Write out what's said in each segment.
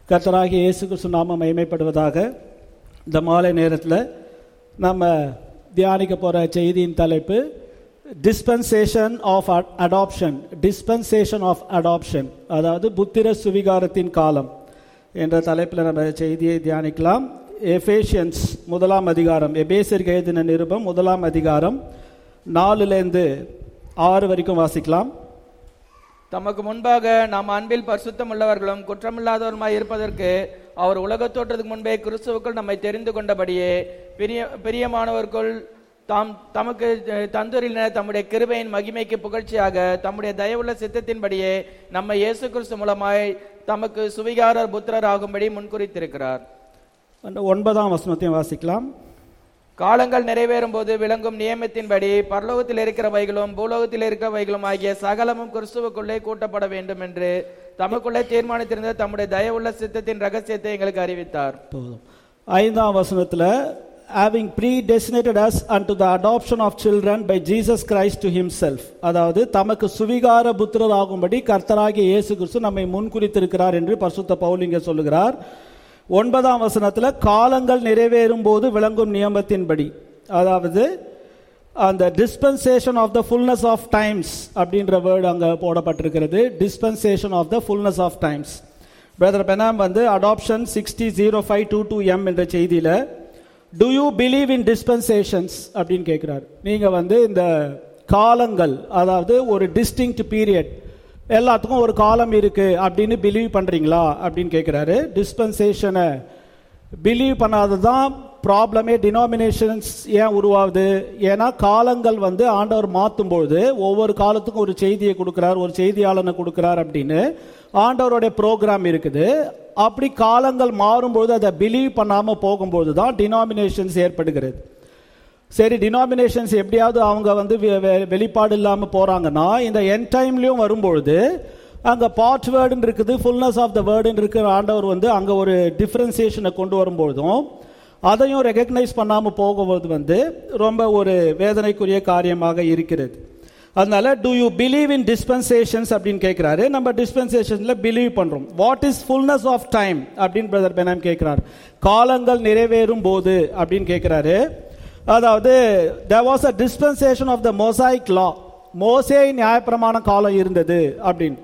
கர்த்தராகிய இயேசு கிறிஸ்து நாமம் மகிமைப்படுவதாக இந்த மாலை நேரத்தில் நம்ம தியானிக்க போகிற செய்தியின் தலைப்பு dispensation of adoption dispensation of adoption அதாவது புத்திர சுவிகாரத்தின் காலம் என்ற தலைப்பில் நம்ம செய்தியை தியானிக்கலாம் எஃபேஷியன்ஸ் முதலாம் அதிகாரம் எபேசருக்கு எழுதின நிருபம் முதலாம் அதிகாரம் நாலுலேருந்து ஆறு வரைக்கும் வாசிக்கலாம் தமக்கு முன்பாக நாம் அன்பில் பரிசுத்தம் உள்ளவர்களும் குற்றமில்லாதவருமாய் இருப்பதற்கு அவர் உலகத் தோற்றத்துக்கு முன்பே கிறிஸ்துவுக்குள் நம்மை தெரிந்து கொண்டபடியே பிரிய பிரியமானவருக்குள் தாம் தமக்கு அஹ், தந்துரின தம்முடைய கிருபையின் மகிமைக்கு புகழ்ச்சியாக தம்முடைய தயவுள்ள சித்தத்தின்படியே நம்ம இயேசு கிறிஸ்து மூலமாய் தமக்கு சுவிகாரர் புத்திரர் ஆகும்படி முன்குறித்திருக்கிறார் அந்த ஒன்பதாம் வசனத்தையும் வாசிக்கலாம் காலங்கள் நிறைவேறும் போது விளங்கும் நியமத்தின்படி பரலோகத்தில் இருக்கிறவைகளும் பூலோகத்தில் இருக்கிறவைகளும் ஆகிய சகலமும் கிறிஸ்துவுக்குள்ளே கூட்டப்பட வேண்டும் என்று தமக்குள்ளே தீர்மானித்திருந்த தம்முடைய தயவுள்ள சித்தத்தின் ரகசியத்தை எங்களுக்கு அறிவித்தார் போதும் ஐந்தாம் வசனத்தில் having predestinated us unto the adoption of children by Jesus Christ to himself அதாவது தமக்கு சுவிகார புத்திரராகும்படி கர்த்தராகிய இயேசு கிறிஸ்து நம்மை முன்குறித்திருக்கிறார் என்று பரிசுத்த பவுல் இங்கே சொல்லுகிறார் ஒன்பதாம் வசனத்தில் காலங்கள் நிறைவேறும் போது விளங்கும் நியமத்தின்படி அதாவது அந்த dispensation of the fullness of times அப்படின்ற வேர்டு அங்கே போடப்பட்டிருக்கிறது dispensation of the fullness of times brother Branham வந்து adoption sixty zero five two two M என்ற செய்தியில் do you believe in dispensations அப்படின்னு கேட்குறாரு நீங்கள் வந்து இந்த காலங்கள் அதாவது ஒரு டிஸ்டிங்க்ட் பீரியட் எல்லாத்துக்கும் ஒரு காலம் இருக்கு அப்படின்னு பிலீவ் பண்றீங்களா அப்படின்னு கேட்குறாரு டிஸ்பென்சேஷனை பிலீவ் பண்ணாததான் ப்ராப்ளமே டினாமினேஷன்ஸ் ஏன் உருவாகுது ஏன்னா காலங்கள் வந்து ஆண்டவர் மாற்றும் பொழுது ஒவ்வொரு காலத்துக்கும் ஒரு செய்தியை கொடுக்குறார் ஒரு செய்தியாளனை கொடுக்குறார் அப்படின்னு ஆண்டவருடைய ப்ரோக்ராம் இருக்குது அப்படி காலங்கள் மாறும்பொழுது அதை பிலீவ் பண்ணாமல் போகும்போது தான் டினாமினேஷன்ஸ் ஏற்படுகிறது சரி டினாமினேஷன்ஸ் எப்படியாவது அவங்க வந்து வெ- வெ- வெளிப்பாடு இல்லாமல் போகிறாங்கன்னா இந்த என் டைம்லேயும் வரும்பொழுது அங்கே பார்ட் வேர்டுன்னு இருக்குது ஃபுல்னஸ் ஆஃப் த வேர்டுன்னு இருக்கிற ஆண்டவர் வந்து அங்கே ஒரு டிஃப்ரென்சியேஷனை கொண்டு வரும்பொழுதும் அதையும் ரெகக்னைஸ் பண்ணாமல் போகும்போது வந்து ரொம்ப ஒரு வேதனைக்குரிய காரியமாக இருக்கிறது அதனால do you believe in dispensations அப்படின்னு கேட்குறாரு நம்ம டிஸ்பென்சேஷனில் பிலீவ் பண்ணுறோம் what is fullness of time அப்படின்னு பிரதர் பெனாம் கேட்குறாரு காலங்கள் நிறைவேறும் போது அப்படின்னு கேட்குறாரு அதாவது there was a dispensation of the mosaic law மோசே நியாயப்பிரமாண காலம் இருந்தது அப்படின்னு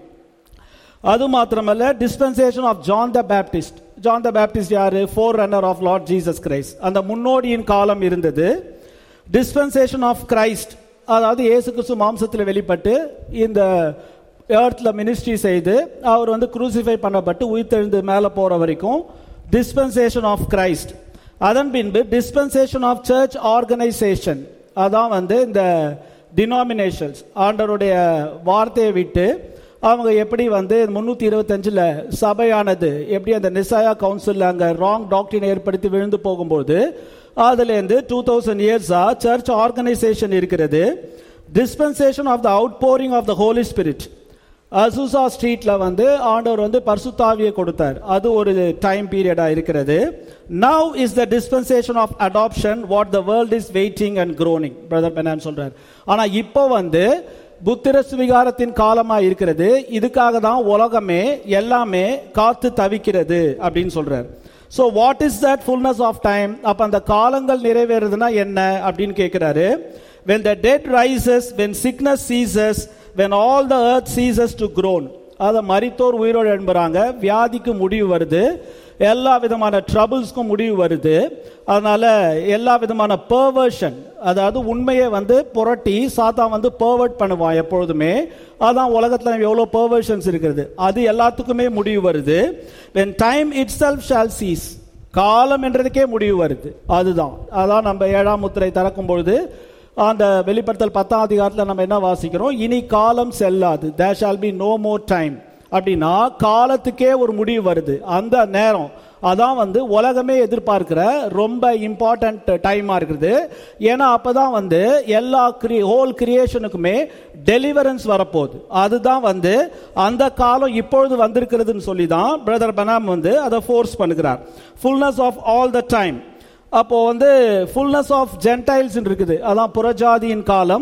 அது மாத்திரமல்ல dispensation of John the Baptist John the Baptist யாரு forerunner of Lord Jesus Christ அந்த முன்னோடியின் காலம் இருந்தது டிஸ்பென்சேஷன் ஆஃப் கிரைஸ்ட் அதாவது இயேசு கிறிஸ்து மாம்சத்தில் வெளிப்பட்டு இந்த ஏர்த்தில் மினிஸ்ட்ரி செய்து அவர் வந்து குரூசிஃபை பண்ணப்பட்டு உயிர்த்தெழுந்து மேலே போகிற வரைக்கும் டிஸ்பென்சேஷன் ஆஃப் கிரைஸ்ட் அதன் பின்பு டிஸ்பென்சேஷன் ஆஃப் சர்ச் ஆர்கனைசேஷன் அதான் வந்து இந்த டினாமினேஷன்ஸ் ஆண்டவருடைய வார்த்தையை விட்டு அவங்க எப்படி வந்து முந்நூற்றி இருபத்தஞ்சில் சபையானது எப்படி அந்த நிசாயா கவுன்சில் அங்கே ராங் டாக்டரின் ஏற்படுத்தி விழுந்து போகும்போது அதுலேருந்து டூ தௌசண்ட் இயர்ஸாக சர்ச் ஆர்கனைசேஷன் இருக்கிறது dispensation of the outpouring of the Holy Spirit Azusa ஸ்ட்ரீட்ல வந்து ஆண்டவர் வந்து பரிசுத்தாவியை கொடுத்தார் அது ஒரு டைம் பீரியடா இருக்கிறது now is the dispensation of adoption what the world is waiting and groaning brother Branham சொல்றார் ஆனா இப்போ வந்து புத்திர சுவிகாரத்தின் காலமா இருக்கிறது இதுக்காக தான் உலகமே எல்லாமே காத்து தவிக்கிறது அப்படின்னு சொல்றார் so what is that fullness of time அப்போ அந்த காலங்கள் நிறைவேறதுன்னா என்ன அப்படின்னு கேட்குறாரு when the dead rises when sickness ceases when all the earth ceases to groan அதை மரித்தோர் உயிரோடு எழும்புறாங்க வியாதிக்கு முடிவு வருது எல்லா விதமான ட்ரபிள்ஸ்க்கும் முடிவு வருது அதனால எல்லா விதமான பெர்வர்ஷன் அதாவது உண்மையை வந்து புரட்டி சாத்தா வந்து பெர்வர்ட் பண்ணுவான் எப்பொழுதுமே அதான் உலகத்தில் எவ்வளோ பெர்வர்ஷன்ஸ் இருக்கிறது அது எல்லாத்துக்குமே முடிவு வருது when time itself shall cease காலம் என்றதுக்கே முடிவு வருது அதுதான் அதான் நம்ம ஏழாம் முத்திரை திறக்கும் பொழுது அந்த வெளிப்படுத்தல் பத்தாம் அதிகாரத்தில் நம்ம என்ன வாசிக்கிறோம் இனி காலம் செல்லாது there shall be no more time அப்படின்னா காலத்துக்கே ஒரு முடிவு வருது அந்த நேரம் அதான் வந்து உலகமே எதிர்பார்க்கிற ரொம்ப இம்பார்ட்டன்ட் டைமாக இருக்குது ஏன்னா அப்போ தான் வந்து எல்லா கிரி ஹோல் கிரியேஷனுக்குமே டெலிவரன்ஸ் வரப்போகுது அதுதான் வந்து அந்த காலம் இப்பொழுது வந்திருக்கிறதுன்னு சொல்லி தான் பிரதர் பனாம் வந்து அதை ஃபோர்ஸ் பண்ணுகிறார் fullness of all the time அப்போ வந்து ஃபுல்னஸ் ஆஃப் ஜென்டைல்ஸ் இருக்குது அதான் புறஜாதியின் காலம்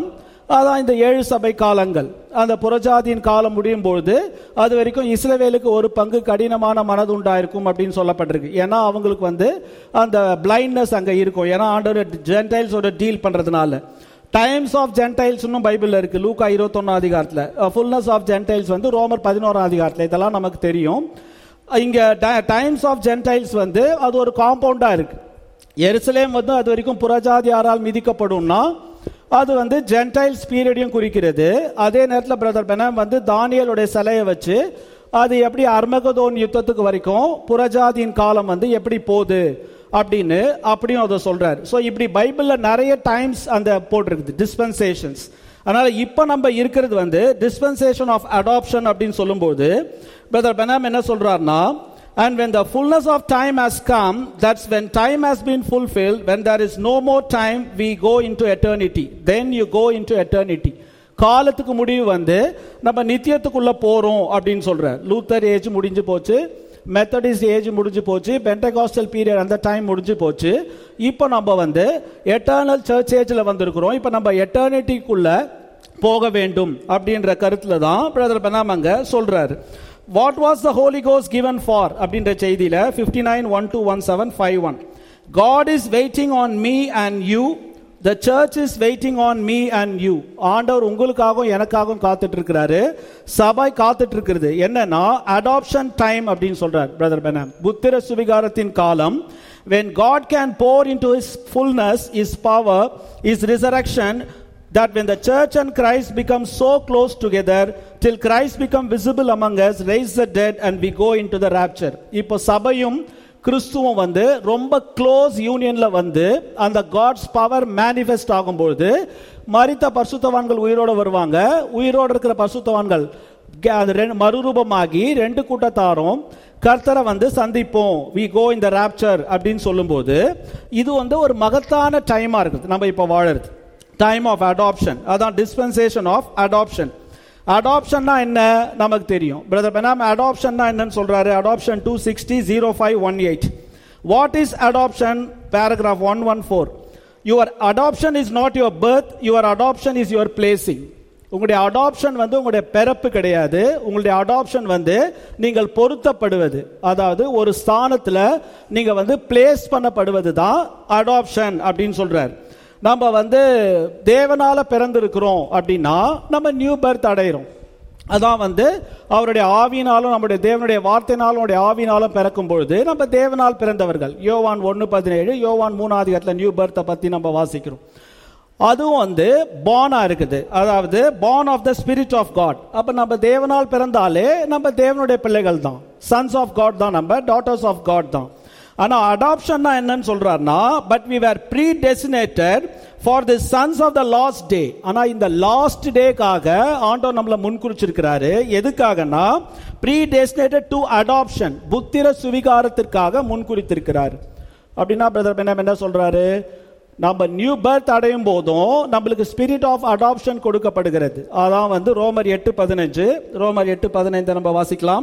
அதான் இந்த ஏழு சபை காலங்கள் அந்த புறஜாதியின் காலம் முடியும் பொழுது அது வரைக்கும் இஸ்ரவேலுக்கு ஒரு பங்கு கடினமான மனது உண்டாயிருக்கும் அப்படின்னு சொல்லப்பட்டிருக்கு ஏன்னா அவங்களுக்கு வந்து அந்த பிளைண்ட்னஸ் அங்க இருக்கும் ஏன்னா ஆண்டவர் ஜென்டைல்ஸோட டீல் பண்றதுனால டைம்ஸ் ஆஃப் ஜென்டைல்ஸ் இன்னும் பைபிள்ல இருக்கு லூக்கா இருபத்தொன்னு அதிகாரத்துல ஃபுல்னஸ் ஆஃப் ஜென்டைல்ஸ் வந்து ரோமர் பதினோராம் அதிகாரத்துல இதெல்லாம் நமக்கு தெரியும் இங்க டைம்ஸ் ஆஃப் ஜென்டைல்ஸ் வந்து அது ஒரு காம்பவுண்டா இருக்கு எருசலேம் வந்து அது வரைக்கும் புறஜாதியாரால் மிதிக்கப்படும்னா அது வந்து ஜென்டைல்ஸ் பீரியடையும் குறிக்கிறது அதே நேரத்தில் பிரதர் பெனம் வந்து தானியலுடைய சிலையை வச்சு அது எப்படி அர்மகதோன் யுத்தத்துக்கு வரைக்கும் புறஜாதியின் காலம் வந்து எப்படி போகுது அப்படின்னு அப்படியும் அதை சொல்றாரு ஸோ இப்படி பைபிள்ல நிறைய டைம்ஸ் அந்த போட்டிருக்குது டிஸ்பென்சேஷன்ஸ் அதனால இப்போ நம்ம இருக்கிறது வந்து டிஸ்பென்சேஷன் ஆஃப் அடாப்ஷன் அப்படின்னு சொல்லும்போது பிரதர் பெனாம் என்ன சொல்றாருன்னா And when the fullness of time has come, that's when time has been fulfilled, when there is no more time, we go into eternity. Then you go into eternity. காலத்துக்கு முடிவு வந்து நம்ம நித்தியத்துக்குள்ள போறோம் அப்படின்னு சொல்ற Luther age முடிஞ்சு போச்சு Methodist age முடிஞ்சு போச்சு பென்டகாஸ்டல் பீரியட் அந்த டைம் முடிஞ்சு போச்சு இப்போ நம்ம வந்து எட்டர்னல் சர்ச் ஏஜ்ல வந்திருக்கிறோம் இப்போ நம்ம எட்டர்னிட்டிக்குள்ள போக வேண்டும் அப்படின்ற கருத்துல தான் பிரதர் பெனாம் அங்க சொல்றாரு வாட் வாஸ் த ஹோலி கோஸ் கிவன் ஃபார் அப்படின்ற செய்தியில fifty nine one two one seven five one God is waiting on me and you the church is waiting on me and you ஆண்டவர் உங்களுக்காகவும் எனக்காகவும் காத்துட்டு இருக்கிறாரு சபை காத்துட்டு இருக்கிறது என்னன்னா அடாப்ஷன் டைம் அப்படின்னு சொல்றார் பிரதர் பெனம் புத்திர சுவிகாரத்தின் காலம் when god can pour into his fullness his power his resurrection that when the church and Christ become so close together till Christ become visible among us raise the dead and we go into the rapture இப்போ சபையும் கிறிஸ்துவும் வந்து ரொம்ப close யூனியன்ல வந்து அந்த God's power manifest ஆகும்பொழுது மரித்த பரிசுத்தவான்கள் உயிரோட வருவாங்க உயிரோடு இருக்கிற பரிசுத்தவான்கள் க- அது ரெண்டு- மறுரூபமாகி ரெண்டு கூட்டத்தாரும் கர்த்தரை வந்து சந்திப்போம் வி கோ இந்த ராப்சர் அப்படின்னு சொல்லும்போது இது வந்து ஒரு மகத்தான டைமா இருக்குது நம்ம இப்போ வாழறது டைம் ஆஃப் அடாப்ஷன் அதான் டிஸ்பென்சேஷன் ஆஃப் அடாப்ஷன் அடாப்ஷன்னா என்ன நமக்கு தெரியும் பிரதர் பெனாம் அடாப்ஷன்னா என்னன்னு சொல்றாரு adoption two sixty zero five one eight what is adoption paragraph one one four your adoption is not your birth your adoption is your placing உங்களுடைய adoption வந்து உங்களுடைய பிறப்பு கிடையாது உங்களுடைய அடாப்ஷன் வந்து நீங்கள் பொருத்தப்படுவது அதாவது ஒரு ஸ்தானத்துல நீங்க வந்து பிளேஸ் பண்ணப்படுவது தான் அடாப்ஷன் அப்படின்னு சொல்றாரு நம்ம வந்து தேவனால பிறந்திருக்கிறோம் அப்படின்னா நம்ம நியூ பர்த் அடைகிறோம் அதான் வந்து அவருடைய ஆவினாலும் நம்முடைய தேவனுடைய வார்த்தைனாலும் அவருடைய ஆவினாலும் பிறக்கும் பொழுது நம்ம தேவனால் பிறந்தவர்கள் யோவான் ஒன்று பதினேழு யோவான் மூணாவது நியூ பர்த்தை பத்தி நம்ம வாசிக்கிறோம் அதுவும் வந்து பானா இருக்குது அதாவது born of the spirit of God அப்ப நம்ம தேவனால் பிறந்தாலே நம்ம தேவனுடைய பிள்ளைகள் தான் சன்ஸ் ஆஃப் காட் தான் நம்ம டாட்டர்ஸ் ஆஃப் காட் தான் ஆனா அடாப்ஷன்னா என்னன்னு சொல்றாருன்னா but we were predestinated for the sons of the last day ஆனா இந்த லாஸ்ட் டேக்காக ஆண்டவர் நம்மள முன்குறிச்சிருக்கிறாரு எதுக்காகனா ப்ரீ டெசினேட்டட் டு அடாப்ஷன் புத்திர சுவிகாரத்திற்காக முன்குறித்திருக்கிறார் அப்படின்னா பிரதர் பெண்ணம் என்ன சொல்றாரு நம்ம நியூ பர்த் அடையும் போதும் நம்மளுக்கு ஸ்பிரிட் ஆஃப் அடாப்ஷன் கொடுக்கப்படுகிறது அதான் வந்து ரோமர் எட்டு பதினஞ்சு ரோமர் எட்டு பதினைந்து நம்ம வாசிக்கலாம்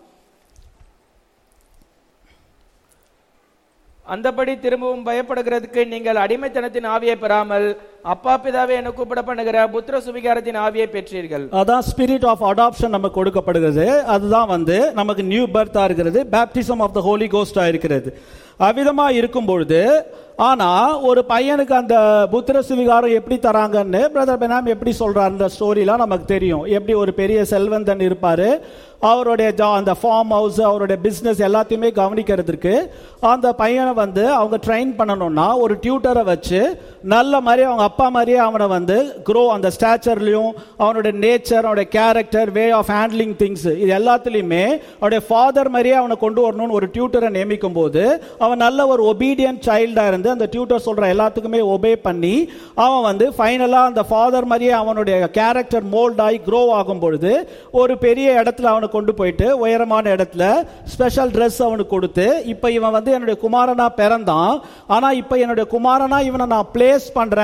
அந்தபடி திரும்பவும் பயப்படுகிறதுக்கு நீங்கள் அடிமைத்தனத்தின் ஆவியை பெறாமல் அப்பா பிதாவே என கூப்பிட பண்ணுகிற புத்திர சுவிகாரத்தின் ஆவியை பெற்றீர்கள் அதான் ஸ்பிரிட் ஆஃப் அடாப்ஷன் நமக்கு கொடுக்கப்படுகிறது அதுதான் வந்து நமக்கு நியூ பர்த்தா இருக்கிறது பேப்டிசம் ஆஃப் த ஹோலி கோஸ்டா இருக்கிறது அவ்விதமா இருக்கும் பொழுது ஆனா ஒரு பையனுக்கு அந்த புத்திர சுவிகாரம் எப்படி தராங்கன்னு பிரதர் பெனாம் எப்படி சொல்றாருன்ற ஸ்டோரிலாம் நமக்கு தெரியும் எப்படி ஒரு பெரிய செல்வந்தன் இருப்பாரு அவருடைய ஜா அந்த ஃபார்ம் ஹவுஸ் அவருடைய பிசினஸ் எல்லாத்தையுமே கவனிக்கிறதுக்கு அந்த பையனை வந்து அவங்க ட்ரெயின் பண்ணணும்னா ஒரு டியூட்டரை வச்சு நல்ல மாதிரி அவங்க அப்பா மாதிரியே அவனை வந்து க்ரோ அந்த ஸ்டாச்சர்லையும் அவனுடைய நேச்சர் அவனுடைய character way of handling things இது எல்லாத்துலேயுமே அவனுடைய ஃபாதர் மாதிரியே அவனை கொண்டு வரணும்னு ஒரு டியூட்டரை நியமிக்கும் போது அவன் நல்ல ஒரு ஒபீடியன்ட் சைல்டா இருந்து அந்த டியூட்டர் சொல்ற எல்லாத்துக்குமே ஒபே பண்ணி அவன் வந்து ஃபைனலா அந்த ஃபாதர் மாதிரியே அவனுடைய கேரக்டர் மோல்ட் ஆகி க்ரோ ஆகும் பொழுது ஒரு பெரிய இடத்துல அவனை கொண்டு போயிட்டு உயரமான இடத்துல ஸ்பெஷல் ட்ரெஸ் அவனுக்கு கொடுத்து இப்போ இவன் வந்து என்னுடைய குமாரனா பிறந்தான் ஆனா இப்போ என்னுடைய குமாரனா இவனை நான் பிளேஸ் பண்றேன் அப்படின்னு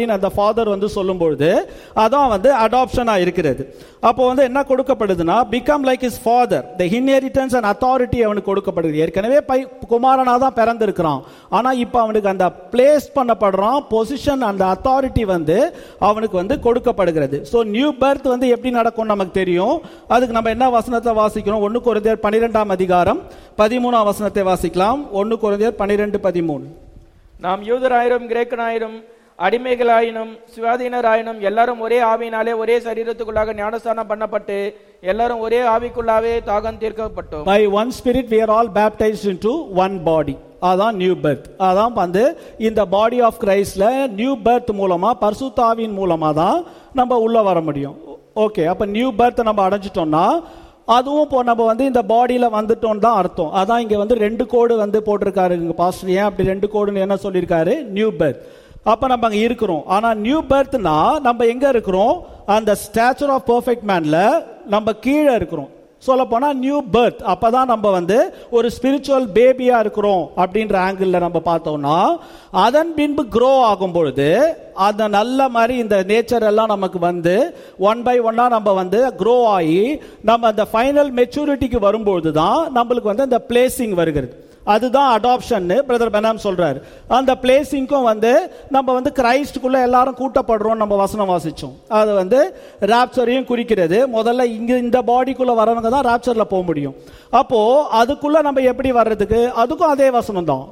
அப்படின்னு அந்த ஃபாதர் வந்து சொல்லும்பொழுது அதான் வந்து அடாப்ஷனா இருக்கிறது அப்போ வந்து என்ன கொடுக்கப்படுதுன்னா become like is father the inheritance and authority அவனுக்கு கொடுக்கப்படுது ஏற்கனவே பை குமாரனா தான் பிறந்திருக்கிறான் ஆனா இப்போ அவனுக்கு அந்த பிளேஸ் பண்ணப்படுறான் பொசிஷன் அந்த அத்தாரிட்டி வந்து அவனுக்கு வந்து கொடுக்கப்படுகிறது ஸோ நியூ பர்த் வந்து எப்படி நடக்கும் நமக்கு தெரியும் அதுக்கு நம்ம என்ன வசனத்தை வாசிக்கிறோம் ஒன்று குறைந்தர் பன்னிரெண்டாம் அதிகாரம் பதிமூணாம் வசனத்தை வாசிக்கலாம் ஒன்று குறைந்தர் பன்னிரெண்டு பதிமூணு நாம் யூதராயிரும் கிரேக்கனாயிரும் அடிமைகளாயினும் சுவாதீனராயினும் எல்லாரும் ஒரே ஆவியினாலே ஒரே சரீரத்துக்குள்ளாக ஞானஸ்தானம் பண்ணப்பட்டு எல்லாரும் ஒரே ஆவிக்குள்ளாவே தாகம் தீர்க்கப்பட்டோம் by one spirit we are all baptized into one body அதான் நியூ பர்த் அதான் வந்து இந்த பாடி ஆஃப் கிரைஸ்ட்ல நியூ பர்த் மூலமா பரிசுத்தாவின் மூலமா தான் நம்ம உள்ள வர முடியும் ஓகே அப்ப நியூ பர்த் நம்ம அடைஞ்சிட்டோம்னா அதுவும் இப்போ நம்ம வந்து இந்த பாடியில வந்துட்டோம் தான் அர்த்தம் அதான் இங்க வந்து ரெண்டு கோடு வந்து போட்டிருக்காரு இங்க பாஸ்டர் ஏன் அப்படி ரெண்டு கோடுன்னு என்ன சொல்லியிருக்காரு நியூ பர்த் அப்ப நம்ம அங்க இருக்கிறோம் ஆனா நியூ பர்த்னா நம்ம எங்க இருக்கிறோம் அந்த ஸ்டாச்சர் ஆஃப் பெர்ஃபெக்ட் மேன்ல நம்ம கீழே இருக்கிறோம் சொல்ல போனா நியூ பர்த் அப்பதான் நம்ம வந்து ஒரு ஸ்பிரிச்சுவல் பேபியா இருக்கிறோம் அப்படின்ற ஆங்கிள் நம்ம பார்த்தோம்னா அதன் பின்பு க்ரோ ஆகும் பொழுது அந்த நல்ல மாதிரி இந்த நேச்சர் எல்லாம் நமக்கு வந்து ஒன் பை ஒன்னா நம்ம வந்து க்ரோ ஆகி நம்ம அந்த ஃபைனல் மெச்சூரிட்டிக்கு வரும்பொழுது தான் நம்மளுக்கு வந்து அந்த பிளேசிங் வருகிறது அதுதான் அடாப்ஷன் பிரதர் பெனாம் சொல்றாரு அந்த பிளேசிங்க்கும் வந்து நம்ம வந்து கிரைஸ்டுக்குள்ள எல்லாரும் கூட்டப்படுறோம் நம்ம வசனம் வாசிச்சோம் அது வந்து ராப்சரையும் குறிக்கிறது முதல்ல இங்க இந்த பாடிக்குள்ள வரவங்க தான் ராப்சர்ல போக முடியும் அப்போ அதுக்குள்ள நம்ம எப்படி வர்றதுக்கு அதுக்கும் அதே வசனம் தான்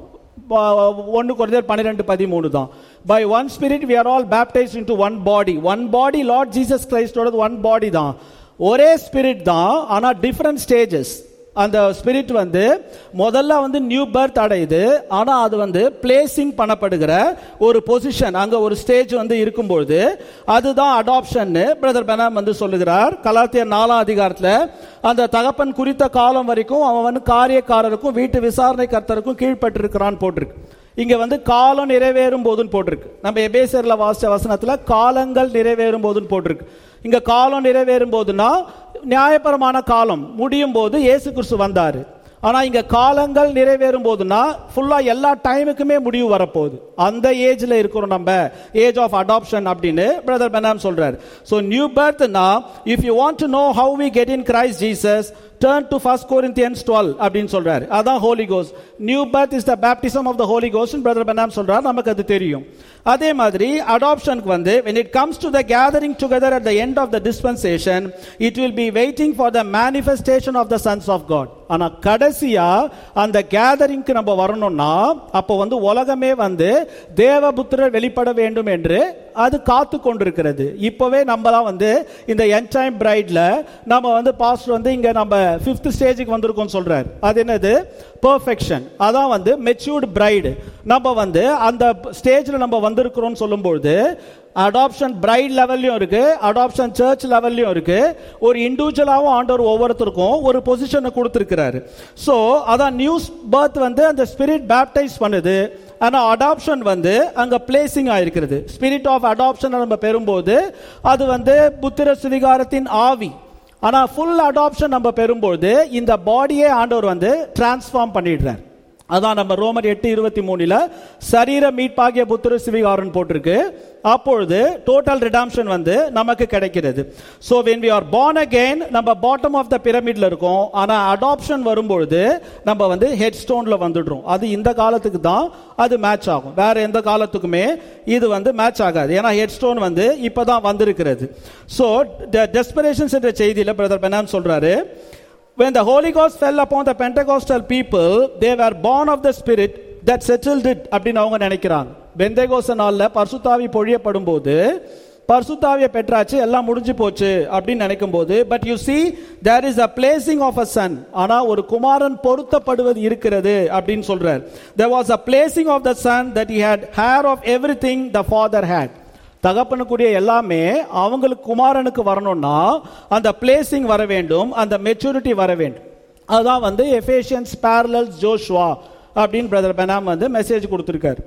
ஒன்னு குறைஞ்சர் பன்னிரெண்டு பதிமூணு தான் by one spirit we are all baptize into one body one body Lord Jesus கிரைஸ்டோட ஒன் பாடி தான் ஒரே ஸ்பிரிட் தான் ஆனா டிஃப்ரெண்ட் ஸ்டேஜஸ் அந்த ஸ்பிரிட் வந்து முதல்ல வந்து நியூ பர்த் அடையுது ஆனா அது வந்து பிளேசிங் பண்ணப்படுகிற ஒரு பொசிஷன் அங்க ஒரு ஸ்டேஜ் வந்து இருக்கும்பொழுது அதுதான் அடாப்ஷன் பிரதர் பெனாம் வந்து சொல்லுகிறார் கலாத்தியர் நாலாம் அதிகாரத்துல அந்த தகப்பன் குறித்த காலம் வரைக்கும் அவன் வந்து காரியக்காரருக்கும் வீட்டு விசாரணை கர்த்தருக்கும் கீழ்பட்டிருக்கிறான் போட்டிருக்கு இங்க வந்து காலம் நிறைவேறும் போதுன்னு போட்டிருக்கு நம்ம எபேசர்ல வாசிச்ச வசனத்துல காலங்கள் நிறைவேறும் போதுன்னு போட்டிருக்கு இங்க காலம் நிறைவேறும் போதுன்னா நியாயபரமான காலம் முடியும் போது இயேசு கிறிஸ்து வந்தாரு ஆனா இங்க காலங்கள் நிறைவேறும் போதுன்னா ஃபுல்லா எல்லா டைமுக்குமே முடிவு வரப்போகுது அந்த ஏஜ்ல இருக்கிறோம் நம்ம ஏஜ் ஆஃப் அடாப்ஷன் அப்படின்னு பிரதர் பெனாம் சொல்றாரு so new பர்த்னா if you want to know how we get in Christ Jesus turn to first கோரிந்தியன்ஸ் twelve அப்படின்னு சொல்றாரு அதான் ஹோலி கோஸ் new birth is the baptism of the Holy cos brother Branham சொல்றாரு நமக்கு அது தெரியும் அதே மாதிரி அடாப்ஷனுக்கு வந்து when it comes to the gathering together at the end of the dispensation it will be waiting for the manifestation of the sons of god ஆனா கடைசியா அந்த கேதரிங்க்கு நம்ம வரணும்னா அப்போ வந்து உலகமே வந்து தேவபுத்திரர் வெளிப்பட வேண்டும் என்று அது காத்து கொண்டிருக்கிறது இப்பவே நம்மலாம் வந்து இந்த என்டைம் பிரைட்ல நம்ம வந்து பாஸ்டர் வந்து இங்க நம்ம ஃபிஃப்த் ஸ்டேஜுக்கு வந்திருக்கோம் சொல்றாரு அது என்னது பெர்ஃபெக்ஷன் அதான் வந்து மெச்சூர்டு பிரைடு நம்ம வந்து அந்த ஸ்டேஜ்ல நம்ம வந்திருக்கிறோம் சொல்லும்போது அடாப்ஷன் பிரைட் லெவல்லையும் இருக்கு அடாப்ஷன் சர்ச் லெவல்லையும் இருக்கு ஒரு இண்டிவிஜுவலாகவும் ஆண்டவர் ஒவ்வொருத்தருக்கும் ஒரு பொசிஷனை கொடுத்துருக்கிறாரு ஸோ அதான் நியூஸ் பர்த் வந்து அந்த ஸ்பிரிட் பேப்டைஸ் பண்ணுது ஆனால் அடாப்ஷன் வந்து அங்கே பிளேசிங் ஆயிருக்கிறது ஸ்பிரிட் ஆஃப் அடாப்ஷன் நம்ம பெறும்போது அது வந்து புத்திர சுவிகாரத்தின் ஆவி ஆனால் ஃபுல் அடாப்ஷன் நம்ம பெறும்போது இந்த பாடியே ஆண்டவர் வந்து டிரான்ஸ்ஃபார்ம் பண்ணிடுறார் அதான் நம்ம ரோமர் எட்டு இருபத்தி மூணுல சரீர மீட்பாகிய புத்திர சிவிகாரன் போட்டிருக்கு அப்பொழுது டோட்டல் ரிடாம்ஷன் வந்து நமக்கு கிடைக்கிறது so when we are born again நம்ம பாட்டம் ஆஃப் த பிரமிட்ல இருக்கோம் ஆனா அடாப்ஷன் வரும்பொழுது நம்ம வந்து ஹெட் ஸ்டோன்ல வந்துடுறோம் அது இந்த காலத்துக்கு தான் அது மேட்ச் ஆகும் வேற எந்த காலத்துக்குமே இது வந்து மேட்ச் ஆகாது ஏன்னா ஹெட் ஸ்டோன் வந்து இப்பதான் வந்திருக்கிறது ஸோ டெஸ்பரேஷன்ஸ் என்ற செய்தியில பிரதர் பெனான் சொல்றாரு when the Holy Ghost fell upon the Pentecostal people, they were born of the Spirit that settled it அப்படின்னு அவங்க நினைக்கிறாங்க பெந்தேகோச நாள்ல பரிசுத்தாவி பொழியப்படும் போது பரிசுத்தாவிய பெற்றாச்சு எல்லாம் முடிஞ்சு போச்சு அப்படின்னு நினைக்கும் போது but you see there is a placing of a son ஆனா ஒரு குமாரன் பொருத்தப்படுவது இருக்கிறது அப்படின்னு சொல்றார் there was a placing of the son that he had hair of everything the father had தகப்பனுக்குரிய எல்லாமே அவங்களுக்கு குமாரனுக்கு வரணும்னா அந்த பிளேசிங் வர வேண்டும் அந்த மெச்சூரிட்டி வர வேண்டும் அதுதான் வந்து எஃபேஷியன்ஸ் பேரலல்ஸ் ஜோஷுவா அப்படின்னு பிரதர் பெனாம் வந்து மெசேஜ் கொடுத்துருக்காரு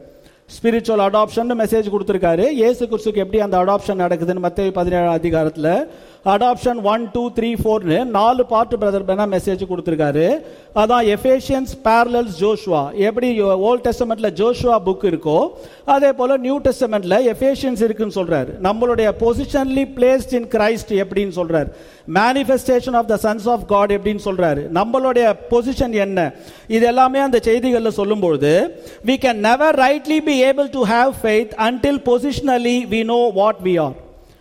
ஸ்பிரிச்சுவல் அடாப்ஷன் மெசேஜ் கொடுத்துருக்காரு இயேசு கிறிஸ்துக்கு எப்படி அந்த அடாப்ஷன் நடக்குதுன்னு மத்திய பதினேழாம் அதிகாரத்தில் அடாப்ஷன் ஒன் டூ த்ரீ ஃபோர்னு நாலு பார்ட் பிரதர் பெனா மெசேஜ் கொடுத்துருக்காரு அதான் எஃபேஷியன்ஸ் பேரலல்ஸ் ஜோஷுவா எப்படி ஓல்ட் டெஸ்டமெண்ட்ல ஜோஷுவா புக் இருக்கோ அதே போல நியூ டெஸ்டமெண்ட்ல எஃபேஷியன்ஸ் இருக்குன்னு சொல்றாரு நம்மளுடைய பொசிஷன்லி பிளேஸ்ட் இன் கிரைஸ்ட் எப்படின்னு சொல்றாரு manifestation of the sons of God எப்படின்னு சொல்றாரு நம்மளுடைய பொசிஷன் என்ன இது எல்லாமே அந்த செய்திகளில் சொல்லும்பொழுது we can never rightly be able to have faith until positionally we know what we are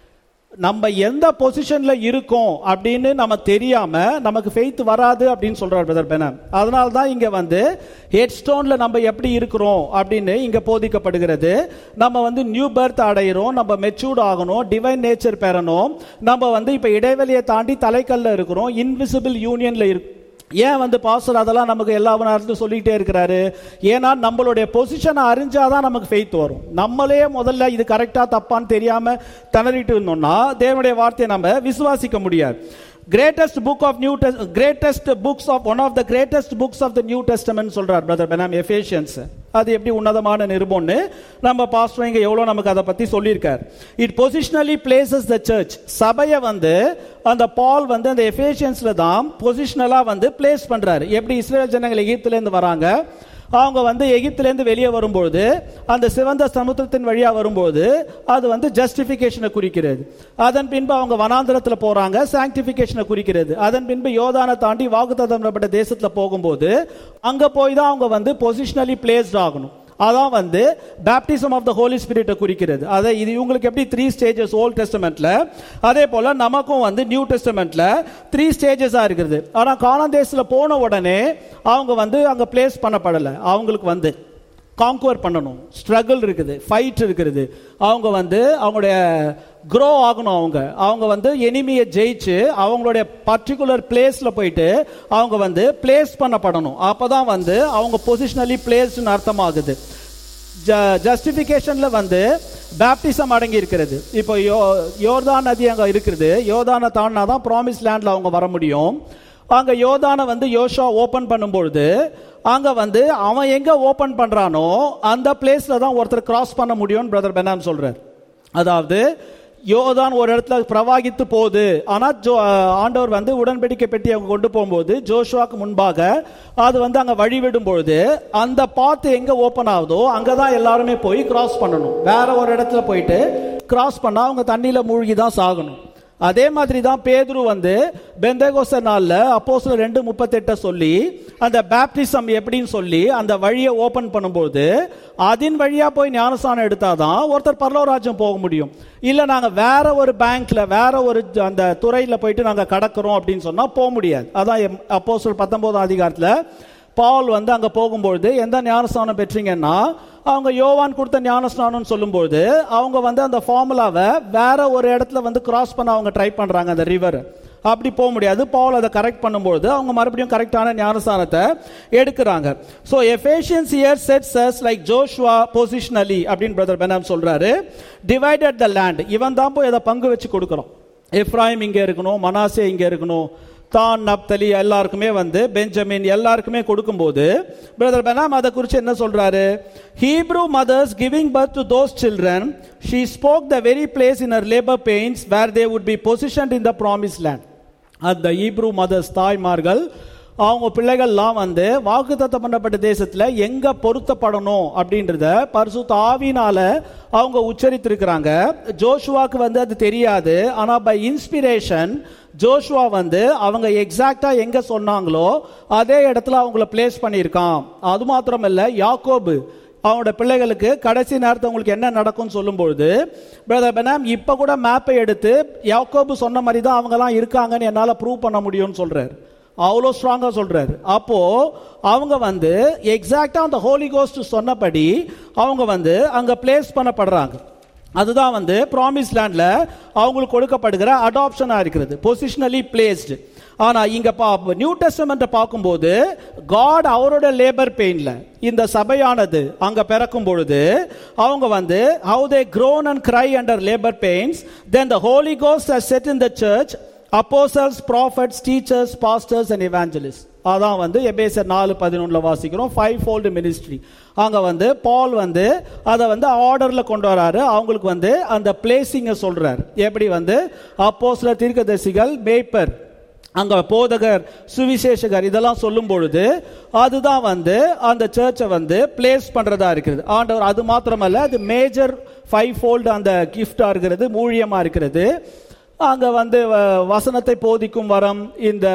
நம்ம எந்த பொசிஷன்ல இருக்கோம் அப்படின்னு நம்ம தெரியாம நமக்கு ஃபெய்த் வராது அப்படின்னு சொல்றார் பிரதர் பெனன் அதனால தான் இங்க வந்து ஹெட் ஸ்டோன்ல நம்ம எப்படி இருக்கிறோம் அப்படின்னு இங்க போதிக்கப்படுகிறது நம்ம வந்து நியூ பர்த் அடையிறோம் நம்ம மெச்சூர்ட் ஆகணும் டிவைன் நேச்சர் பெறணும் நம்ம வந்து இப்ப இடைவெளியை தாண்டி தலைக்கல்ல இருக்கிறோம் இன்விசிபிள் யூனியன்ல இருக்கு ஏன் வந்து பாஸ்டர் அதெல்லாம் நமக்கு எல்லா நேரத்துலையும் சொல்லிக்கிட்டே இருக்கிறாரு ஏன்னா நம்மளுடைய பொசிஷனை அறிஞ்சாதான் நமக்கு ஃபெய்த் வரும் நம்மளே முதல்ல இது கரெக்டா தப்பான்னு தெரியாம திணறிட்டு இருந்தோம்னா தேவனுடைய வார்த்தையை நம்ம விசுவாசிக்க முடியாது greatest book of new greatest books of one of the greatest books of the new testament சொல்றார் பிரதர் பெனாம் எஃபேஷியன்ஸ் அது எப்படி உன்னதமான நிருபம்னு நம்ம பாஸ்டர் இங்க எவ்வளவு நமக்கு அதை பத்தி சொல்லியிருக்கார் it positionally places the church சபையை வந்து அந்த பால் வந்து அந்த எஃபேஷியன்ஸ்ல தான் பொசிஷனலா வந்து பிளேஸ் பண்றாரு எப்படி இஸ்ரேல் ஜனங்கள் எகிப்துல இருந்து வராங்க அவங்க வந்து எகிப்திலேருந்து வெளியே வரும்பொழுது அந்த சிவந்த சமுத்திரத்தின் வழியா வரும்போது அது வந்து ஜஸ்டிபிகேஷனை குறிக்கிறது அதன் பின்பு அவங்க வனாந்திரத்தில் போறாங்க சாங்டிபிகேஷனை குறிக்கிறது அதன் பின்பு யோதானை தாண்டி வாக்குத்தத்தப்பட்ட தேசத்துல போகும்போது அங்க போய் தான் அவங்க வந்து பொசிஷனலி பிளேஸ்ட் ஆகணும் அதான் வந்து பேப்டிசம் ஆஃப் த ஹோலி ஸ்பிரிட்டை குறிக்கிறது அதை இது இவங்களுக்கு எப்படி த்ரீ ஸ்டேஜஸ் ஓல்ட் டெஸ்டமெண்ட்ல அதே போல நமக்கும் வந்து நியூ டெஸ்டமெண்ட்ல த்ரீ ஸ்டேஜஸா இருக்குது ஆனா கானாந்தேசில் போன உடனே அவங்க வந்து அங்க பிளேஸ் பண்ணப்படலை அவங்களுக்கு வந்து காங்குவர் பண்ணணும் ஸ்ட்ரகிள் இருக்குது ஃபைட் இருக்குது அவங்க வந்து அவங்களுடைய க்ரோ ஆகணும் அவங்க அவங்க வந்து எனிமியை ஜெயிச்சு அவங்களுடைய பர்டிகுலர் பிளேஸ்ல போயிட்டு அவங்க வந்து பிளேஸ் பண்ணப்படணும் அப்பதான் வந்து அவங்க பொசிஷனலி பிளேஸ்டுன்னு அர்த்தமாகுது ஜஸ்டிஃபிகேஷன்ல வந்து பேப்டிசம் அடங்கி இருக்கிறது இப்போ யோ யோர்தான் நதி அங்கே இருக்கிறது யோதானை தாண்டினா தான் ப்ராமிஸ் லேண்டில் அவங்க வர முடியும் அங்க யோதானை வந்து யோஷா ஓபன் பண்ணும்பொழுது அங்க வந்து அவன் எங்க ஓபன் பண்றானோ அந்த பிளேஸ்ல தான் ஒருத்தர் கிராஸ் பண்ண முடியும்னு பிரதர் பெனாம் சொல்றார் அதாவது யோதான் ஒரு இடத்துல பிரவாகித்து போகுது ஆனா ஜோ ஆண்டவர் வந்து உடன்படிக்கை பெட்டி அவங்க கொண்டு போகும்போது ஜோஷுவாக்கு முன்பாக அது வந்து அங்க வழி விடும் பொழுது அந்த பாத்து எங்க ஓபன் ஆகுதோ அங்கதான் எல்லாருமே போய் கிராஸ் பண்ணணும் வேற ஒரு இடத்துல போயிட்டு கிராஸ் பண்ணா அவங்க தண்ணியில மூழ்கி தான் சாகணும் அதே மாதிரி தான் பேதுரு வந்து பெந்தகோச நாள்ல அப்போஸ்ல ரெண்டு முப்பத்தெட்டை சொல்லி அந்த பேப்டிசம் எப்படின்னு சொல்லி அந்த வழியை ஓபன் பண்ணும்போது அதன் வழியா போய் ஞானஸ்தானம் எடுத்தாதான் ஒருத்தர் பரலோராஜ்யம் போக முடியும் இல்ல நாங்க வேற ஒரு பேங்க்ல வேற ஒரு ஜ- அந்த துறையில போயிட்டு நாங்க கடக்கிறோம் அப்படின்னு சொன்னா போக முடியாது அதான் அப்போஸ்தலர் பத்தொன்பதாம் அதிகாரத்துல பால் வந்து அங்க போகும்பொழுது எந்த ஞானஸ்தானம் பெற்றீங்கன்னா அவங்க யோவான் கொடுத்த ஞானஸ்நானம்னு சொல்லும்போது அவங்க வந்து அந்த ஃபார்முலாவை வேற ஒரு இடத்துல வந்து கிராஸ் பண்ண அவங்க ட்ரை பண்றாங்க அந்த ரிவர் அப்படி போக முடியாது பால் அதை கரெக்ட் பண்ணும்போது அவங்க மறுபடியும் கரெக்டான ஞானஸ்தானத்தை எடுக்கிறாங்க so Ephesians here sets us like Joshua positionally அப்படின்னு பிரதர் பெனாம் சொல்றாரு டிவைடட் த லேண்ட் இவன் தான் போய் அதை பங்கு வச்சு கொடுக்குறோம் எஃப்ராயிம் இங்க இருக்கணும் மனாசே இங்க இருக்கணும் தான் நப்தலி எல்லாருக்குமே வந்து பெஞ்சமின் எல்லாருக்குமே கொடுக்கும்போது பிரதர் பெனாம் அதை குறித்து என்ன சொல்றாரு Hebrew mothers giving birth to those children she spoke the very place in her labour pains where they would be positioned in the promise land அந்த ஈப்ரூ மதர்ஸ் தாய்மார்கள் அவங்க பிள்ளைகள்லாம் வந்து வாக்குத்தத்தம் பண்ணப்பட்ட தேசத்துல எங்க பொருத்தப்படணும் அப்படின்றத பரிசுத்த ஆவினால அவங்க உச்சரித்திருக்கிறாங்க ஜோஷுவாக்கு வந்து அது தெரியாது ஆனா பை இன்ஸ்பிரேஷன் ஜோஷுவா வந்து அவங்க எக்ஸாக்டா எங்க சொன்னாங்களோ அதே இடத்துல அவங்கள பிளேஸ் பண்ணியிருக்கான் அது மாத்திரம் இல்ல யாக்கோபு அவங்களோட பிள்ளைகளுக்கு கடைசி நேரத்தில் உங்களுக்கு என்ன நடக்கும்னு சொல்லும்பொழுது பிரதர் பெனாம் இப்போ கூட மேப்பை எடுத்து யாக்கோபு சொன்ன மாதிரி தான் அவங்கலாம் இருக்காங்கன்னு என்னால் ப்ரூவ் பண்ண முடியும்னு சொல்றாரு அவ்வளோ ஸ்ட்ராங்காக சொல்றாரு அப்போ அவங்க வந்து எக்ஸாக்டா அந்த ஹோலி கோஸ்ட் சொன்னபடி அவங்க வந்து அங்க பிளேஸ் பண்ணப்படுறாங்க அதுதான் வந்து ப்ராமிஸ் லேண்ட்ல அவங்களுக்கு கொடுக்கப்படுகிற அடாப்ஷனா இருக்கிறது பொசிஷனலி பிளேஸ்டு ஆனா இங்க பா நியூ டெஸ்டமெண்ட்டை பார்க்கும்போது காட் அவரோட லேபர் பெயின்ல இந்த சபையானது அங்க பிறக்கும் பொழுது அவங்க வந்து how they groan and cry under labour pains then the Holi ghost has set in the church apostles prophets teachers pastors and evangelists அதான் வந்து எபேசர் நாலு பதினொன்றுல வாசிக்கிறோம் ஃபைவ் ஃபோல்டு மினிஸ்ட்ரி அங்க வந்து பால் வந்து அதை வந்து ஆர்டர்ல கொண்டு வராரு அவங்களுக்கு வந்து அந்த பிளேசிங்கை சொல்றாரு எப்படி வந்து அப்போஸ்ல தீர்க்கதரிசிகள் மேய்ப்பர் அங்க போதகர் சுவிசேஷகர் இதெல்லாம் சொல்லும் பொழுது அதுதான் வந்து அந்த சர்ச்சை வந்து பிளேஸ் பண்றதா இருக்கிறது ஆண்டவர் அது மாத்திரமல்ல அது மேஜர் ஃபைவ் ஃபோல்டு அந்த கிஃப்டா இருக்கிறது மூழியமா இருக்கிறது அங்க வந்து வ- வசனத்தை போதிக்கும் வரம் இந்த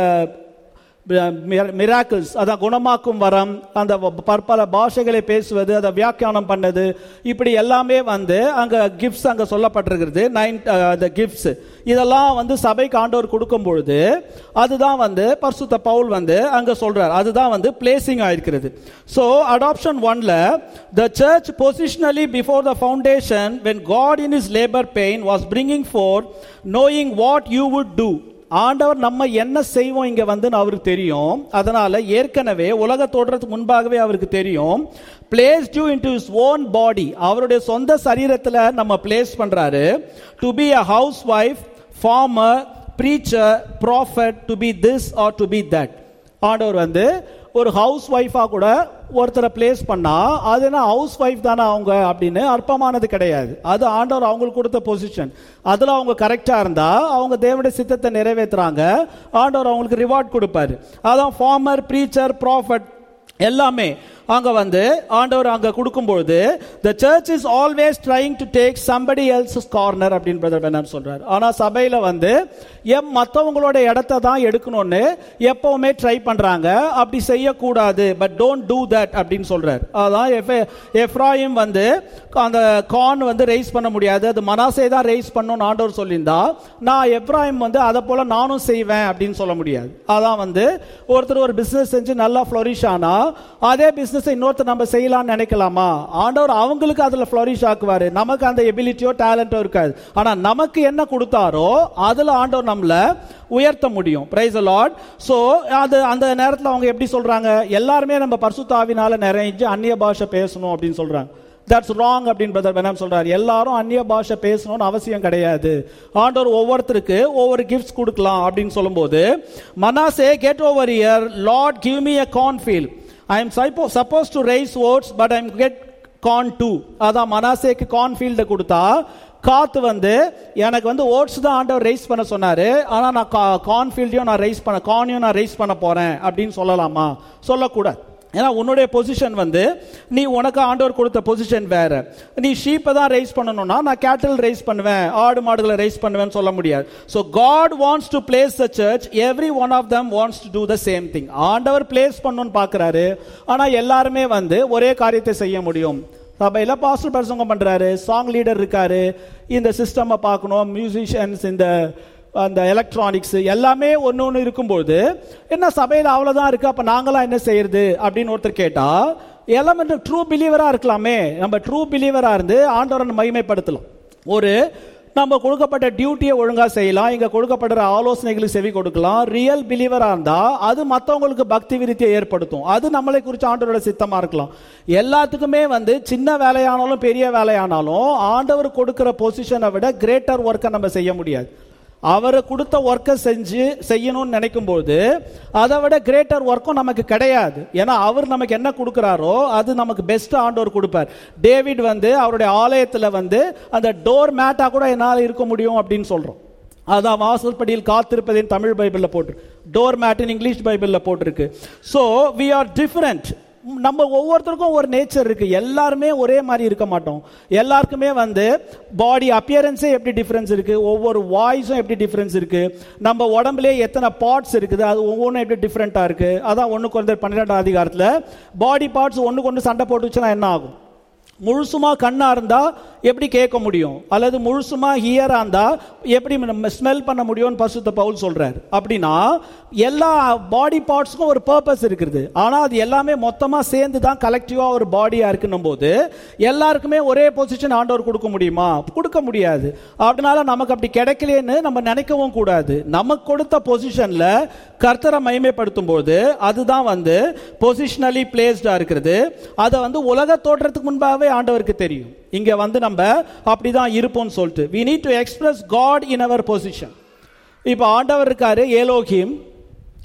மிராக்கிள்ஸ் அதான் குணமாக்கும் வரம் அந்த வ- பற்பல பாஷைகளை பேசுவது அதை வியாக்கியானம் பண்ணது இப்படி எல்லாமே வந்து அங்க கிஃப்ட்ஸ் அங்க சொல்லப்பட்டிருக்கிறது நைன் அந்த கிஃப்ட்ஸ் இதெல்லாம் வந்து சபைக்கு ஆண்டவர் கொடுக்கும் பொழுது அதுதான் வந்து பரிசுத்த பவுல் வந்து அங்க சொல்றார் அதுதான் வந்து பிளேசிங் ஆயிருக்கிறது ஸோ அடாப்ஷன் ஒன்ல the church positionally before the foundation when God in is labour pain was bringing forth knowing what you would do ஆண்டவர் நம்ம என்ன செய்வோம் இங்க வந்து அவருக்கு தெரியும் அதனால ஏற்கனவே உலக தோற்றத்துக்கு முன்பாகவே அவருக்கு தெரியும் place you into his own body அவருடைய சொந்த சரீரத்துல நம்ம பிளேஸ் பண்றாரு to be a housewife farmer preacher prophet to be this or to be that ஆண்டவர் வந்து ஒரு ஹவுஸ் ஒய்ஃபா கூட ஒருத்தரை பிளேஸ் பண்ணா அது என்ன ஹவுஸ் ஒய்ஃப் தானே அவங்க அப்படின்னு அற்பமானது கிடையாது அது ஆண்டவர் அவங்களுக்கு கொடுத்த பொசிஷன் அதுல அவங்க கரெக்டா இருந்தா அவங்க தேவனுடைய சித்தத்தை நிறைவேத்துறாங்க ஆண்டவர் அவங்களுக்கு ரிவார்ட் கொடுப்பாரு அதான் ஃபார்மர் ப்ரீச்சர் ப்ராஃபட் எல்லாமே அங்க வந்து ஆண்டவர் அங்க கொடுக்கும்பொழுது the church is always trying to take somebody else's corner அப்படின்னு பிரதர் பெனாம் சொல்றாரு ஆனா சபையில வந்து எம் மத்தவங்களோட இடத்தை தான் எடுக்கணும்னு எப்பவுமே ட்ரை பண்றாங்க அப்படி செய்யக்கூடாது பட் டோன்ட் டூ தட் அப்படின்னு சொல்றாரு அதான் எஃப்- எஃப்ராயிம் வந்து அந்த கான் வந்து ரைஸ் பண்ண முடியாது அது மனாசே தான் ரைஸ் பண்ணணும்னு ஆண்டவர் சொல்லியிருந்தா நான் எப்ராஹிம் வந்து அதை போல நானும் செய்வேன் அப்படின்னு சொல்ல முடியாது அதான் வந்து ஒருத்தர் ஒரு பிசினஸ் செஞ்சு நல்லா ஃப்ளரிஷ் ஆனா அதே பிசினஸ் இன்னொருத்தர் நம்ம செய்யலாம்னு நினைக்கலாமா ஆண்டவர் அவங்களுக்கு அதுல ஃப்ளரிஷ் ஆக்குவாரு நமக்கு அந்த எபிலிட்டியோ டேலண்டோ இருக்காது ஆனா நமக்கு என்ன கொடுத்தாரோ அதுல ஆண்டவர் நம்மள உயர்த்த முடியும் பிரைஸ் லார்ட் சோ அது அந்த நேரத்துல அவங்க எப்படி சொல்றாங்க எல்லாருமே நம்ம பரிசுத்தாவினால நிறைஞ்சு அந்நிய பாஷை பேசணும் அப்படின்னு சொல்றாங்க தட்ஸ் ராங் அப்படின்னு பிரதர் வேணாம் சொல்றாரு எல்லாரும் அந்நிய பாஷை பேசணும்னு அவசியம் கிடையாது ஆண்டவர் ஒவ்வொருத்தருக்கு ஒவ்வொரு கிஃப்ட்ஸ் கொடுக்கலாம் அப்படின்னு சொல்லும்போது Manasseh get over here Lord give me a cornfield I am supposed to raise oats but I am get corn too அதான் மனாசேக்கு கார்ன்ஃபீல்டை கொடுத்தா காத்து வந்து எனக்கு வந்து ஓட்ஸ் தான் ஆண்டவர் ரைஸ் பண்ண சொன்னாரு ஆனா நான் கார்ன்ஃபீல்டையும் நான் ரைஸ் பண்ண கார்னையும் நான் ரைஸ் பண்ண போறேன் அப்படின்னு சொல்லலாமா சொல்லக்கூடாது ஏன்னா உன்னுடைய பொசிஷன் வந்து நீ உனக்கு ஆண்டவர் கொடுத்த பொசிஷன் வேற நீ ஷீப்பை தான் ரைஸ் பண்ணணும்னா நான் கேட்டல் ரைஸ் பண்ணுவேன் ஆடு மாடுகளை ரைஸ் பண்ணுவேன்னு சொல்ல முடியாது so God wants to place the church every one of them wants to do the same thing ஆண்டவர் பிளேஸ் பண்ணணும்னு பார்க்குறாரு ஆனால் எல்லாருமே வந்து ஒரே காரியத்தை செய்ய முடியும் சபையில பாஸ்டர் பிரசங்கம் பண்றாரு சாங் லீடர் இருக்காரு இந்த சிஸ்டமை பார்க்கணும் மியூசிஷியன்ஸ் இந்த அந்த எலக்ட்ரானிக்ஸ் எல்லாமே ஒன்று ஒன்று இருக்கும்போது என்ன சபையில் அவ்வளோதான் இருக்கு அப்போ நாங்களாம் என்ன செய்யறது அப்படின்னு ஒருத்தர் கேட்டா எல்லாமே ட்ரூ பிலீவராக இருக்கலாமே நம்ம ட்ரூ பிலீவராக இருந்து ஆண்டவரை மகிமைப்படுத்தலாம் ஒரு நம்ம கொடுக்கப்பட்ட டியூட்டியை ஒழுங்கா செய்யலாம் இங்க கொடுக்கப்படுற ஆலோசனைகளுக்கு செவி கொடுக்கலாம் ரியல் பிலீவரா இருந்தா அது மத்தவங்களுக்கு பக்தி விருத்தியை ஏற்படுத்தும் அது நம்மளை குறித்து ஆண்டவரோட சித்தமா இருக்கலாம் எல்லாத்துக்குமே வந்து சின்ன வேலையானாலும் பெரிய வேலையானாலும் ஆண்டவர் கொடுக்கிற பொசிஷனை விட கிரேட்டர் ஒர்க்கை நம்ம செய்ய முடியாது அவர் கொடுத்த ஒர்க்கை செஞ்சு செய்யணும்னு நினைக்கும் போது அதை விட கிரேட்டர் ஒர்க்கும் நமக்கு கிடையாது ஏன்னா அவர் நமக்கு என்ன கொடுக்குறாரோ அது நமக்கு பெஸ்ட் ஆண்டவர் கொடுப்பார் டேவிட் வந்து அவருடைய ஆலயத்தில் வந்து அந்த டோர் மேட்டா கூட என்னால் இருக்க முடியும் அப்படின்னு சொல்றோம் அதான் வாசல்படியில் காத்திருப்பதின் தமிழ் பைபிளில் போட்டு டோர் மேட்டின் இங்கிலீஷ் பைபிளில் போட்டிருக்கு ஸோ வி ஆர் டிஃப்ரெண்ட் நம்ம ஒவ்வொருத்தருக்கும் ஒரு நேச்சர் இருக்கு எல்லாருமே ஒரே மாதிரி இருக்க மாட்டோம் எல்லாருக்குமே வந்து பாடி அப்பியரன்ஸே எப்படி டிஃபரன்ஸ் இருக்கு ஒவ்வொரு வாய்ஸும் எப்படி டிஃபரன்ஸ் இருக்கு நம்ம உடம்புலயே எத்தனை பார்ட்ஸ் இருக்குது அது ஒவ்வொன்றும் எப்படி டிஃப்ரெண்டா இருக்கு அதான் ஒன்று குறைந்த பன்னிரெண்டாம் அதிகாரத்தில் பாடி பார்ட்ஸ் ஒன்று கொண்டு சண்டை போட்டுச்சுன்னா என்ன ஆகும் முழுசுமா கண்ணா இருந்தா எப்படி கேட்க முடியும் அல்லது முழுசுமா ஹியரா இருந்தா எப்படி நம்ம ஸ்மெல் பண்ண முடியும்னு பசுத்த பவுல் சொல்றாரு அப்படின்னா எல்லா பாடி பார்ட்ஸ்க்கும் ஒரு பர்பஸ் இருக்குது ஆனா அது எல்லாமே மொத்தமா சேர்ந்து தான் கலெக்டிவா ஒரு பாடியா இருக்குன்னும் போது எல்லாருக்குமே ஒரே பொசிஷன் ஆண்டவர் கொடுக்க முடியுமா கொடுக்க முடியாது அதனால நமக்கு அப்படி கிடைக்கலன்னு நம்ம நினைக்கவும் கூடாது நமக்கு கொடுத்த பொசிஷன்ல கர்த்தரை மகிமைப்படுத்தும் போது அதுதான் வந்து பொசிஷனலி பிளேஸ்டா இருக்கிறது அதை வந்து உலக தோற்றத்துக்கு முன்பாகவே ஆண்டவருக்கு தெரியும் இங்க வந்து நம்ம அப்படிதான் இருப்போம்னு சொல்லிட்டு we need to express god in our position இப்போ ஆண்டவர் இருக்காரு ஏலோகிம்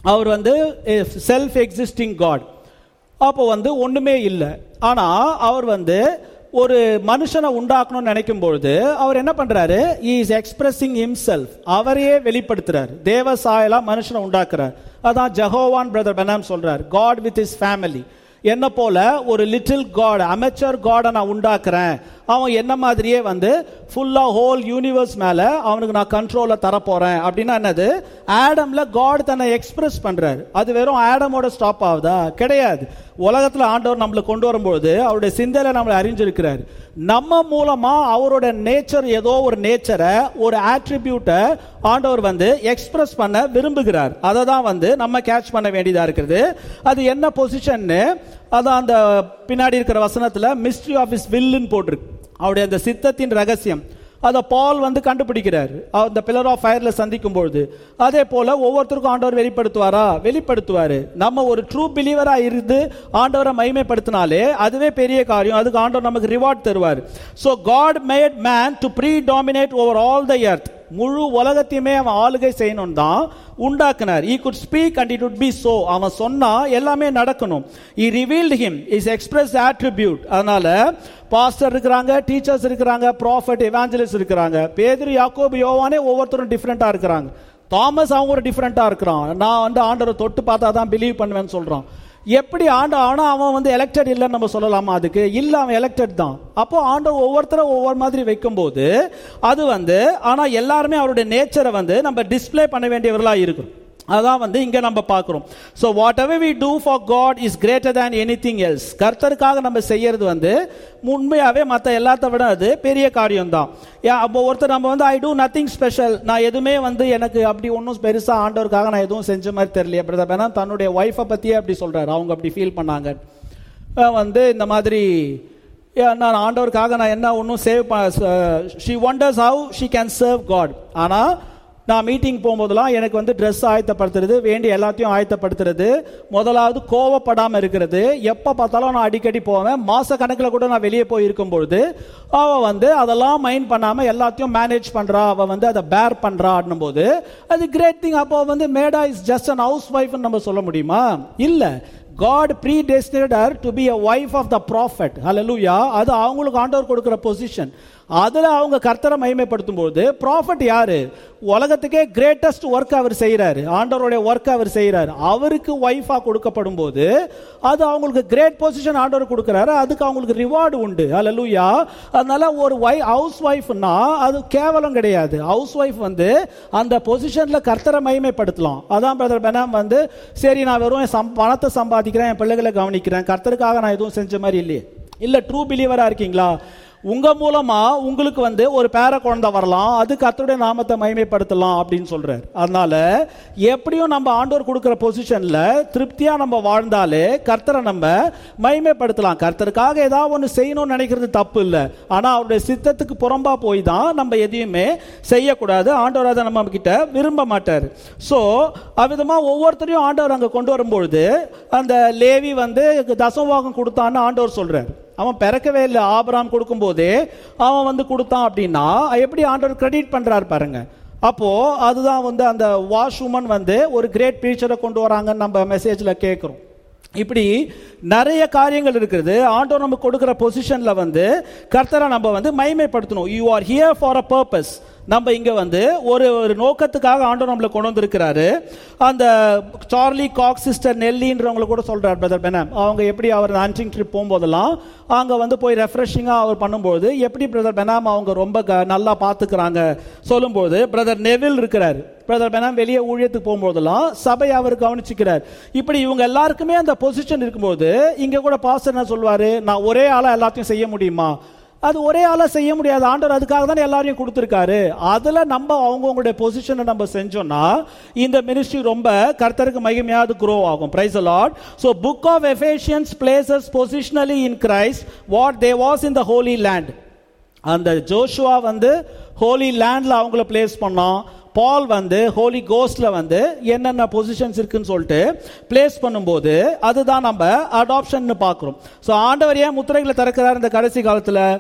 அவர் வந்து செல்ஃப் எக்ஸிஸ்டிங் காட் அப்போ வந்து ஒண்ணுமே இல்லை ஆனா அவர் வந்து ஒரு மனுஷனை உண்டாக்கணும்னு நினைக்கும் பொழுது அவர் என்ன பண்றாரு இஸ் எக்ஸ்பிரஸிங் himself அவரையே வெளிப்படுத்துறாரு தேவ சாயலா மனுஷனை உண்டாக்குறார் அதான் ஜஹோவான் பிரதர் பெனாம் சொல்றார் காட் வித் இஸ் ஃபேமிலி என்ன போல ஒரு லிட்டில் காட் அமைச்சர் காடை நான் உண்டாக்குறேன் அவன் என்ன மாதிரியே வந்து ஃபுல்லா ஹோல் யூனிவர்ஸ் மேல அவனுக்கு நான் கண்ட்ரோலை தரப்போறேன் அப்படின்னா என்னது ஆடம்ல காட் தன்னை எக்ஸ்பிரஸ் பண்றாரு அது வெறும் ஆடமோட ஸ்டாப் ஆகுதா கிடையாது உலகத்துல ஆண்டவர் நம்மளை கொண்டு வரும்பொழுது அவருடைய சிந்தையில நம்மளை அறிஞ்சிருக்கிறார் நம்ம மூலமா அவரோட நேச்சர் ஏதோ ஒரு நேச்சரை ஒரு ஆட்ரிபியூட்டை ஆண்டவர் வந்து எக்ஸ்பிரஸ் பண்ண விரும்புகிறார் அதை தான் வந்து நம்ம கேட்ச் பண்ண வேண்டியதா இருக்கிறது அது என்ன பொசிஷன்னு அதான் அந்த பின்னாடி இருக்கிற வசனத்துல மிஸ்ட்ரி ஆஃப் இஸ் வில்லுன்னு போட்டிருக்கு அவருடைய அந்த சித்தத்தின் ரகசியம் அதை பால் வந்து கண்டுபிடிக்கிறார் அந்த பில்லர் ஆஃப் ஃபயர்ல சந்திக்கும் பொழுது அதே போல ஒவ்வொருத்தருக்கும் ஆண்டவர் வெளிப்படுத்துவாரா வெளிப்படுத்துவாரு நம்ம ஒரு ட்ரூ பிலீவரா இருந்து ஆண்டவரை மகிமைப்படுத்தினாலே அதுவே பெரிய காரியம் அதுக்கு ஆண்டவர் நமக்கு ரிவார்ட் தருவார் so God made man to predominate over all the earth முழு உலகத்தையுமே அவன் ஆளுகை செய்யணும் தான் உண்டாக்குனார் he could speak and it would be so அவன் சொன்னா எல்லாமே நடக்கணும் he revealed him is express attribute அதனால பாஸ்டர் இருக்கிறாங்க டீச்சர்ஸ் இருக்கிறாங்க ப்ராஃபட் எவாஞ்சலிஸ்ட் இருக்கிறாங்க பேதுரு யாக்கோபு யோவானே ஒவ்வொருத்தரும் டிஃப்ரெண்டா இருக்கிறாங்க தாமஸ் அவங்க ஒரு டிஃப்ரெண்டா இருக்கிறான் நான் வந்து ஆண்டரை தொட்டு பார்த்தா தான் பிலீவ் பண்ணுவேன்னு சொல்றான் எப்படி ஆண்டு ஆனா அவன் வந்து எலெக்டட் இல்லைன்னு நம்ம சொல்லலாமா அதுக்கு இல்ல அவன் எலெக்டட் தான் அப்போ ஆண்டவர் ஒவ்வொருத்தரும் ஒவ்வொரு மாதிரி வைக்கும்போது அது வந்து ஆனா எல்லாருமே அவருடைய நேச்சரை வந்து நம்ம டிஸ்ப்ளே பண்ண வேண்டியவர்களா இருக்கும் அதான் வந்து இங்க நம்ம பார்க்கிறோம் so whatever we do for God is greater than anything else கர்த்தருக்காக நம்ம செய்யறது வந்து உண்மையாவே மற்ற எல்லாத்த விட அது பெரிய காரியம் தான் அப்போ ஒருத்தர் நம்ம வந்து ஐ டூ நத்திங் ஸ்பெஷல் நான் எதுவுமே வந்து எனக்கு அப்படி ஒன்றும் பெருசா ஆண்டவருக்காக நான் எதுவும் செஞ்ச மாதிரி தெரியல பிரதர் வேணா தன்னுடைய ஒய்ஃபை பத்தியே அப்படி சொல்றாரு அவங்க அப்படி ஃபீல் பண்ணாங்க அஹ் வந்து இந்த மாதிரி ஏன் நான் ஆண்டவருக்காக நான் என்ன ஒன்றும் save she wonders how she can serve God ஆனால் நான் மீட்டிங் போகும்போதெல்லாம் எனக்கு வந்து ட்ரெஸ் ஆயத்தப்படுத்துறது வேண்டிய எல்லாத்தையும் ஆயத்தப்படுத்துறது முதலாவது கோவப்படாமல் இருக்கிறது எப்போ பார்த்தாலும் நான் அடிக்கடி போவேன் மாச கணக்கில் கூட நான் வெளியே போய் இருக்கும் பொழுது அவள் வந்து அதெல்லாம் மைண்ட் பண்ணாமல் எல்லாத்தையும் மேனேஜ் பண்ணுறா அவள் வந்து அதை பேர் பண்ணுறா போது அது கிரேட் திங் அப்போ வந்து மேடா இஸ் ஜஸ்ட் அன் ஹவுஸ் ஒய்ஃப்னு நம்ம சொல்ல முடியுமா இல்லை God predestined to be a wife of the prophet ஹalleluya அது அவங்களுக்கு ஆண்டவர் கொடுக்கிற பொசிஷன் அதுல அவங்க கர்த்தரை மகிமைப்படுத்தும் போது ப்ராஃபட் யாரு உலகத்துக்கே கிரேட்டஸ்ட் ஒர்க் அவர் செய்யறாரு ஆண்டவருடைய ஒர்க் அவர் செய்யறாரு அவருக்கு ஒய்ஃபா கொடுக்கப்படும் போது அது அவங்களுக்கு கிரேட் பொசிஷன் ஆண்டவர் கொடுக்கறாரு அதுக்கு அவங்களுக்கு ரிவார்டு உண்டு ஹalleluya அதனால ஒரு வை ஹவுஸ் ஒய்ஃப்னா அது கேவலம் கிடையாது ஹவுஸ் ஒய்ஃப் வந்து அந்த பொசிஷன்ல கர்த்தரை மகிமைப்படுத்தலாம் அதான் பிரதர் பெனாம் வந்து சரி நான் வெறும் என் சம் பணத்தை சம்பாதிக்கிறேன் என் பிள்ளைகளை கவனிக்கிறேன் கர்த்தருக்காக நான் எதுவும் செஞ்ச மாதிரி இல்லையே இல்ல ட்ரூ பிலீவரா இருக்கீங்களா உங்க மூலமா உங்களுக்கு வந்து ஒரு பேர குழந்தை வரலாம் அது கர்த்தருடைய நாமத்தை மகிமைப்படுத்தலாம் அப்படின்னு சொல்றாரு அதனால எப்படியும் நம்ம ஆண்டவர் கொடுக்கிற பொசிஷன்ல திருப்தியா நம்ம வாழ்ந்தாலே கர்த்தரை நம்ம மகிமைப்படுத்தலாம் கர்த்தருக்காக ஏதாவது ஒன்று செய்யணும்னு நினைக்கிறது தப்பு இல்லை ஆனா அவருடைய சித்தத்துக்கு புறம்பா போய் தான் நம்ம எதையுமே செய்யக்கூடாது ஆண்டவர் அதை நம்ம கிட்ட விரும்ப மாட்டார் ஸோ அவ்விதமா ஒவ்வொருத்தரையும் ஆண்டவர் அங்க கொண்டு வரும்பொழுது அந்த லேவி வந்து தசமபாகம் கொடுத்தான்னு ஆண்டவர் சொல்றாரு அவன் பிறக்கவே இல்லை ஆபராம் கொடுக்கும்போதே அவன் வந்து கொடுத்தான் அப்படின்னா எப்படி ஆண்டவர் கிரெடிட் பண்றாரு பாருங்க அப்போ அதுதான் வந்து அந்த வாஷ் உமன் வந்து ஒரு கிரேட் பீச்சரை கொண்டு வராங்கன்னு நம்ம மெசேஜ்ல கேட்குறோம் இப்படி நிறைய காரியங்கள் இருக்குது ஆண்டவர் நமக்கு கொடுக்கிற பொசிஷன்ல வந்து கர்த்தரை நம்ம வந்து மைமைப்படுத்தணும் you are here for a purpose நம்ம இங்க வந்து ஒரு ஒரு நோக்கத்துக்காக ஆண்டவர் நம்மளை கொண்டு வந்திருக்கிறாரு அந்த சார்லி காக் சிஸ்டர் நெல்லின்றவங்களை கூட சொல்றாரு பிரதர் பெனம் அவங்க எப்படி அவர் ஹண்டிங் ட்ரிப் போகும்போதெல்லாம் அங்க வந்து போய் ரெஃப்ரெஷிங்கா அவர் பண்ணும்போது எப்படி பிரதர் பெனாம் அவங்க ரொம்ப க- நல்லா பாத்துக்கிறாங்க சொல்லும்போது பிரதர் நெவில் இருக்கிறாரு பிரதர் பெனாம் வெளியே ஊழியத்துக்கு போகும்போதெல்லாம் சபை அவர் கவனிச்சுக்கிறார் இப்படி இவங்க எல்லாருக்குமே அந்த பொசிஷன் இருக்கும்போது இங்க கூட பாஸ்டர் என்ன சொல்வாரு நான் ஒரே ஆளா எல்லாத்தையும் செய்ய முடியுமா அது ஒரே ஆளா செய்ய முடியாது ஆண்டவர் அதுக்காக தானே எல்லாரையும் கொடுத்துருக்காரு அதுல நம்ம அவங்கவுங்களுடைய பொசிஷனை நம்ம செஞ்சோம்னா இந்த மினிஸ்ட்ரி ரொம்ப கர்த்தருக்கு மகிமையாது grow ஆகும் praise Lord so book of Ephesians places positionally in Christ what they was in the holy land அந்த ஜோஷுவா வந்து ஹோலி லேண்ட்ல அவங்கள பிளேஸ் பண்ணோம் பால் வந்து ஹோலி கோஸ்ட்ல வந்து என்னென்ன பொசிஷன்ஸ் இருக்குன்னு சொல்லிட்டு பிளேஸ் பண்ணும்போது அதுதான் நம்ம அடாப்ஷன் பார்க்குறோம் ஸோ ஆண்டவர் ஏன் முத்திரைகளை திறக்கிறார் இந்த கடைசி காலத்துல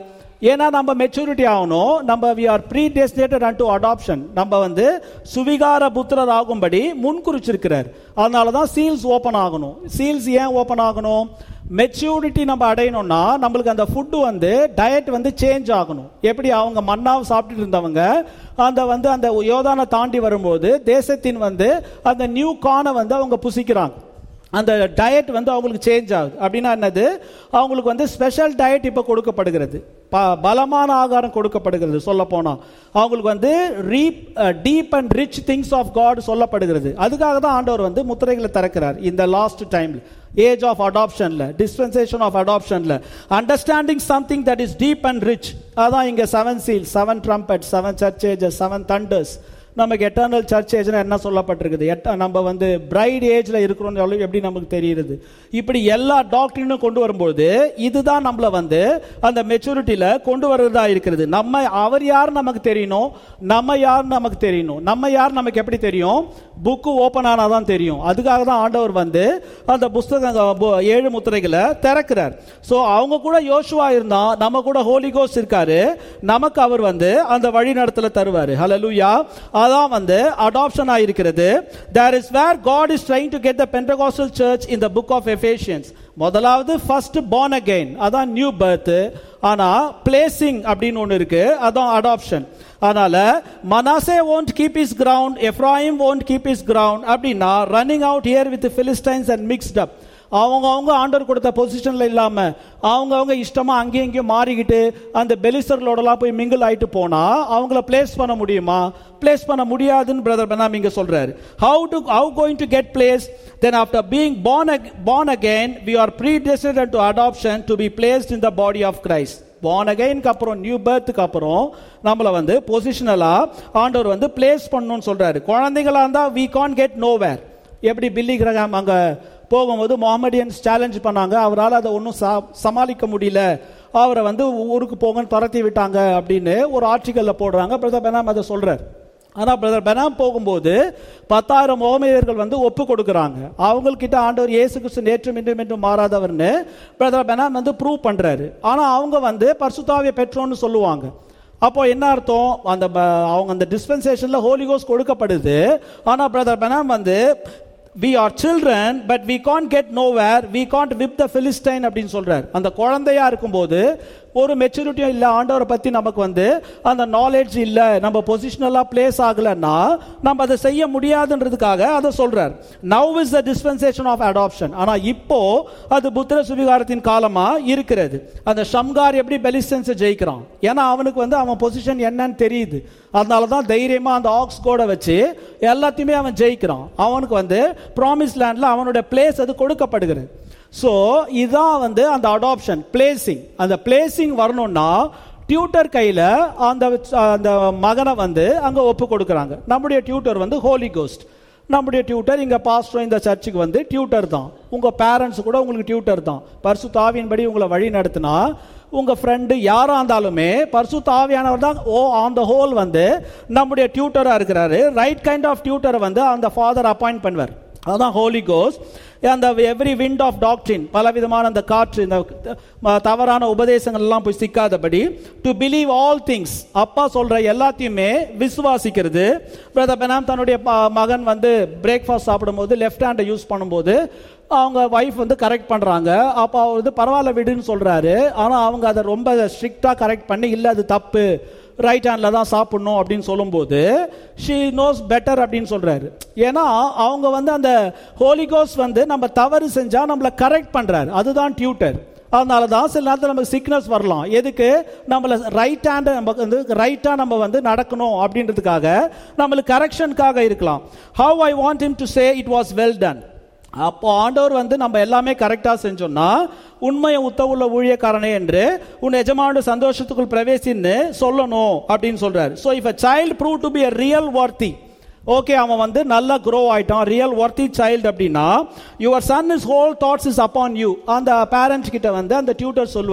ஏன்னா நம்ம மெச்சூரிட்டி ஆகணும் நம்ம we are predestinated and to adoption நம்ம வந்து சுவிகார புத்திரர் ஆகும்படி முன்குறிச்சிருக்கிறார் அதனால தான் சீல்ஸ் ஓப்பன் ஆகணும் சீல்ஸ் ஏன் ஓப்பன் ஆகணும் மெச்சூரிட்டி நம்ம அடையணும்னா நம்மளுக்கு அந்த ஃபுட்டு வந்து டயட் வந்து சேஞ்ச் ஆகணும் எப்படி அவங்க மன்னாவை சாப்பிட்டுட்டு இருந்தவங்க அந்த வந்து அந்த யோதானை தாண்டி வரும்போது தேசத்தின் வந்து அந்த நியூ கானை வந்து அவங்க புசிக்கிறாங்க அந்த டயட் வந்து அவங்களுக்கு சேஞ்ச் ஆகுது அப்படின்னா என்னது அவங்களுக்கு வந்து ஸ்பெஷல் டயட் இப்போ கொடுக்கப்படுகிறது ப பலமான ஆகாரம் கொடுக்கப்படுகிறது சொல்ல போனால் அவங்களுக்கு வந்து reap deep and rich things of God சொல்லப்படுகிறது அதுக்காக தான் ஆண்டவர் வந்து முத்திரைகளை திறக்கிறார் இந்த லாஸ்ட் டைம்ல ஏஜ் ஆஃப் அடாப்ஷன்ல டிஸ்பென்சேஷன் ஆஃப் அடாப்ஷன்ல understanding something that is deep and rich அதான் இங்க seven seal seven trumpet seven church ages seven thunders நமக்கு எட்டர்னல் சர்ச் ஏஜ்னா என்ன சொல்லப்பட்டிருக்குது எட்ட நம்ம வந்து பிரைட் ஏஜ்ல இருக்கிறோம்னு சொல்லி எப்படி நமக்கு தெரியுது இப்படி எல்லா டாக்டரினும் கொண்டு வரும்போது இதுதான் நம்மள வந்து அந்த மெச்சூரிட்டியில கொண்டு வர்றதா இருக்கிறது நம்ம அவர் யார் நமக்கு தெரியணும் நம்ம யார் நமக்கு தெரியணும் நம்ம யார் நமக்கு எப்படி தெரியும் புக்கு ஓப்பன் ஆனாதான் தெரியும் அதுக்காக தான் ஆண்டவர் வந்து அந்த புஸ்தகம் பு- ஏழு முத்திரைகளை திறக்கிறார் ஸோ அவங்க கூட யோசுவா இருந்தா நம்ம கூட ஹோலி கோஸ் இருக்காரு நமக்கு அவர் வந்து அந்த வழி நடத்தல தருவாரு ஹalleluya அதான் வந்து அடாப்ஷன் ஆயிருக்கிறது there is where God is trying to get the pentecostal church in the book of Ephesians முதலாவது ஃபர்ஸ்ட் born again அதான் நியூ பர்த் ஆனா பிளேசிங் அப்படின்னு ஒன்று இருக்கு அதான் அடாப்ஷன் அதனால Manasseh won't keep his ground Ephraim won't keep his ground அப்படின்னா running out here with the philistines and mixed up அவங்க அவங்க ஆண்டவர் கொடுத்த பொசிஷன்ல இல்லாம அவங்க அவங்க இஷ்டமா அங்கேயும் இங்கேயும் மாறிக்கிட்டு அந்த பெலிசர்களோடலாம் போய் மிங்கிள் ஆயிட்டு போனா அவங்கள பிளேஸ் பண்ண முடியுமா பிளேஸ் பண்ண முடியாதுன்னு பிரதர் பெனாம் இங்க சொல்றாரு how to how going to get place then after being born ag- born again we are predestined to adoption to be placed in the body of Christ born againக்கு அப்புறம் new பர்த்துக்கு அப்புறம் நம்மள வந்து பொசிஷனலா ஆண்டவர் வந்து place பண்ணணும்னு சொல்றாரு குழந்தைங்களா இருந்தா we can't get nowhere எப்படி பில்லி கிரகாம் அங்க போகும்போது முகமடியன்ஸ் சேலஞ்ச் பண்ணாங்க அவரால் அதை ஒன்றும் சமாளிக்க முடியல அவரை வந்து ஊருக்கு போங்கன்னு துரத்தி விட்டாங்க அப்படின்னு ஒரு ஆர்டிக்கல்ல போடுறாங்க பிரதர் பெனாம் அதை சொல்றார் ஆனால் பிரதர் பெனாம் போகும்போது பத்தாயிரம் மோமையர்கள் வந்து ஒப்பு கொடுக்குறாங்க அவங்கக்கிட்ட ஆண்டவர் இயேசு கிறிஸ்து நேற்றும் இன்றும் என்றும் மாறாதவர்னு பிரதர் பெனாம் வந்து ப்ரூவ் பண்றாரு ஆனால் அவங்க வந்து பரிசுத்தாவிய பெற்றோன்னு சொல்லுவாங்க அப்போ என்ன அர்த்தம் அந்த ப- அவங்க அந்த டிஸ்பென்சேஷன்ல ஹோலி கோஸ் கொடுக்கப்படுது ஆனா பிரதர் பெனாம் வந்து we are children but we can't get nowhere we can't whip the philistine அப்படின்னு சொல்றார் அந்த குழந்தையா இருக்கும்போது ஒரு மெச்சூரிட்டியும் இல்ல ஆண்டவரை பத்தி நமக்கு வந்து அந்த நாலேஜ் இல்ல நம்ம பொசிஷனலா பிளேஸ் ஆகலன்னா நம்ம அதை செய்ய முடியாதுன்றதுக்காக அதை சொல்றார் now is the dispensation of adoption ஆனா இப்போ அது புத்திர சுவிகாரத்தின் காலமா இருக்கிறது அந்த ஷம்கார் எப்படி பெலிஸ்டன்ஸை ஜெயிக்கிறான் ஏன்னா அவனுக்கு வந்து அவன் பொசிஷன் என்னன்னு தெரியுது அதனால தான் தைரியமா அந்த ஆக்ஸ் கோட வச்சு எல்லாத்தையுமே அவன் ஜெயிக்கிறான் அவனுக்கு வந்து ப்ராமிஸ் லேண்ட்ல அவனுடைய பிளேஸ் அது கொடுக்கப்படுகிறது ஸோ இதான் வந்து அந்த அடாப்ஷன் பிளேசிங் அந்த பிளேசிங் வரணும்னா டியூட்டர் கையில அந்த அந்த மகனை வந்து அங்க ஒப்பு கொடுக்கறாங்க நம்முடைய டியூட்டர் வந்து ஹோலி கோஸ்ட் நம்முடைய டியூட்டர் இங்க பாஸ்டர் இந்த சர்ச்சுக்கு வந்து டியூட்டர் தான் உங்க பேரண்ட்ஸ் கூட உங்களுக்கு டியூட்டர் தான் பரிசு தாவியின்படி உங்களை வழி நடத்தினா உங்க ஃப்ரெண்டு யாரா இருந்தாலுமே பரிசு தாவியானவர் தான் ஓ ஆன் த ஹோல் வந்து நம்முடைய டியூட்டரா இருக்கிறாரு ரைட் கைண்ட் ஆஃப் டியூட்டரை வந்து அந்த ஃபாதர் அப்பாயிண்ட் பண்ணுவார் அதான் ஹோலி கோஸ் அந்த எவ்ரி விண்ட் ஆஃப் டாக்டரின் பல விதமான அந்த காற்று இந்த ம- தவறான உபதேசங்கள் எல்லாம் போய் சிக்காதபடி டு பிலீவ் ஆல் திங்ஸ் அப்பா சொல்ற எல்லாத்தையுமே விசுவாசிக்கிறது பிரதர் பெனாம் தன்னுடைய ப- மகன் வந்து பிரேக்ஃபாஸ்ட் சாப்பிடும்போது லெஃப்ட் ஹேண்டை யூஸ் பண்ணும்போது அவங்க ஒய்ஃப் வந்து கரெக்ட் பண்றாங்க அப்போ அவர் வந்து பரவாயில்ல விடுன்னு சொல்றாரு ஆனா அவங்க அதை ரொம்ப ஸ்ட்ரிக்டா கரெக்ட் பண்ணி இல்ல அது தப்பு ரைட் ஹேண்ட்ல தான் சாப்பிடணும் அப்படின்னு சொல்லும்போது ஷீ நோஸ் பெட்டர் அப்படின்னு சொல்றாரு ஏன்னா அவங்க வந்து அந்த ஹோலிகோஸ் வந்து நம்ம தவறு செஞ்சா நம்மள கரெக்ட் பண்றாரு அதுதான் டியூட்டர் அதனால தான் சில நேரத்தில் நமக்கு சிக்னஸ் வரலாம் எதுக்கு நம்மள ரைட் ஹேண்டை நம்ம வந்து ரைட்டாக நம்ம வந்து நடக்கணும் அப்படின்றதுக்காக நம்மளுக்கு கரெக்ஷனுக்காக இருக்கலாம் how I want him to say it was well done அப்போ ஆண்டவர் வந்து நம்ம எல்லாமே கரெக்டாக செஞ்சோம்னா உண்மையை உத்தவுள்ள ஊழியக்காரனே என்று உன் எஜமானோட சந்தோஷத்துக்குள் பிரவேசின்னு சொல்லணும் அப்படின்னு சொல்றாரு so if a child prove to be a real worthy okay அவன் வந்து நல்லா க்ரோ ஆயிட்டான் ரியல் ஒர்த்தி சைல்டு அப்படின்னா your son is whole thoughts is upon you அந்த பேரண்ட்ஸ் கிட்ட வந்து அந்த டியூட்டர் சொல்வார்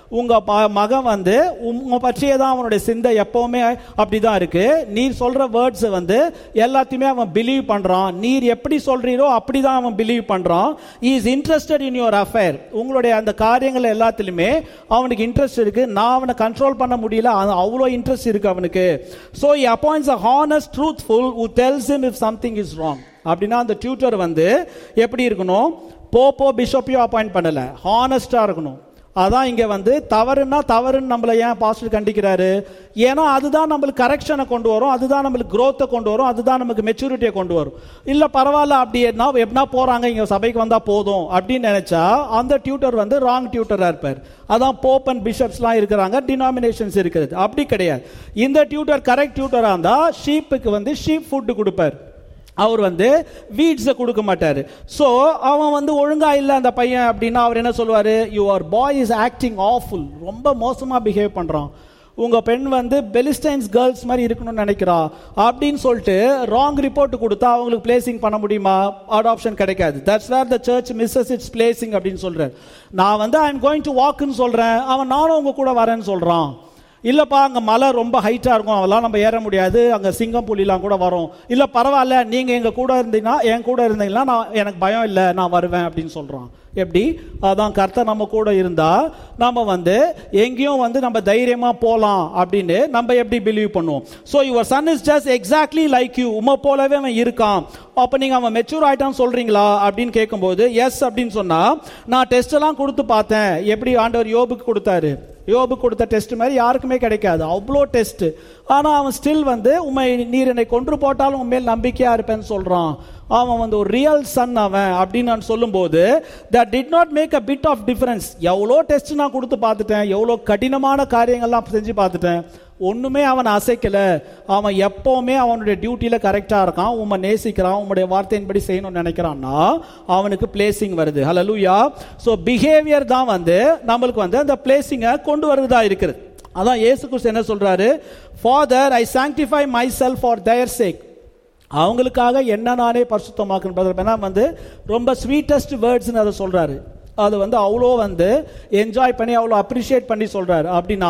உங்க ப- மகன் வந்து உங்க பற்றியே தான் அவனுடைய சிந்தை எப்பவுமே அப்படிதான் இருக்கு நீர் சொல்ற வேர்ட்ஸ் வந்து எல்லாத்தையுமே அவன் பிலீவ் பண்றான் நீர் எப்படி சொல்றீரோ அப்படிதான் அவன் பிலீவ் பண்றான் is interested in your affair உங்களுடைய அந்த காரியங்கள் எல்லாத்துலயுமே அவனுக்கு இன்ட்ரெஸ்ட் இருக்கு நான் அவனை கண்ட்ரோல் பண்ண முடியல அது அவ்வளோ இன்ட்ரெஸ்ட் இருக்கு அவனுக்கு so he appoints a honest truthful who tells him if something is wrong அப்படின்னா அந்த டியூட்டர் வந்து எப்படி இருக்கணும் போப்போ பிஷப்பையோ அப்பாயிண்ட் பண்ணல ஹானஸ்டா இருக்கணும் அதான் இங்க வந்து தவறுன்னா தவறுன்னு நம்மள ஏன் பாஸ்டர் கண்டிக்கிறாரு ஏன்னா அதுதான் நம்மளுக்கு கரெக்ஷனை கொண்டு வரும் அதுதான் நம்மளுக்கு growth-அ கொண்டு வரும் அதுதான் நமக்கு மெச்சூரிட்டியை கொண்டு வரும் இல்ல பரவாயில்ல அப்படி என்ன எப்படின்னா போறாங்க இங்க சபைக்கு வந்தா போதும் அப்படின்னு நினைச்சா அந்த டியூட்டர் வந்து ராங் டியூட்டரா இருப்பார் அதான் போப் அண்ட் பிஷப்ஸ்லாம் இருக்கிறாங்க டினாமினேஷன்ஸ் இருக்கிறது அப்படி கிடையாது இந்த டியூட்டர் கரெக்ட் டியூட்டரா இருந்தா ஷீப்புக்கு வந்து ஷீப் ஃபுட் கொடுப்பார் அவர் வந்து வீட்ஸை கொடுக்க மாட்டாரு ஸோ அவன் வந்து ஒழுங்கா இல்லை அந்த பையன் அப்படின்னா அவர் என்ன சொல்லுவாரு your boy is acting awful ரொம்ப மோசமா பிஹேவ் பண்றான் உங்க பெண் வந்து பெலிஸ்டைன்ஸ் கேர்ள்ஸ் மாதிரி இருக்கணும்னு நினைக்கிறா அப்படின்னு சொல்லிட்டு ராங் ரிப்போர்ட் கொடுத்தா அவங்களுக்கு பிளேசிங் பண்ண முடியுமா அடாப்ஷன் கிடைக்காது that's where the church misses its placing அப்படின்னு சொல்றேன் நான் வந்து ஐ எம் கோயிங் டு வாக்குன்னு சொல்றேன் அவன் நானும் உங்க கூட வரேன்னு சொல்றான் இல்லப்பா அங்க மலை ரொம்ப ஹைட்டா இருக்கும் அதெல்லாம் நம்ம ஏற முடியாது அங்க சிங்கம் புலிலாம் கூட வரும் இல்ல பரவாயில்ல நீங்க எங்க கூட இருந்தீங்கன்னா என் கூட இருந்தீங்கன்னா நான் எனக்கு பயம் இல்ல நான் வருவேன் அப்படின்னு சொல்றான் எப்படி அதான் கர்த்தர் நம்ம கூட இருந்தா நம்ம வந்து எங்கேயும் வந்து நம்ம தைரியமா போலாம் அப்படின்னு நம்ம எப்படி பிலீவ் பண்ணுவோம் so your son is just exactly like you உமை போலவே அவன் இருக்கான் அப்ப நீங்க அவன் மெச்சூர் ஆயிட்டான்னு சொல்றீங்களா அப்படின்னு கேட்கும்போது எஸ் அப்படின்னு சொன்னா நான் டெஸ்ட் எல்லாம் கொடுத்து பார்த்தேன் எப்படி ஆண்டவர் யோபுக்கு கொடுத்தாரு யோபு கொடுத்த டெஸ்ட் மாதிரி யாருக்குமே கிடைக்காது அவ்வளோ டெஸ்ட் ஆனா அவன் ஸ்டில் வந்து உண்மை நீர் என்னை கொன்று போட்டாலும் உண்மையில் நம்பிக்கையா இருப்பேன்னு சொல்றான் அவன் வந்து ஒரு ரியல் சன் அவன் அப்படின்னு நான் சொல்லும்போது that did not make a bit of difference எவ்வளோ டெஸ்ட் நான் கொடுத்து பார்த்துட்டேன் எவ்வளோ கடினமான காரியங்கள்லாம் செஞ்சு பார்த்துட்டேன் ஒண்ணுமே அவன் அசைக்கல அவன் எப்பவுமே அவனுடைய டியூட்டியில கரெக்டா இருக்கான் உம்மை நேசிக்கிறான் உம்முடைய வார்த்தையின்படி செய்யணும்னு நினைக்கிறான்னா அவனுக்கு பிளேசிங் வருது ஹalleluya சோ பிஹேவியர் தான் வந்து நம்மளுக்கு வந்து அந்த பிளேசிங்கை கொண்டு வருவதா இருக்குது அதான் இயேசு கிறிஸ்து என்ன சொல்றாரு father I sanctify myself for their sake அவங்களுக்காக என்ன நானே பரிசுத்தமாக்கணும் வந்து ரொம்ப ஸ்வீட்டஸ்ட் வேர்ட்ஸ்னு அதை சொல்றாரு அது வந்து அவ்வளோ வந்து என்ஜாய் பண்ணி அவ்வளோ அப்ரிஷியேட் பண்ணி சொல்றாரு அப்படின்னா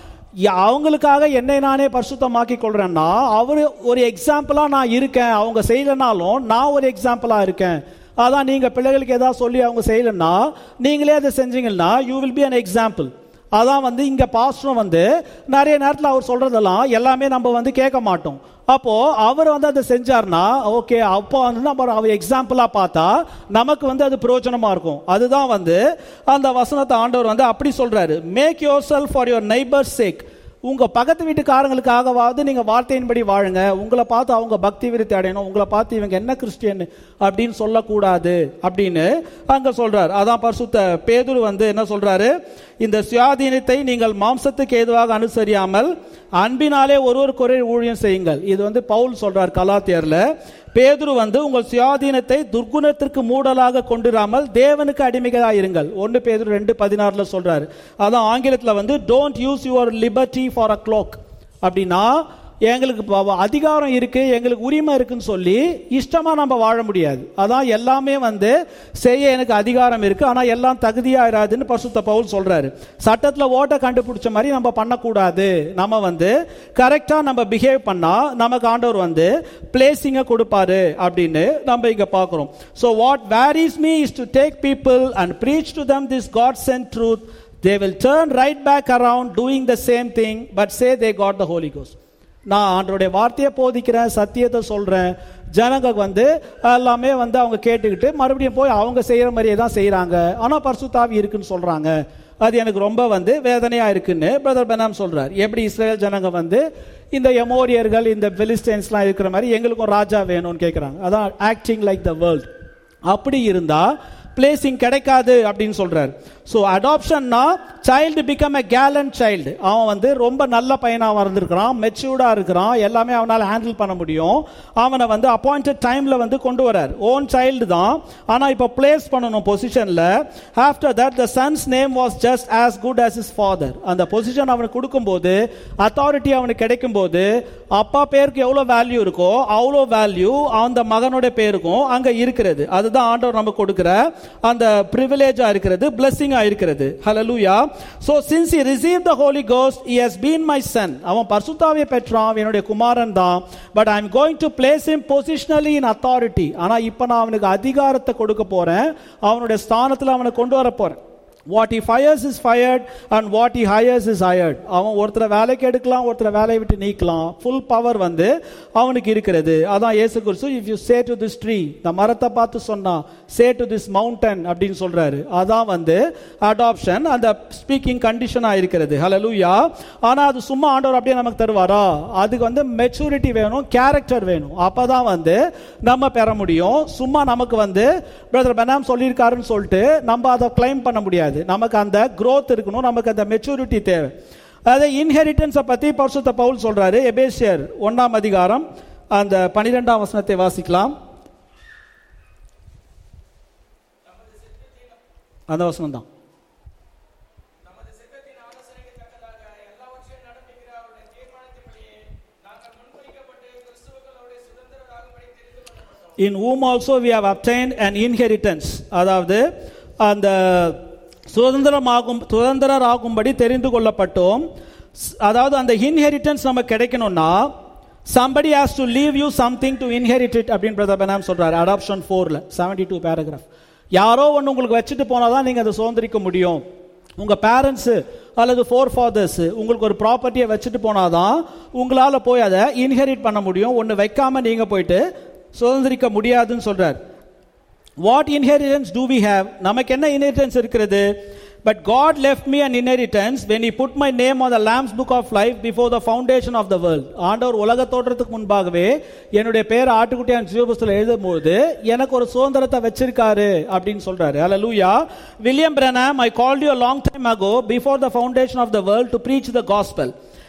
ய- அவங்களுக்காக என்னை நானே பரிசுத்தமாக்கி கொள்றேன்னா அவர் ஒரு எக்ஸாம்பிளா நான் இருக்கேன் அவங்க செய்யலனாலும் நான் ஒரு எக்ஸாம்பிளா இருக்கேன் அதான் நீங்க பிள்ளைகளுக்கு ஏதாவது சொல்லி அவங்க செய்யலன்னா நீங்களே அதை செஞ்சீங்கன்னா you will be an example அதான் வந்து இங்க பாஸ்டரும் வந்து நிறைய நேரத்தில் அவர் சொல்றதெல்லாம் எல்லாமே நம்ம வந்து கேட்க மாட்டோம் அப்போ அவர் வந்து அதை செஞ்சார்னா ஓகே அப்போ வந்து நம்ம அவர் எக்ஸாம்பிளா பார்த்தா நமக்கு வந்து அது பிரயோஜனமா இருக்கும் அதுதான் வந்து அந்த வசனத்தை ஆண்டவர் வந்து அப்படி சொல்றாரு make yourself for your neighbours sake உங்க பக்கத்து வீட்டுக்காரங்களுக்காகவாவது நீங்க வார்த்தையின்படி வாழுங்க உங்களை பார்த்து அவங்க பக்தி விருத்தி அடையணும் உங்களை பார்த்து இவங்க என்ன கிறிஸ்டியன் அப்படின்னு சொல்லக்கூடாது அப்படின்னு அங்க சொல்றாரு அதான் பரிசுத்த பேதுரு வந்து என்ன சொல்றாரு இந்த சுயாதீனத்தை நீங்கள் மாம்சத்துக்கு ஏதுவாக அனுசரியாமல் அன்பினாலே ஒருவருக்கு ஒரே ஊழியம் செய்யுங்கள் இது வந்து பவுல் சொல்றார் கலாத்தியர்ல பேதுரு வந்து உங்கள் சுயாதீனத்தை துர்குணத்திற்கு மூடலாக கொண்டிராமல் தேவனுக்கு அடிமைகளாக இருங்கள் ஒன்று பேதுரு ரெண்டு பதினாறுல சொல்றாரு அதான் ஆங்கிலத்தில் வந்து don't use your liberty for a cloak அப்படின்னா எங்களுக்கு ப- அதிகாரம் இருக்கு எங்களுக்கு உரிமை இருக்குன்னு சொல்லி இஷ்டமா நம்ம வாழ முடியாது அதான் எல்லாமே வந்து செய்ய எனக்கு அதிகாரம் இருக்கு ஆனா எல்லாம் தகுதியா இராதுன்னு பசுத்த பவுல் சொல்றாரு சட்டத்துல ஓட்ட கண்டுபிடிச்ச மாதிரி நம்ம பண்ணக்கூடாது நம்ம வந்து கரெக்டா நம்ம பிஹேவ் பண்ணா நமக்கு ஆண்டவர் வந்து பிளேசிங்க கொடுப்பாரு அப்படின்னு நம்ம இங்க பார்க்கிறோம் so what worries me is to take people and preach to them this God sent truth they will turn right back around doing the same thing but say they got the Holi ghost நான் ஆண்டருடைய வார்த்தையை போதிக்கிறேன் சத்தியத்தை சொல்றேன் ஜனங்க வந்து எல்லாமே வந்து அவங்க கேட்டுக்கிட்டு மறுபடியும் போய் அவங்க செய்யற மாதிரியே தான் செய்றாங்க ஆனா பரிசுத்தாவி இருக்குன்னு சொல்றாங்க அது எனக்கு ரொம்ப வந்து வேதனையா இருக்குன்னு பிரதர் பெனாம் சொல்றார் எப்படி இஸ்ரேல் ஜனங்க வந்து இந்த எமோரியர்கள் இந்த பெலிஸ்டைன்ஸ்லாம் இருக்கிற மாதிரி எங்களுக்கும் ராஜா வேணும்னு கேட்குறாங்க அதான் ஆக்டிங் லைக் த வேர்ல்ட் அப்படி இருந்தா பிளேசிங் கிடைக்காது அப்படின்னு சொல்றாரு ஸோ அடாப்ஷன்னா child become a gallant child அவன் வந்து ரொம்ப நல்ல பையனாக வந்திருக்கிறான் மெச்சூர்டா இருக்கிறான் எல்லாமே அவனால் ஹேண்டில் பண்ண முடியும் அவனை வந்து அப்பாயிண்டட் டைம்ல வந்து கொண்டு வரார் ஓன் சைல்டு தான் ஆனா இப்போ பிளேஸ் பண்ணணும் பொசிஷன்ல after that the son's name was just as good as his father அந்த பொசிஷன் அவனுக்கு கொடுக்கும்போது அத்தாரிட்டி அவனுக்கு கிடைக்கும்போது அப்பா பேருக்கு எவ்வளோ வேல்யூ இருக்கோ அவ்வளோ வேல்யூ அந்த மகனோட பேருக்கும் அங்க இருக்கிறது அதுதான் ஆண்டவர் நமக்கு கொடுக்கிற அந்த ப்ரிவிலேஜா இருக்கிறது பிளஸ்ஸிங்கா கண்டிஷனிங்கா இருக்கிறது ஹalleluya so since he received the holy ghost he has been my son அவன் பரிசுத்தாவியை பெற்றான் அவன் என்னுடைய குமாரன் தான் but i am going to place him positionally in authority ஆனா இப்போ நான் அவனுக்கு அதிகாரத்தை கொடுக்க போறேன் அவனுடைய ஸ்தானத்துல அவனை கொண்டு வர போறேன் what he fires is fired and what he hires is hired அவன் ஒருத்தரை வேலைக்கு எடுக்கலாம் ஒருத்தரை வேலையை விட்டு நீக்கலாம் ஃபுல் பவர் வந்து அவனுக்கு இருக்கிறது அதான் இயேசு கிறிஸ்து if you say to this tree இந்த மரத்தை பார்த்து சொன்னா சே டு திஸ் மவுண்டன் அப்படின்னு சொல்றாரு அதான் வந்து அடாப்ஷன் அந்த ஸ்பீக்கிங் கண்டிஷனா இருக்கிறது ஹalleluya ஆனா அது சும்மா ஆண்டவர் அப்படியே நமக்கு தருவாரா அதுக்கு வந்து மெச்சூரிட்டி வேணும் கேரக்டர் வேணும் அப்பதான் வந்து நம்ம பெற முடியும் சும்மா நமக்கு வந்து பிரதர் பெனாம் சொல்லியிருக்காருன்னு சொல்லிட்டு நம்ம அதை கிளைம் பண்ண முடியாது நமக்கு அந்த growth இருக்கணும் நமக்கு அந்த மெச்சூரிட்டி தேவை அதாவது இன்ஹெரிட்டன்ஸை பத்தி பரிசுத்த பவுல் சொல்றாரு எபேசியர் ஒன்னாம் அதிகாரம் அந்த பனிரெண்டாம் வசனத்தை வாசிக்கலாம் அந்த வசனம் தான் நமது சித்தத்தின் ஆலோசனைக்கு தக்கதாக எல்லாவற்றையும் நடப்பிக்கிற அவருடைய தீர்மானத்தின்படியே நாங்கள் முன்குறிக்கப்பட்டு கிறிஸ்துவுக்களுடைய சுதந்திரராகும்படி தெரிந்து கொள்ளப்பட்டோம் in whom also we have obtained an inheritance அதாவது அந்த சுதந்திரமாகும் சுதந்திரராகும்படி தெரிந்து கொள்ளப்பட்டோம் ஸ்- அதாவது அந்த இன்ஹெரிட்டன்ஸ் நமக்கு கிடைக்கணும்னா somebody has to leave you something to inherit it அப்படின்னு பிரதர் பெனாம் சொல்றாரு அடாப்ஷன் ஃபோர்ல செவன்டி டூ பேராகிராஃப் யாரோ ஒன்று உங்களுக்கு வச்சுட்டு போனாதான் நீங்க அதை சுதந்திரிக்க முடியும் உங்க பேரண்ட்ஸ் அல்லது ஃபோர் ஃபாதர்ஸ் உங்களுக்கு ஒரு ப்ராப்பர்ட்டியை வச்சுட்டு போனாதான் உங்களால போய் அதை இன்ஹெரிட் பண்ண முடியும் ஒன்று வைக்காம நீங்க போயிட்டு சுதந்திரிக்க முடியாதுன்னு சொல்றார் what inheritance do we have நமக்கு என்ன இன்ஹெரிட்டன்ஸ் இருக்கிறது but God left me an inheritance when he put my name on the lamps book of life before the foundation of the world ஆண்டவர் உலக தோற்றத்துக்கு முன்பாகவே என்னுடைய பேர் ஆட்டுக்குட்டியான் ஜீவபுஸ்தில் எழுதும்போது எனக்கு ஒரு சுதந்திரத்தை வச்சிருக்காரு அப்படின்னு சொல்றாரு ஹalleluya William Branham I called you long time ago before the foundation of the world to preach the gospel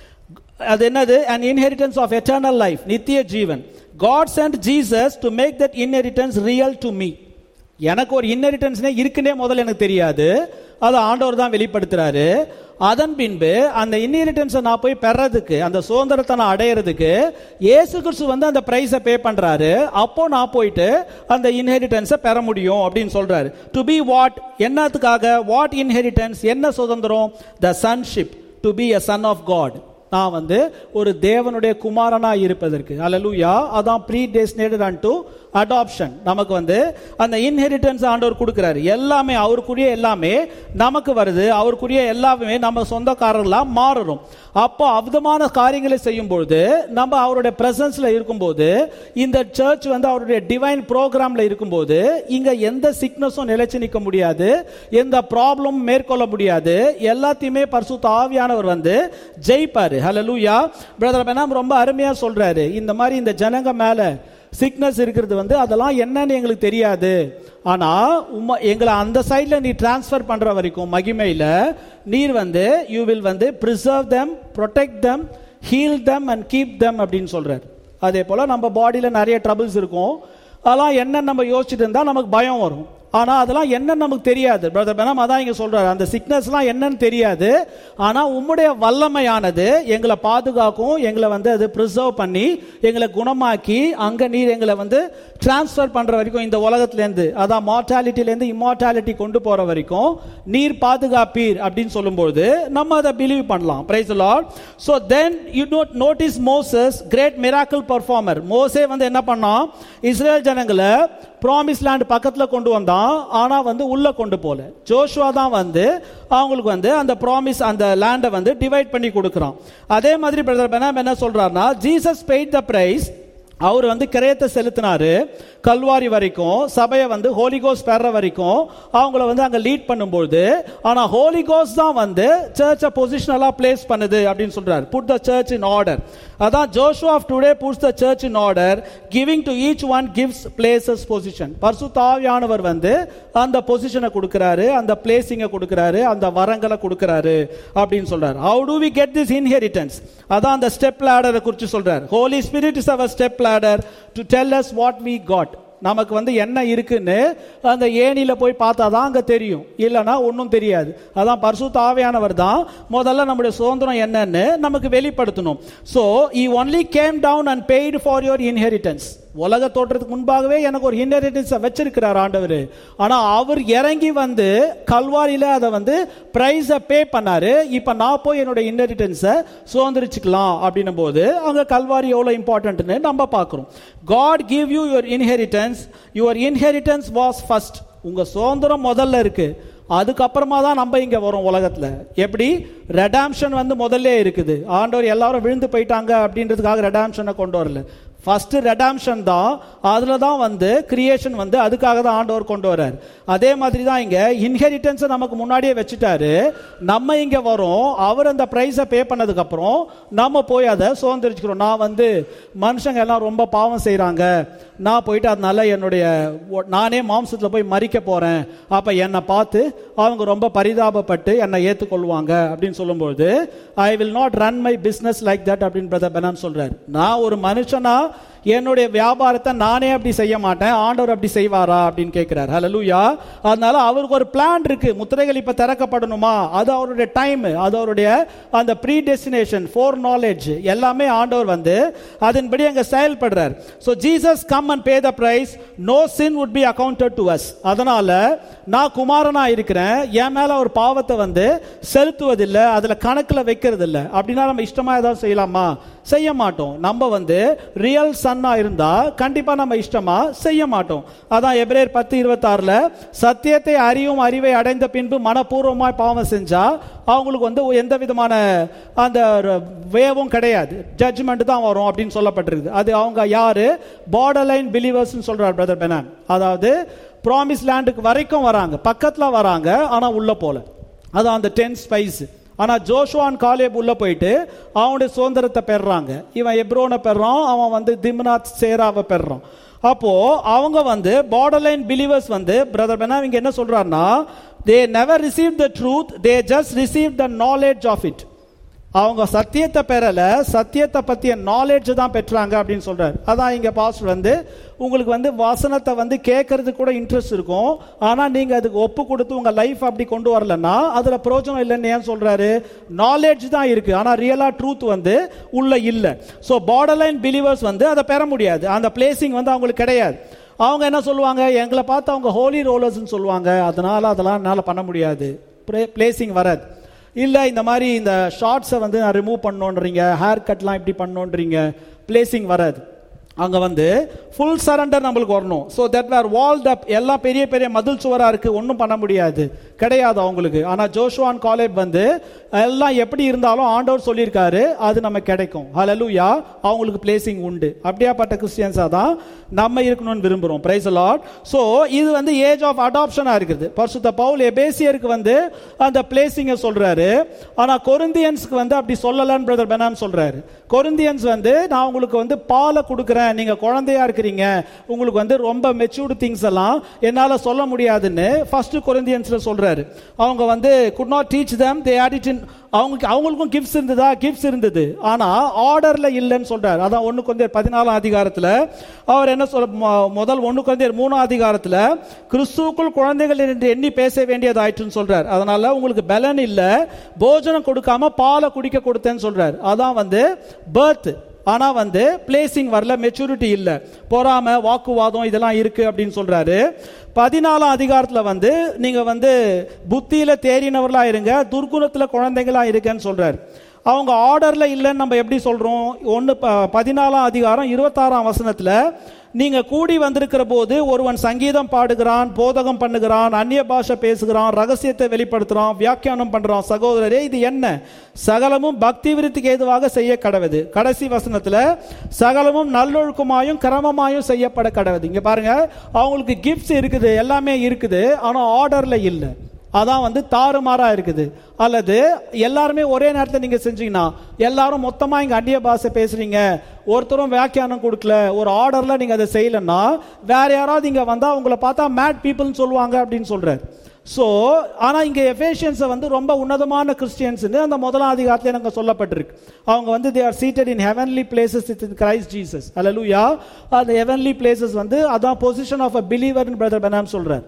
அது என்னது an inheritance of eternal life நித்திய ஜீவன் God sent Jesus to make that inheritance real to me எனக்கு ஒரு இன்ஹெரிட்டன்ஸ்னே இருக்குன்னே முதல்ல எனக்கு தெரியாது அது ஆண்டவர் தான் வெளிப்படுத்துறாரு அதன் பின்பு அந்த இன்ஹெரிட்டன்ஸை நான் போய் பெறதுக்கு அந்த சுதந்திரத்தை நான் அடையிறதுக்கு இயேசு கிறிஸ்து வந்து அந்த பிரைஸை பே பண்றாரு அப்போ நான் போயிட்டு அந்த இன்ஹெரிட்டன்ஸை பெற முடியும் அப்படின்னு சொல்றாரு டு பி வாட் என்னத்துக்காக வாட் இன்ஹெரிட்டன்ஸ் என்ன சுதந்திரம் the sonship to be a son of God நான் வந்து ஒரு தேவனுடைய குமாரனா இருப்பதற்கு அல்லேலூயா அதான் predestinated and to adoption நமக்கு வந்து அந்த இன்ஹெரிட்டன்ஸ் ஆண்டவர் கொடுக்கிறாரு எல்லாமே அவருக்குரிய எல்லாமே நமக்கு வருது அவருக்குரிய எல்லாமே நம்ம சொந்தக்காரர்களா மாறுறோம் அப்போ அவ்விதமான காரியங்களை செய்யும் பொழுது நம்ம அவருடைய பிரசன்ஸ்ல இருக்கும்போது இந்த சர்ச் வந்து அவருடைய டிவைன் ப்ரோக்ராம்ல இருக்கும்போது இங்க எந்த சிக்னஸும் நிலைச்சு நிற்க முடியாது எந்த ப்ராப்ளம் மேற்கொள்ள முடியாது எல்லாத்தையுமே பரிசுத்த ஆவியானவர் வந்து ஜெயிப்பாரு ஹalleluya பிரதர் பெனாம் ரொம்ப அருமையா சொல்றாரு இந்த மாதிரி இந்த ஜனங்க மேல சிக்னஸ் இருக்கிறது வந்து அதெல்லாம் என்னன்னு எங்களுக்கு தெரியாது ஆனா உம்ம எங்களை அந்த சைடுல நீ டிரான்ஸ்ஃபர் பண்ற வரைக்கும் மகிமையில நீர் வந்து யூ வில் வந்து preserve them protect them heal them and keep them அப்படின்னு சொல்றாரு அதே போல நம்ம பாடியில நிறைய ட்ரபிள்ஸ் இருக்கும் அதெல்லாம் என்ன நம்ம யோசிச்சுட்டு இருந்தா நமக்கு பயம் வரும் ஆனா அதெல்லாம் என்னன்னு நமக்கு தெரியாது பிரதர் பெனாம் அதான் இங்க சொல்றாரு அந்த சிக்னஸ்லாம் என்னன்னு தெரியாது ஆனா உம்முடைய வல்லமையானது எங்களை பாதுகாக்கும் எங்களை வந்து அது ப்ரிசர்வ் பண்ணி எங்களை குணமாக்கி அங்க நீர் எங்களை வந்து டிரான்ஸ்ஃபர் பண்ற வரைக்கும் இந்த உலகத்துல இருந்து அதான் மார்டாலிட்டில இருந்து இம்மார்டாலிட்டி கொண்டு போற வரைக்கும் நீர் பாதுகாப்பீர் அப்படின்னு சொல்லும்போது நம்ம அதை பிலீவ் பண்ணலாம் praise Lord so then you note notice Moses great miracle performer மோசே வந்து என்ன பண்ணான் இஸ்ரேல் ஜனங்களை ப்ராமிஸ் லேண்ட் பக்கத்துல கொண்டு வந்தான் ஆனா வந்து உள்ள கொண்டு போல ஜோஷுவா தான் வந்து அவங்களுக்கு வந்து அந்த ப்ராமிஸ் அந்த லேண்டை வந்து டிவைட் பண்ணி கொடுக்குறான் அதே மாதிரி பிரதர் பெனாம் என்ன சொல்றாருன்னா ஜீசஸ் பெய்ட் த பிரைஸ் அவர் வந்து கிரயத்தை செலுத்தினாரு கல்வாரி வரைக்கும் சபையை வந்து ஹோலிகோஸ் பெற வரைக்கும் அவங்கள வந்து அங்க லீட் பண்ணும்போது ஆனா ஹோலிகோஸ் தான் வந்து சர்ச்சை பொசிஷனலா பிளேஸ் பண்ணுது அப்படின்னு சொல்றாரு put the church in order அதான் Joshua of today puts the church in order giving to each one gives places position பரிசுத்தாவியானவர் வந்து அந்த பொசிஷனை கொடுக்கிறாரு அந்த பிளேசிங்கை கொடுக்கிறாரு அந்த வரங்களை கொடுக்கிறாரு அப்படின்னு சொல்றாரு how do we get this inheritance அதான் அந்த ஸ்டெப் லேடரை குறித்து சொல்றாரு ஹோலி ஸ்பிரிட் இஸ் அவர் step ladder to tell us what we got நமக்கு வந்து என்ன இருக்குன்னு அந்த ஏணியில போய் பார்த்தா தான் அங்க தெரியும் இல்லைன்னா ஒன்றும் தெரியாது அதான் பரிசுத்த ஆவியானவர் தான் முதல்ல நம்முடைய சுதந்திரம் என்னன்னு நமக்கு வெளிப்படுத்தணும் so he only came down and paid for your inheritance உலக தோற்றத்துக்கு முன்பாகவே எனக்கு ஒரு இன்ஹெரிட்டன்ஸை வச்சிருக்கிறார் ஆண்டவர் ஆனா அவர் இறங்கி வந்து கல்வாரியில அதை வந்து பிரைஸை பே பண்ணாரு இப்ப நான் போய் என்னோட இன்ஹெரிட்டன்ஸை சுதந்திரிச்சுக்கலாம் அப்படின்னும் போது அங்க கல்வாரி எவ்வளவு இம்பார்ட்டன்ட்னு நம்ம பார்க்கிறோம் God give you your inheritance your inheritance was first உங்க சுதந்திரம் முதல்ல இருக்கு அதுக்கப்புறமா தான் நம்ம இங்க வரோம் உலகத்துல எப்படி ரெடாம்ஷன் வந்து முதல்ல இருக்குது ஆண்டவர் எல்லாரும் விழுந்து போயிட்டாங்க அப்படின்றதுக்காக ரெடாம்ஷனை கொண்டு வரல ஃபர்ஸ்ட் ரெடாம்ஷன் தான் அதுல தான் வந்து கிரியேஷன் வந்து அதுக்காக தான் ஆண்டவர் கொண்டு வர்றார் அதே மாதிரி தான் இங்க இன்ஹெரிட்டன்ஸை நமக்கு முன்னாடியே வச்சுட்டாரு நம்ம இங்க வரோம் அவர் அந்த பிரைஸை பே பண்ணதுக்கு அப்புறம் நம்ம போய் அதை சுதந்திரிச்சுக்கிறோம் நான் வந்து மனுஷங்க எல்லாம் ரொம்ப பாவம் செய்றாங்க நான் போயிட்டு அதனால என்னுடைய ஒ- நானே மாம்சத்துல போய் மறிக்க போறேன் அப்ப என்னை பார்த்து அவங்க ரொம்ப பரிதாபப்பட்டு என்னை ஏத்துக்கொள்வாங்க அப்படின்னு சொல்லும்போது I will not run my business like that அப்படின்னு பிரதர் பெனாம் சொல்றாரு நான் ஒரு மனுஷனா என்னுடைய வியாபாரத்தை நானே அப்படி செய்ய மாட்டேன் ஆண்டவர் அப்படி செய்வாரா அப்படின்னு கேட்கிறார் ஹalleluya அதனால அவருக்கு ஒரு பிளான் இருக்கு முத்திரைகள் இப்ப திறக்கப்படணுமா அது அவருடைய டைம் அது அவருடைய அந்த ப்ரீ டெஸ்டினேஷன் ஃபோர் நாலேஜ் எல்லாமே ஆண்டவர் வந்து அதன்படி அங்க செயல்படுறார் so Jesus come and pay the price no sin would be accounted to us அதனால நான் குமாரனா இருக்கிறேன் என் மேல ஒரு பாவத்தை வந்து செலுத்துவதில்லை அதுல கணக்குல வைக்கிறது இல்ல அப்படின்னா நம்ம இஷ்டமா ஏதாவது செய்யலாமா செய்ய மாட்டோம் நம்ம வந்து ரியல் சன்னா இருந்தா கண்டிப்பா நம்ம இஷ்டமா செய்ய மாட்டோம் அதான் எபிரேயர் பத்து இருபத்தாறுல சத்தியத்தை அறியும் அறிவை அடைந்த பின்பு மனப்பூர்வமாய் பாவம் செஞ்சா அவங்களுக்கு வந்து எந்த விதமான அந்த வேவும் கிடையாது ஜட்ஜ்மெண்ட் தான் வரும் அப்படின்னு சொல்லப்பட்டிருக்கு அது அவங்க யாரு பார்டர் லைன் பிலீவர்ஸ் சொல்றார் பிரதர் பெனான் அதாவது ப்ராமிஸ் லேண்டுக்கு வரைக்கும் வராங்க பக்கத்துல வராங்க ஆனா உள்ள போல அது அந்த டென் ஸ்பைஸ் ஆனா ஜோஷுவான் காலேப் உள்ள போயிட்டு அவனுடைய சுதந்திரத்தை பெறுறாங்க இவன் எப்ரோனை பெறான் அவன் வந்து திம்னாத் சேராவை பெறுறான் அப்போ அவங்க வந்து பார்டர் லைன் பிலீவர்ஸ் வந்து பிரதர் பெனா இங்க என்ன சொல்றாருன்னா they never receive the truth they just receive the knowledge of it அவங்க சத்தியத்தை பெறல சத்தியத்தை பத்திய நாலேஜ் தான் பெற்றாங்க அப்படின்னு சொல்றாரு அதான் இங்க பாஸ்டர் வந்து உங்களுக்கு வந்து வசனத்தை வந்து கேட்கறதுக்கு கூட இன்ட்ரெஸ்ட் இருக்கும் ஆனா நீங்க அதுக்கு ஒப்பு கொடுத்து உங்க லைஃப் அப்படி கொண்டு வரலன்னா அதுல பிரயோஜனம் இல்லைன்னு ஏன் சொல்றாரு நாலேஜ் தான் இருக்கு ஆனா ரியலா ட்ரூத் வந்து உள்ள இல்ல ஸோ பார்டர் லைன் பிலீவர்ஸ் வந்து அதை பெற முடியாது அந்த பிளேசிங் வந்து அவங்களுக்கு கிடையாது அவங்க என்ன சொல்லுவாங்க எங்களை பார்த்து அவங்க ஹோலி ரோலர்ஸ்னு சொல்லுவாங்க அதனால அதெல்லாம் என்னால் பண்ண முடியாது பிளேசிங் வராது இல்லை இந்த மாதிரி இந்த ஷார்ட்ஸை வந்து நான் ரிமூவ் பண்ணோன்றீங்க ஹேர் கட்லாம் இப்படி பண்ணோன்றீங்க பிளேசிங் வராது அங்க வந்து ஃபுல் சரண்டர் நம்மளுக்கு வரணும் so that where walled up எல்லாம் பெரிய பெரிய மதில் சுவரா இருக்கு ஒன்றும் பண்ண முடியாது கிடையாது அவங்களுக்கு ஆனா ஜோஷுவான் காலேப் வந்து எல்லாம் எப்படி இருந்தாலும் ஆண்டவர் சொல்லியிருக்காரு அது நம்ம கிடைக்கும் ஹalleluya அவங்களுக்கு பிளேசிங் உண்டு அப்படியாப்பட்ட கிறிஸ்டியன்ஸா தான் நம்ம இருக்கணும்னு விரும்புறோம் பிரைஸ் லார்ட் ஸோ இது வந்து ஏஜ் ஆஃப் அடாப்ஷனா இருக்குது பரிசுத்த பவுல் எபேசியருக்கு வந்து அந்த பிளேசிங்கை சொல்றாரு ஆனா கொரிந்தியன்ஸ்க்கு வந்து அப்படி சொல்லலன்னு பிரதர் பெனாம் சொல்றாரு கொரிந்தியன்ஸ் வந்து நான் உங்களுக்கு வந்து பாலை கொடுக்குறேன் நீங்க குழந்தையா இருக்கிறீங்க உங்களுக்கு வந்து ரொம்ப மெச்சூர்டு திங்ஸ் எல்லாம் என்னால சொல்ல முடியாதுன்னு ஃபர்ஸ்ட் கொரிந்தியன்ஸ்ல சொல்றாரு அவங்க வந்து could not teach them they had it in அவங்க அவங்களுக்கும் கிஃப்ட்ஸ் இருந்ததா கிஃப்ட்ஸ் இருந்தது ஆனா ஆர்டர்ல இல்லைன்னு சொல்றாரு அதான் ஒண்ணு கொஞ்சம் பதினாலாம் அதிகாரத்துல அவர் என்ன சொல்ல மொ- முதல் ஒண்ணு கொஞ்சம் மூணாம் அதிகாரத்துல கிறிஸ்துவுக்குள் குழந்தைகள் என்று எண்ணி பேச வேண்டியதாயிற்றுன்னு சொல்றாரு அதனால உங்களுக்கு பலன் இல்ல போஜனம் கொடுக்காம பாலை குடிக்க கொடுத்தேன்னு சொல்றாரு அதான் வந்து பர்த் ஆனா வந்து பிளேசிங் வரல மெச்சூரிட்டி இல்ல பொறாம வாக்குவாதம் இதெல்லாம் இருக்கு அப்படின்னு சொல்றாரு பதினாலாம் அதிகாரத்துல வந்து நீங்க வந்து புத்தியில தேறினவர்களா இருங்க துர்குணத்துல குழந்தைங்களா இருக்கேன்னு சொல்றாரு அவங்க ஆர்டர்ல இல்லைன்னு நம்ம எப்படி சொல்றோம் ஒன்னு ப- பதினாலாம் அதிகாரம் இருபத்தாறாம் வசனத்துல நீங்க கூடி வந்திருக்கிற போது ஒருவன் சங்கீதம் பாடுகிறான் போதகம் பண்ணுகிறான் அந்நிய பாஷை பேசுகிறான் ரகசியத்தை வெளிப்படுத்துறான் வியாக்கியானம் பண்றான் சகோதரரே இது என்ன சகலமும் பக்தி விருத்திக்கு ஏதுவாக செய்ய கடவுது கடைசி வசனத்துல சகலமும் நல்லொழுக்கமாயும் கிரமமாயும் செய்யப்பட கடவுது இங்க பாருங்க அவங்களுக்கு கிஃப்ட்ஸ் இருக்குது எல்லாமே இருக்குது ஆனா ஆர்டர்ல இல்லை அதான் வந்து தாறுமாறா இருக்குது அல்லது எல்லாருமே ஒரே நேரத்தில் நீங்க செஞ்சீங்கன்னா எல்லாரும் மொத்தமா இங்க அந்நிய பாஷை பேசுறீங்க ஒருத்தரும் வியாக்கியானம் கொடுக்கல ஒரு ஆர்டர்ல நீங்க அதை செய்யலன்னா வேற யாராவது இங்க வந்தா உங்களை பார்த்தா மேட் பீப்புள்னு சொல்லுவாங்க அப்படின்னு சொல்றாரு ஸோ ஆனா இங்க எஃபேஷியன்ஸை வந்து ரொம்ப உன்னதமான கிறிஸ்டியன்ஸ் அந்த முதலாம் அதிகாரத்தில் எனக்கு சொல்லப்பட்டிருக்கு அவங்க வந்து they are seated in heavenly places in Christ Jesus hallelujah அந்த ஹெவன்லி பிளேசஸ் வந்து அதான் position of a believer brother Branham சொல்றாரு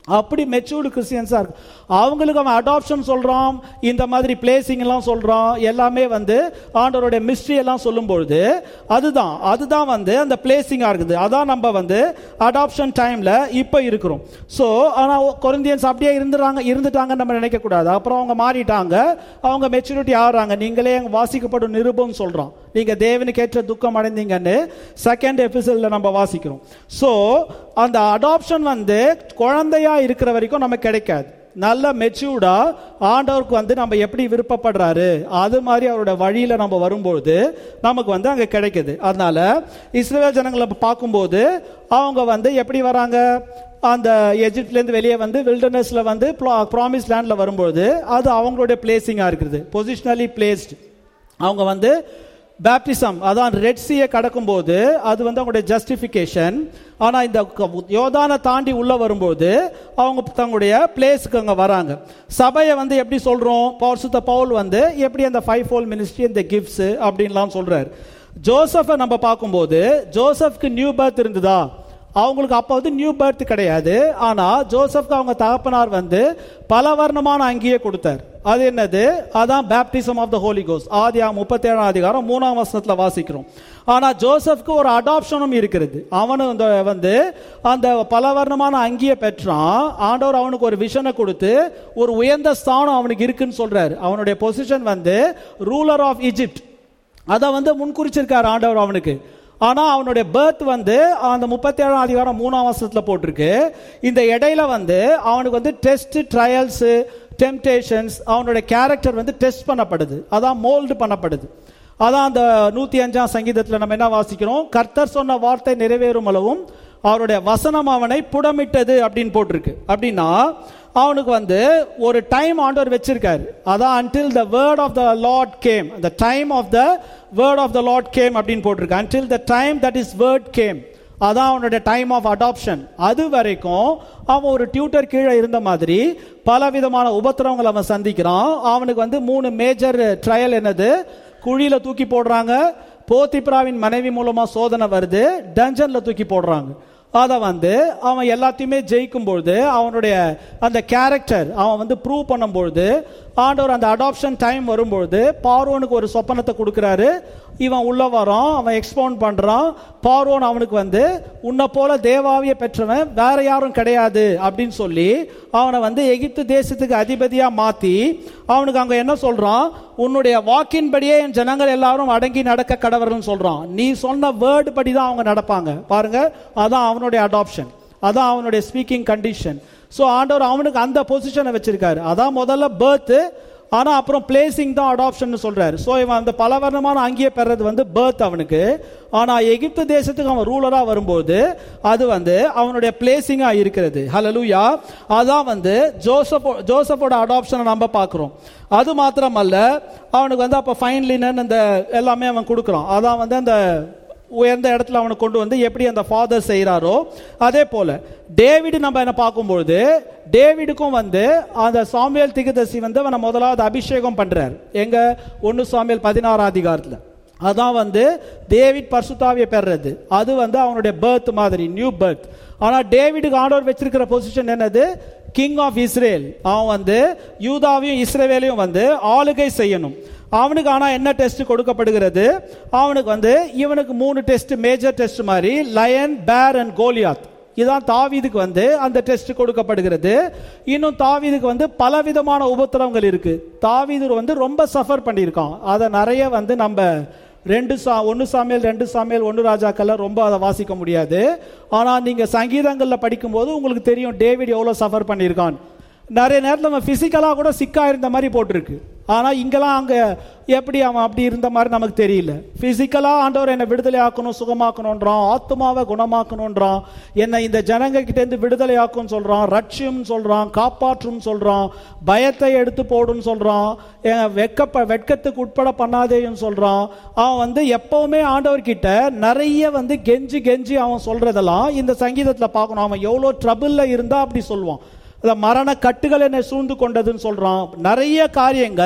அப்படி மெச்சூர்டு கிறிஸ்டியன்ஸாக இருக்கு அவங்களுக்கு அவன் அடாப்ஷன் சொல்கிறான் இந்த மாதிரி பிளேசிங் எல்லாம் சொல்கிறான் எல்லாமே வந்து ஆண்டவருடைய மிஸ்ட்ரி எல்லாம் சொல்லும்பொழுது அதுதான் அதுதான் வந்து அந்த பிளேசிங்காக இருக்குது அதான் நம்ம வந்து அடாப்ஷன் டைமில் இப்போ இருக்கிறோம் ஸோ ஆனால் கொரிந்தியன்ஸ் அப்படியே இருந்துறாங்க இருந்துட்டாங்கன்னு நம்ம நினைக்கக்கூடாது அப்புறம் அவங்க மாறிட்டாங்க அவங்க மெச்சூரிட்டி ஆகுறாங்க நீங்களே அங்க வாசிக்கப்படும் நிருபம் சொல்கிறோம் நீங்கள் தேவனுக்கு ஏற்ற துக்கம் அடைந்தீங்கன்னு செகண்ட் எபிசோடில் நம்ம வாசிக்கிறோம் ஸோ அந்த அடாப்ஷன் வந்து குழந்தையா இருக்கிற வரைக்கும் நமக்கு கிடைக்காது நல்ல மெச்சூர்டா ஆண்டவருக்கு வந்து நம்ம எப்படி விருப்பப்படுறாரு அது மாதிரி அவரோட வழியில நம்ம வரும்பொழுது நமக்கு வந்து அங்க கிடைக்குது அதனால இஸ்ரேல் ஜனங்களை நம்ம பார்க்கும்போது அவங்க வந்து எப்படி வராங்க அந்த எஜிப்ட்லேருந்து வெளியே வந்து வில்டர்னஸ்ல வந்து ப்ராமிஸ் லேண்ட்ல வரும்பொழுது அது அவங்களுடைய பிளேசிங்காக இருக்குது பொசிஷனலி பிளேஸ்டு அவங்க வந்து பேப்டிசம் அதான் ரெட் சீயை கடக்கும்போது அது வந்து அவங்களுடைய ஜஸ்டிஃபிகேஷன் ஆனால் இந்த க- யோதானை தாண்டி உள்ள வரும்போது அவங்க தங்களுடைய பிளேஸுக்கு அங்கே வராங்க சபையை வந்து எப்படி சொல்கிறோம் பரிசுத்த பவுல் வந்து எப்படி அந்த ஃபைவ் ஃபோல் மினிஸ்ட்ரி இந்த கிஃப்ட்ஸ் அப்படின்லாம் சொல்றாரு ஜோசஃபை நம்ம பார்க்கும்போது ஜோசப்க்கு நியூ பர்த் இருந்ததா அவங்களுக்கு அப்போ வந்து நியூ பர்த் கிடையாது ஆனால் ஜோசப்க்கு அவங்க தகப்பனார் வந்து பல வர்ணமான அங்கேயே கொடுத்தார் அது என்னது அதான் பேப்டிசம் ஆஃப் த ஹோலி கோஸ் ஆதியா முப்பத்தேழாம் அதிகாரம் மூணாம் வசனத்தில் வாசிக்கிறோம் ஆனால் ஜோசப்க்கு ஒரு அடாப்ஷனும் இருக்கிறது அவனு இந்த வந்து அந்த பல வர்ணமான அங்கியை பெற்றான் ஆண்டவர் அவனுக்கு ஒரு விஷனை கொடுத்து ஒரு உயர்ந்த ஸ்தானம் அவனுக்கு இருக்குன்னு சொல்றாரு அவனுடைய பொசிஷன் வந்து ரூலர் ஆஃப் ஈஜிப்ட் அதை வந்து முன்குறிச்சிருக்கார் ஆண்டவர் அவனுக்கு ஆனா அவனுடைய பர்த் வந்து அந்த முப்பத்தி ஏழாம் அதிகாரம் மூணாம் வருஷத்துல போட்டிருக்கு இந்த இடையில வந்து அவனுக்கு வந்து டெஸ்ட் ட்ரையல்ஸ் டெம்டேஷன்ஸ் அவனுடைய கேரக்டர் வந்து டெஸ்ட் பண்ணப்படுது அதான் மோல்டு பண்ணப்படுது அதான் அந்த நூத்தி அஞ்சாம் சங்கீதத்துல நம்ம என்ன வாசிக்கிறோம் கர்த்தர் சொன்ன வார்த்தை நிறைவேறும் அளவும் அவருடைய வசனம் அவனை புடமிட்டது அப்படின்னு போட்டிருக்கு அப்படின்னா அவனுக்கு வந்து ஒரு டைம் ஆண்டவர் வச்சிருக்காரு அதான் until the word of the lord came the time of the word of the lord came அப்படின்னு போட்டிருக்கு until the time that his word came அதான் அவனுடைய டைம் ஆஃப் அடாப்ஷன் அது வரைக்கும் அவன் ஒரு டியூட்டர் கீழே இருந்த மாதிரி பல விதமான உபத்திரவங்களை அவன் சந்திக்கிறான் அவனுக்கு வந்து மூணு மேஜர் ட்ரையல் என்னது குழியில தூக்கி போடுறாங்க போத்திப்ராவின் மனைவி மூலமா சோதனை வருது டஞ்சன்ல தூக்கி போடுறாங்க அதை வந்து அவன் எல்லாத்தையுமே ஜெயிக்கும் பொழுது அவனுடைய அந்த கேரக்டர் அவன் வந்து ப்ரூவ் பண்ணும்பொழுது ஆண்டவர் அந்த அடாப்ஷன் டைம் வரும்பொழுது பார்வோனுக்கு ஒரு சொப்பனத்தை கொடுக்குறாரு இவன் உள்ள வரான் அவன் எக்ஸ்பவுண்ட் பண்றான் பார்வோன் அவனுக்கு வந்து உன்னை போல தேவாவிய பெற்றவன் வேற யாரும் கிடையாது அப்படின்னு சொல்லி அவனை வந்து எகிப்து தேசத்துக்கு அதிபதியா மாத்தி அவனுக்கு அங்க என்ன சொல்றான் உன்னுடைய வாக்கின்படியே என் ஜனங்கள் எல்லாரும் அடங்கி நடக்க கடவர்னு சொல்றான் நீ சொன்ன வேர்டு படி தான் அவங்க நடப்பாங்க பாருங்க அதான் அவனுடைய அடாப்ஷன் அதான் அவனுடைய ஸ்பீக்கிங் கண்டிஷன் ஸோ ஆண்டவர் அவனுக்கு அந்த பொசிஷனை வச்சிருக்காரு அதான் முதல்ல பர்த் ஆனா அப்புறம் பிளேசிங் தான் அடாப்ஷன் சொல்றாரு ஸோ இவன் அந்த பலவர்ணமான அங்கேயே பெறது வந்து பர்த் அவனுக்கு ஆனா எகிப்து தேசத்துக்கு அவன் ரூலரா வரும்போது அது வந்து அவனுடைய பிளேசிங்கா இருக்கிறது ஹலலூயா அதான் வந்து ஜோசப் ஜோசப்போட அடாப்ஷனை நம்ம பார்க்குறோம் அது மாத்திரமல்ல அவனுக்கு வந்து அப்போ ஃபைன் லினன் அந்த எல்லாமே அவன் கொடுக்குறான் அதான் வந்து அந்த உயர்ந்த இடத்துல அவனை கொண்டு வந்து எப்படி அந்த ஃபாதர் செய்கிறாரோ அதே போல டேவிடு நம்ம என்ன பார்க்கும்பொழுது டேவிடுக்கும் வந்து அந்த சாமியல் திகதசி வந்து அவனை முதலாவது அபிஷேகம் பண்றார் எங்க ஒன்னு சாமியல் பதினாறாம் அதிகாரத்தில் அதான் வந்து டேவிட் பர்சுத்தாவியை பெறுறது அது வந்து அவனுடைய பர்த் மாதிரி நியூ பர்த் ஆனா டேவிடுக்கு ஆண்டவர் வச்சிருக்கிற பொசிஷன் என்னது கிங் ஆஃப் இஸ்ரேல் அவன் வந்து யூதாவையும் இஸ்ரேவேலையும் வந்து ஆளுகை செய்யணும் அவனுக்கு ஆனா என்ன டெஸ்ட் கொடுக்கப்படுகிறது அவனுக்கு வந்து இவனுக்கு மூணு டெஸ்ட் மேஜர் டெஸ்ட் மாதிரி லயன் பேர் அண்ட் கோலியாத் இதான் தாவீதுக்கு வந்து அந்த டெஸ்ட் கொடுக்கப்படுகிறது இன்னும் தாவீதுக்கு வந்து பலவிதமான உபத்திரவங்கள் இருக்கு தாவீது வந்து ரொம்ப சஃபர் பண்ணியிருக்கான் அதை நிறைய வந்து நம்ம ரெண்டு சா ஒன்று சாமியல் ரெண்டு சாமியல் ஒன்று ராஜாக்கள்லாம் ரொம்ப அதை வாசிக்க முடியாது ஆனால் நீங்கள் சங்கீதங்களில் படிக்கும்போது உங்களுக்கு தெரியும் டேவிட் எவ்வளோ சஃபர் பண்ணியிருக்கான் நிறைய நேரத்தில் நம்ம ஃபிசிக்கலாக கூட சிக்கா இருந்த மாதிரி போட்டிருக்கு ஆனால் இங்கெல்லாம் அங்கே எப்படி அவன் அப்படி இருந்த மாதிரி நமக்கு தெரியல ஃபிசிக்கலாக ஆண்டவர் என்னை விடுதலை ஆக்கணும் சுகமாக்கணுன்றான் ஆத்மாவை குணமாக்கணுன்றான் என்னை இந்த ஜனங்க கிட்டேருந்து விடுதலை ஆக்கும்னு சொல்கிறான் ரட்சியம் சொல்கிறான் காப்பாற்றும் சொல்கிறான் பயத்தை எடுத்து போடுன்னு சொல்கிறான் வெக்கப்ப வெட்கத்துக்கு உட்பட பண்ணாதேன்னு சொல்கிறான் அவன் வந்து எப்பவுமே ஆண்டவர்கிட்ட நிறைய வந்து கெஞ்சி கெஞ்சி அவன் சொல்றதெல்லாம் இந்த சங்கீதத்தில் பார்க்கணும் அவன் எவ்வளோ ட்ரபிளில் இருந்தால் அப்படி சொல்லுவான் அந்த மரண கட்டுகள் என்னை சூழ்ந்து கொண்டதுன்னு சொல்றான் நிறைய காரியங்கள்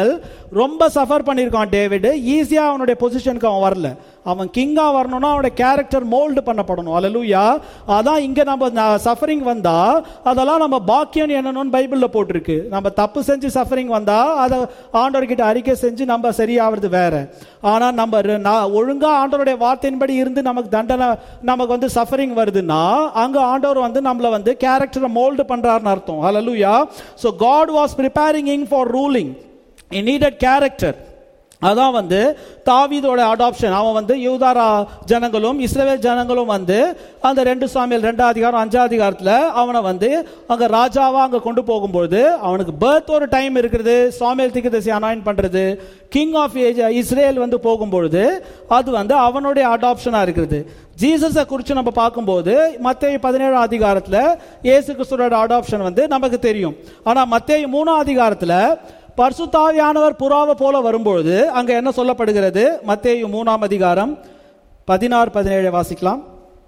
ரொம்ப சஃபர் பண்ணியிருக்கான் டேவிட் ஈஸியா அவனுடைய பொசிஷனுக்கு அவன் வரல அவன் கிங்கா வரணும்னா அவனுடைய கேரக்டர் மோல்டு பண்ணப்படணும் அல்லேலூயா அதான் இங்க நம்ம சஃபரிங் வந்தா அதெல்லாம் நம்ம பாக்கியம் என்னன்னு பைபிள்ல போட்டிருக்கு நம்ம தப்பு செஞ்சு சஃபரிங் வந்தா அதை ஆண்டவர்கிட்ட அறிக்கை செஞ்சு நம்ம சரியாவது வேற ஆனா நம்ம ர- நான் ஒழுங்கா ஆண்டவருடைய வார்த்தையின்படி இருந்து நமக்கு தண்டனை நமக்கு வந்து சஃபரிங் வருதுன்னா அங்க ஆண்டவர் வந்து நம்மள வந்து கேரக்டரை மோல்டு பண்றாருன்னு அர்த்தம் ஹalleluya so god was preparing him for ruling he needed character அதான் வந்து தாவீதோட அடாப்ஷன் அவன் வந்து யூதாரா ஜனங்களும் இஸ்ரவேல் ஜனங்களும் வந்து அந்த ரெண்டு சாமியல் ரெண்டாம் அதிகாரம் அஞ்சாம் அதிகாரத்தில் அவனை வந்து அங்க ராஜாவா அங்க கொண்டு போகும்போது அவனுக்கு பர்த் ஒரு டைம் இருக்கிறது சாமியல் திகதசி அனாயின் பண்றது கிங் ஆஃப் இஸ்ரேல் வந்து போகும்பொழுது அது வந்து அவனுடைய அடாப்ஷனா இருக்கிறது ஜீசஸை குறித்து நம்ம பார்க்கும்போது மத்தேயு பதினேழாம் அதிகாரத்தில் இயேசு கிறிஸ்துவோட அடாப்ஷன் வந்து நமக்கு தெரியும் ஆனா மத்தேயு மூணாம் அதிகாரத்தில் பரிசுத்தாவியானவர் புறாவை போல வரும்பொழுது அங்க என்ன சொல்லப்படுகிறது மத்தேயு மூணாம் அதிகாரம் பதினாறு பதினேழு வாசிக்கலாம்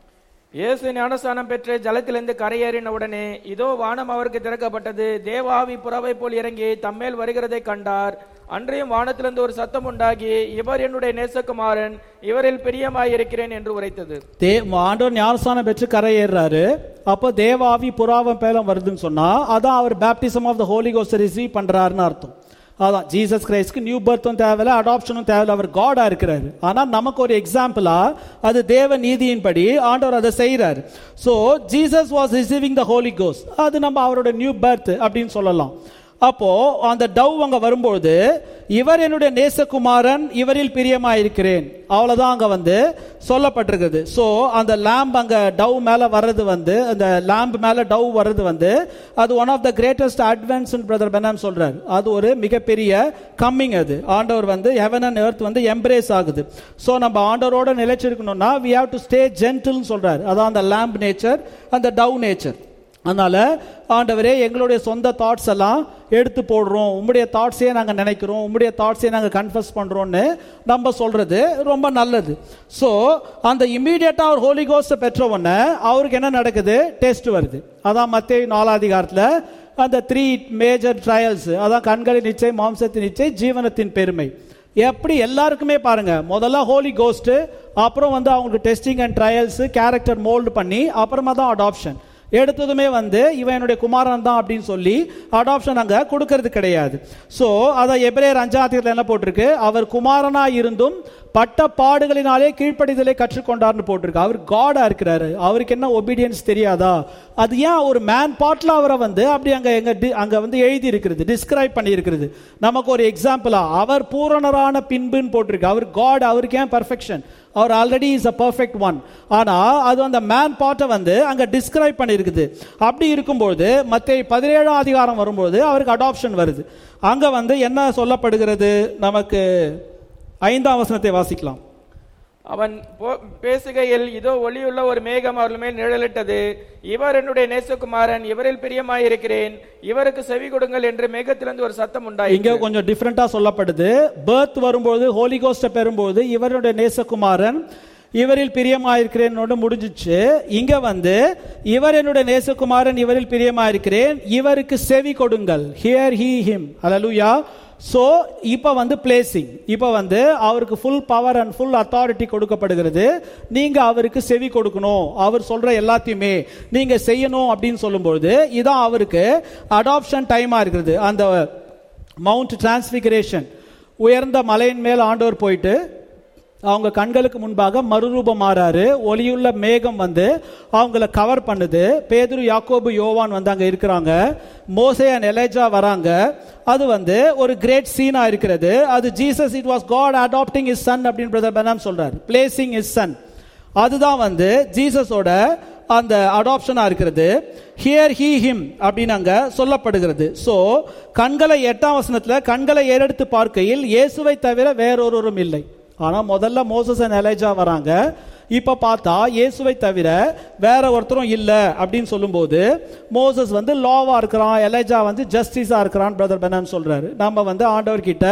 இயேசு ஞானஸ்தானம் பெற்று ஜலத்திலிருந்து கரையேறின உடனே இதோ வானம் அவருக்கு திறக்கப்பட்டது தேவாவி புறவை போல் இறங்கி தம்மேல் வருகிறதை கண்டார் அன்றையும் வானத்திலிருந்து ஒரு சத்தம் உண்டாகி இவர் என்னுடைய நேசகுமாரன் இவரில் பிரியமாயிருக்கிறேன் என்று உரைத்தது தே ஆண்டவர் ஞானஸ்தானம் பெற்று கரையேறாரு அப்போ தேவாவி புறாவம் பேலம் வருதுன்னு சொன்னா அதான் அவர் baptism of the Holi Ghost receive பண்றாருன்னு அர்த்தம் அதான் ஜீசஸ் கிரைஸ்ட்க்கு நியூ பர்த்தும் தேவையில்ல அடாப்ஷனும் தேவையில்ல அவர் காடா இருக்கிறாரு ஆனா நமக்கு ஒரு எக்ஸாம்பிளா அது தேவ நீதியின்படி ஆண்டவர் அதை செய்யறாரு so Jesus was receiving the Holi Ghost அது நம்ம அவரோட நியூ பர்த் அப்படின்னு சொல்லலாம் அப்போ அந்த டவ் அங்க வரும்பொழுது இவர் என்னுடைய நேசகுமாரன் இவரில் பிரியமாயிருக்கிறேன் அவ்வளவுதான் அங்க வந்து சொல்லப்பட்டிருக்குது சோ அந்த லேம்ப் அங்க டவ் மேல வர்றது வந்து அந்த லேம்ப் மேல டவ் வர்றது வந்து அது one of the greatest advance brother Branham சொல்றாரு அது ஒரு மிகப்பெரிய கம்மிங் அது ஆண்டவர் வந்து ஹெவன் அண்ட் எர்த் வந்து எம்ப்ரேஸ் ஆகுது சோ நம்ம ஆண்டவரோட நிலைச்சிருக்கணும்னா வி ஹேவ் டு ஸ்டே ஜென்டில்னு சொல்றாரு அதான் அந்த லேம்ப் நேச்சர் அந்த டவ் நேச்சர் அதனால ஆண்டவரே எங்களுடைய சொந்த தாட்ஸ் எல்லாம் எடுத்து போடுறோம் உம்முடைய தாட்ஸே நாங்கள் நினைக்கிறோம் உம்முடைய தாட்ஸே நாங்கள் கன்ஃபஸ் பண்ணுறோம்னு நம்ம சொல்றது ரொம்ப நல்லது ஸோ அந்த இம்மீடியட்டாக அவர் ஹோலி கோஸ்ட்டை பெற்ற உடனே அவருக்கு என்ன நடக்குது டெஸ்ட் வருது அதான் மத்திய நாலாதிகாரத்தில் அந்த த்ரீ மேஜர் ட்ரையல்ஸ் அதான் கண்களின் நிச்சயம் மாம்சத்தின் நிச்சயம் ஜீவனத்தின் பெருமை எப்படி எல்லாருக்குமே பாருங்க முதல்ல ஹோலி கோஸ்ட் அப்புறம் வந்து அவங்களுக்கு testing and trials character mould பண்ணி அப்புறமா தான் அடாப்ஷன் எடுத்ததுமே வந்து இவன் என்னுடைய குமாரன் தான் அப்படின்னு சொல்லி அடாப்ஷன் அங்க கொடுக்கறது கிடையாது சோ அதை எபிரேயர் அஞ்சாத்தியத்தில் என்ன போட்டிருக்கு அவர் குமாரனா இருந்தும் பட்ட பாடுகளினாலே கீழ்ப்படிதலை கற்றுக்கொண்டார்னு போட்டிருக்கு அவர் காடா இருக்கிறாரு அவருக்கு என்ன ஒபீடியன்ஸ் தெரியாதா அது ஏன் ஒரு மேன் பாட்ல அவரை வந்து அப்படி அங்க எங்க டி- அங்க வந்து எழுதி இருக்கிறது டிஸ்கிரைப் பண்ணி இருக்கிறது நமக்கு ஒரு எக்ஸாம்பிளா அவர் பூரணரான பின்புன்னு போட்டிருக்கு அவர் காட் அவருக்கு ஏன் பர்ஃபெக்ஷன் அவர் already is a perfect one ஆனா அது அந்த மேன் பார்ட்டை வந்து அங்க டிஸ்கிரைப் பண்ணியிருக்குது அப்படி இருக்கும்போது மற்ற பதினேழாம் அதிகாரம் வரும்போது அவருக்கு அடாப்ஷன் வருது அங்க வந்து என்ன சொல்லப்படுகிறது நமக்கு ஐந்தாம் வசனத்தை வாசிக்கலாம் அவன் போ- பேசுகையில் இதோ ஒளியுள்ள ஒரு மேகம் அவர்கள் மேல் நிழலிட்டது இவர் என்னுடைய நேசகுமாரன் இவரில் பிரியமாயிருக்கிறேன் இவருக்கு செவி கொடுங்கள் என்று மேகத்திலிருந்து ஒரு சத்தம் இங்க உண்டாயிற்று கொஞ்சம் டிஃப்ரெண்டா சொல்லப்படுது பர்த் வரும்போது ஹோலி கோஸ்ட பெறும்போது இவருடைய நேசகுமாரன் இவரில் பிரியமாயிருக்கிறேன் முடிஞ்சிச்சு இங்க வந்து இவர் என்னுடைய நேசகுமாரன் இவரில் பிரியமாயிருக்கிறேன் இவருக்கு செவி கொடுங்கள் hear he him hallelujah so இப்ப வந்து பிளேசிங் இப்ப வந்து அவருக்கு full power and full authority கொடுக்கப்படுகிறது நீங்க அவருக்கு செவி கொடுக்கணும் அவர் சொல்ற எல்லாத்தையுமே நீங்க செய்யணும் அப்படின்னு சொல்லும்போது இதான் அவருக்கு அடாப்ஷன் டைமா இருக்கிறது அந்த மவுண்ட் டிரான்ஸ்பிகரேஷன் உயர்ந்த மலையின் மேல் ஆண்டவர் போயிட்டு அவங்க கண்களுக்கு முன்பாக மறுரூபம் மாறாரு ஒளியுள்ள மேகம் வந்து அவங்கள கவர் பண்ணுது பேதுரு யாக்கோபு யோவான் வந்து அங்க இருக்கிறாங்க மோசே அண்ட் எலேஜா வராங்க அது வந்து ஒரு கிரேட் சீனா இருக்கிறது அது Jesus it was God adopting his son அப்படின்னு பிரதர் பெனாம் சொல்றாரு பிளேசிங் இஸ் சன் அதுதான் வந்து ஜீசஸோட அந்த அடாப்ஷனா இருக்கிறது ஹியர் ஹீ ஹிம் அப்படின்னு அங்க சொல்லப்படுகிறது சோ கண்களை எட்டாம் வசனத்துல கண்களை ஏறெடுத்து பார்க்கையில் இயேசுவை தவிர வேறொருவரும் இல்லை ஆனா முதல்ல மோசஸ் அண்ட் எலேஜா வராங்க இப்ப பார்த்தா இயேசுவை தவிர வேற ஒருத்தரும் இல்ல அப்படின்னு சொல்லும்போது மோசஸ் வந்து லாவா இருக்கிறான் எலேஜா வந்து ஜஸ்டிஸா இருக்கிறான் பிரதர் பெனான் சொல்றாரு நம்ம வந்து ஆண்டவர் கிட்ட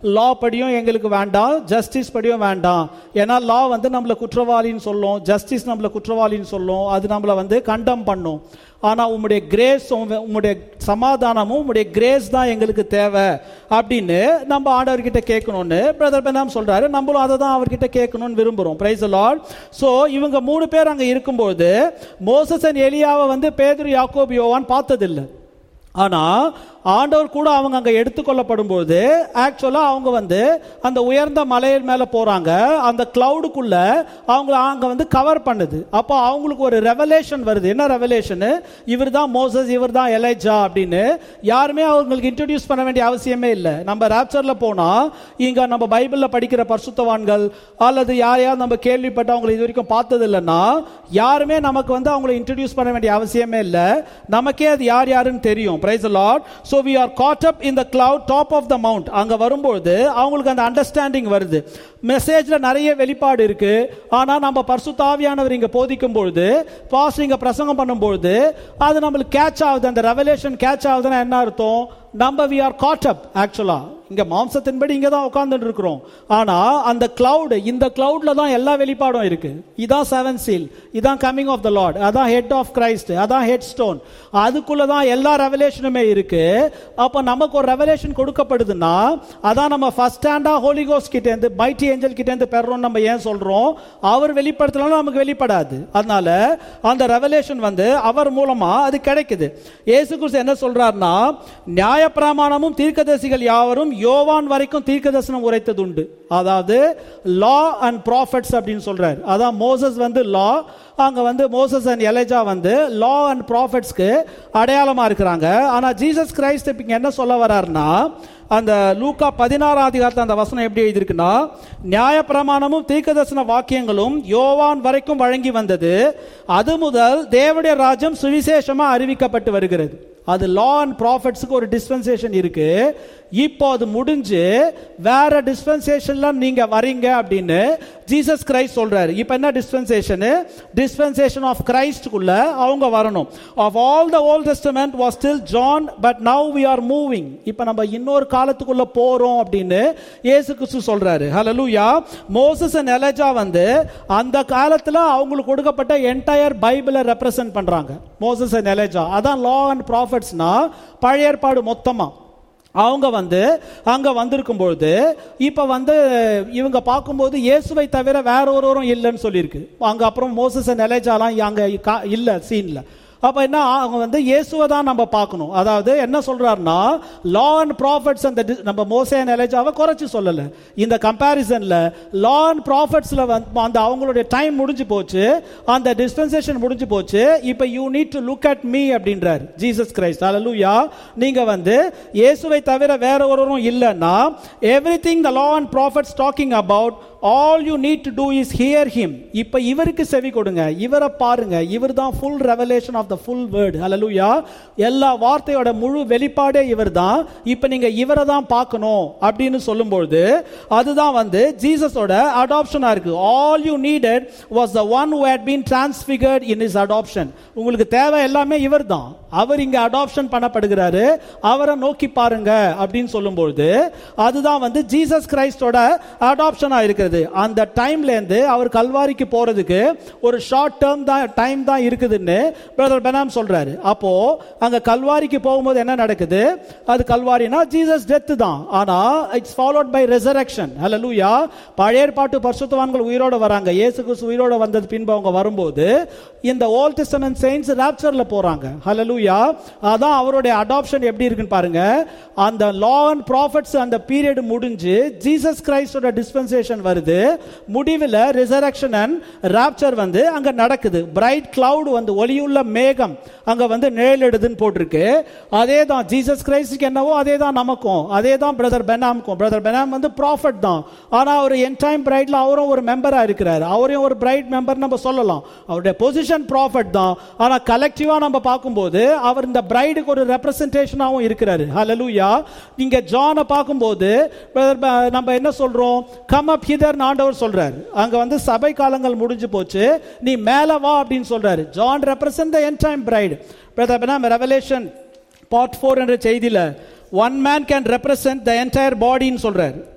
லா படியும் எங்களுக்கு வேண்டாம் ஜஸ்டிஸ் படியும் வேண்டாம் ஏன்னா லா வந்து நம்மளை குற்றவாளின்னு சொல்லும் ஜஸ்டிஸ் நம்மளை குற்றவாளின்னு சொல்லும் அது நம்மளை வந்து கண்டம் பண்ணும் ஆனா உம்முடைய கிரேஸ் உம்முடைய சமாதானமும் உம்முடைய கிரேஸ் தான் எங்களுக்கு தேவை அப்படின்னு நம்ம ஆண்டவர்கிட்ட கேட்கணும்னு பிரதர் பெனாம் சொல்றாரு நம்மளும் அதை தான் அவர்கிட்ட கேட்கணும்னு விரும்புறோம் பிரைஸ் லார்ட் ஸோ இவங்க மூணு பேர் அங்க இருக்கும்போது மோசஸ் அண்ட் எலியாவை வந்து பேதுரு யாக்கோபு யோவான் பார்த்ததில்லை ஆனா ஆண்டவர் கூட அவங்க அங்க எடுத்துக்கொள்ளப்படும் போது ஆக்சுவலா அவங்க வந்து அந்த உயர்ந்த மலையின் மேல போறாங்க அந்த கிளவுடுக்குள்ள அவங்கள அங்க வந்து கவர் பண்ணுது அப்போ அவங்களுக்கு ஒரு ரெவலேஷன் வருது என்ன ரெவலேஷன் இவர் தான் மோசஸ் இவர் தான் எலைஜா அப்படின்னு யாருமே அவங்களுக்கு இன்ட்ரடியூஸ் பண்ண வேண்டிய அவசியமே இல்லை நம்ம ராப்சர்ல போனா இங்க நம்ம பைபிள்ல படிக்கிற பரிசுத்தவான்கள் அல்லது யாரையாவது நம்ம கேள்விப்பட்டு அவங்களை இது வரைக்கும் பார்த்தது இல்லைன்னா யாருமே நமக்கு வந்து அவங்களை இன்ட்ரடியூஸ் பண்ண வேண்டிய அவசியமே இல்லை நமக்கே அது யார் யாருன்னு தெரியும் praise Lord so we are caught up in the cloud top of the mount அங்கே வரும்போது அவங்களுக்கு அந்த அண்டர்ஸ்டாண்டிங் வருது மெசேஜ்ல நிறைய வெளிப்பாடு இருக்கு ஆனா நம்ம பரிசுத்தாவியானவர் இங்க போதிக்கும் பொழுது பாஸ் இங்க பிரசங்கம் பண்ணும்பொழுது அது நம்மளுக்கு கேட்ச் ஆகுது அந்த ரெவலேஷன் கேட்ச் ஆகுதுன்னா என்ன அர்த்தம் நம்ம வி ஆர் காட் அப் ஆக்சுவலா இங்க மாம்சத்தின்படி இங்க தான் உட்கார்ந்துட்டு இருக்கிறோம் ஆனா அந்த கிளவுட் இந்த கிளவுட்ல தான் எல்லா வெளிப்பாடும் இருக்கு இதான் செவன் சீல் இதான் கமிங் ஆஃப் த லார்ட் அதான் ஹெட் ஆஃப் கிரைஸ்ட் அதான் ஹெட் ஸ்டோன் அதுக்குள்ள தான் எல்லா ரெவலேஷனுமே இருக்கு அப்ப நமக்கு ஒரு ரெவலேஷன் கொடுக்கப்படுதுன்னா அதான் நம்ம ஃபர்ஸ்ட் ஸ்டாண்டா ஹோலி கோஸ் கிட்ட இருந்து மைட்டி ஏஞ்சல் கிட்ட இருந்து பெறோம் நம்ம ஏன் சொல்றோம் அவர் வெளிப்படுத்தலாம் நமக்கு வெளிப்படாது அதனால அந்த ரெவலேஷன் வந்து அவர் மூலமா அது கிடைக்குது இயேசு கிறிஸ்து என்ன சொல்றாருன்னா நியாயப்பிரமாணமும் தீர்க்கதரிசிகள் யாவரும் யோவான் வரைக்கும் தீர்க்கதரிசனம் உரைத்தது உண்டு அதாவது லா அண்ட் ப்ராஃபட்ஸ் அப்படின்னு சொல்றாரு அதான் மோசஸ் வந்து லா அங்க வந்து மோசஸ் அண்ட் எலேஜா வந்து லா அண்ட் ப்ராஃபட்ஸ்க்கு அடையாளமா இருக்கிறாங்க ஆனா ஜீசஸ் கிரைஸ்ட் இப்ப இங்க என்ன சொல்ல வர்றாருன்னா அந்த லூக்கா பதினாறாம் அதிகாரத்தில் அந்த வசனம் எப்படி எழுதியிருக்குன்னா நியாயப்பிரமாணமும் தீர்க்கதரிசன வாக்கியங்களும் யோவான் வரைக்கும் வழங்கி வந்தது அது முதல் தேவடைய ராஜ்யம் சுவிசேஷமா அறிவிக்கப்பட்டு வருகிறது அது லா அண்ட் ப்ராஃபிட்ஸுக்கு ஒரு டிஸ்பென்சேஷன் இருக்கு இப்போ அது முடிஞ்சு வேற டிஸ்பென்சேஷன்ல நீங்க வரீங்க அப்படின்னு ஜீசஸ் கிரைஸ்ட் சொல்றாரு இப்போ என்ன டிஸ்பென்சேஷன் டிஸ்பென்சேஷன் ஆஃப் கிரைஸ்டுக்குள்ள அவங்க வரணும் of all the Old Testament was still John but now we are moving இப்போ நம்ம இன்னொரு காலத்துக்குள்ள போறோம் அப்படின்னு இயேசு கிறிஸ்து சொல்றாரு ஹalleluya மோசஸ் அண்ட் எலஜா வந்து அந்த காலத்துல அவங்களுக்கு கொடுக்கப்பட்ட என்டையர் பைபிளை ரெப்ரசன்ட் பண்றாங்க மோசஸ் அண்ட் எலஜா அதான் லா அண்ட் ப்ராஃபிட்ஸ்னா பழைய ஏற்பாடு மொத்தமா அவங்க வந்து அங்க வந்திருக்கும் பொழுது இப்ப வந்து இவங்க பார்க்கும்போது இயேசுவை தவிர வேற ஒருவரும் இல்லைன்னு சொல்லியிருக்கு அங்க அப்புறம் மோசஸ் நிலைச்சாலாம் அங்க கா- இல்ல சீன்ல அப்ப என்ன அவங்க வந்து இயேசுவை தான் நம்ம பார்க்கணும் அதாவது என்ன சொல்றாருன்னா லா அண்ட் ப்ராஃபிட்ஸ் அந்த டி- நம்ம மோசே நிலைச்சாவை குறைச்சு சொல்லல இந்த கம்பேரிசன்ல லா அண்ட் ப்ராஃபிட்ஸ்ல வந்து அந்த அவங்களுடைய டைம் முடிஞ்சு போச்சு அந்த டிஸ்பென்சேஷன் முடிஞ்சு போச்சு இப்போ you need to look at me அப்படின்றார் ஜீசஸ் கிரைஸ்ட் ஹalleluya நீங்க வந்து இயேசுவை தவிர வேற ஒருவரும் இல்லைன்னா everything the law and prophets talking about all you need to do is hear him இப்போ இவருக்கு செவி கொடுங்க இவரை பாருங்க இவர் தான் full revelation of the full word hallelujah எல்லா வார்த்தையோட முழு வெளிப்பாடே இவர் தான் இப்போ நீங்க இவரை தான் பார்க்கணும் அப்படின்னு சொல்லும்பொழுது அதுதான் வந்து ஜீசஸோட அடாப்ஷனா இருக்கு all you needed was the one who had been transfigured in his adoption உங்களுக்கு தேவை எல்லாமே இவர் தான் அவர் இங்க அடாப்ஷன் பண்ணப்படுகிறாரு அவரை நோக்கி பாருங்க அப்படின்னு சொல்லும்பொழுது அதுதான் வந்து ஜீசஸ் கிரைஸ்டோட அடாப்ஷனா இருக்கிறது அந்த டைம்ல இருந்து அவர் கல்வாரிக்கு போறதுக்கு ஒரு ஷார்ட் டேர்ம் தான் டைம் தான் இருக்குதுன்னு பிரதர் பெனாம் சொல்றாரு அப்போ அங்க கல்வாரிக்கு போகும்போது என்ன நடக்குது அது கல்வாரினா ஜீசஸ் டெத் தான் ஆனா it's followed by resurrection hallelujah பழைய ஏற்பாட்டு பரிசுத்தவான்கள் உயிரோட வராங்க இயேசு கிறிஸ்து உயிரோட வந்தது பின்பு அவங்க வரும்போது இந்த ஓல்ட் டெஸ்டமென்ட் செயின்ஸ் ராப்சர்ல போறாங்க ஹalleluya அதான் அவருடைய அடாப்ஷன் எப்படி இருக்குன்னு பாருங்க அந்த லா அண்ட் ப்ராஃபிட்ஸ் அந்த பீரியட் முடிஞ்சு ஜீசஸ் கிரைஸ்டோட டிஸ்பென்சேஷன் வருது முடிவில் ரிசரக்ஷன் அண்ட் ராப்சர் வந்து அங்க நடக்குது பிரைட் கிளவுட் வந்து ஒளியுள்ள மேகம் அங்க வந்து நிழலிடுதுன்னு போட்டிருக்கு அதே தான் ஜீசஸ் கிரைஸ்டுக்கு என்னவோ அதே தான் நமக்கும் அதே தான் பிரதர் பெனாமுக்கும் பிரதர் பெனாம் வந்து ப்ராஃபிட் தான் ஆனா அவர் என் டைம் பிரைட்ல அவரும் ஒரு மெம்பரா இருக்கிறார் அவரையும் ஒரு பிரைட் மெம்பர் நம்ம சொல்லலாம் அவருடைய பொசிஷன் ப்ராஃபிட் தான் ஆனா கலெக்டிவா நம்ம பார்க்கும்போது அவர் இந்த பிரைடுக்கு ஒரு ரெப்ரசன்டேஷனாகவும் இருக்கிறாரு ஹalleluya நீங்க ஜானை பார்க்கும்போது brother ப- நம்ம என்ன சொல்றோம் கம் அப் ஹிதர் ஆண்டவர் சொல்றாரு அங்க வந்து சபை காலங்கள் முடிஞ்சு போச்சு நீ மேல வா அப்படின்னு சொல்றாரு John represent the end time bride brother revelation part four என்ற செய்தியில one man can represent the entire பாடின்னு சொல்றாரு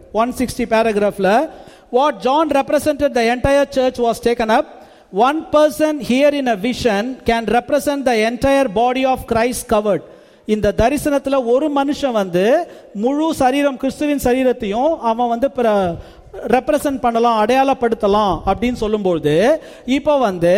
ஒன் சிக்ஸ்டி பேராகிராஃப்ல what John represented the entire church was taken up one person here in a vision can represent the entire body of Christ covered இந்த தரிசனத்துல ஒரு மனுஷன் வந்து முழு சரீரம் கிறிஸ்துவின் சரீரத்தையும் அவன் வந்து ரெப்ரசன்ட் பண்ணலாம் அடையாளப்படுத்தலாம் அப்படின்னு சொல்லும்போது இப்போ வந்து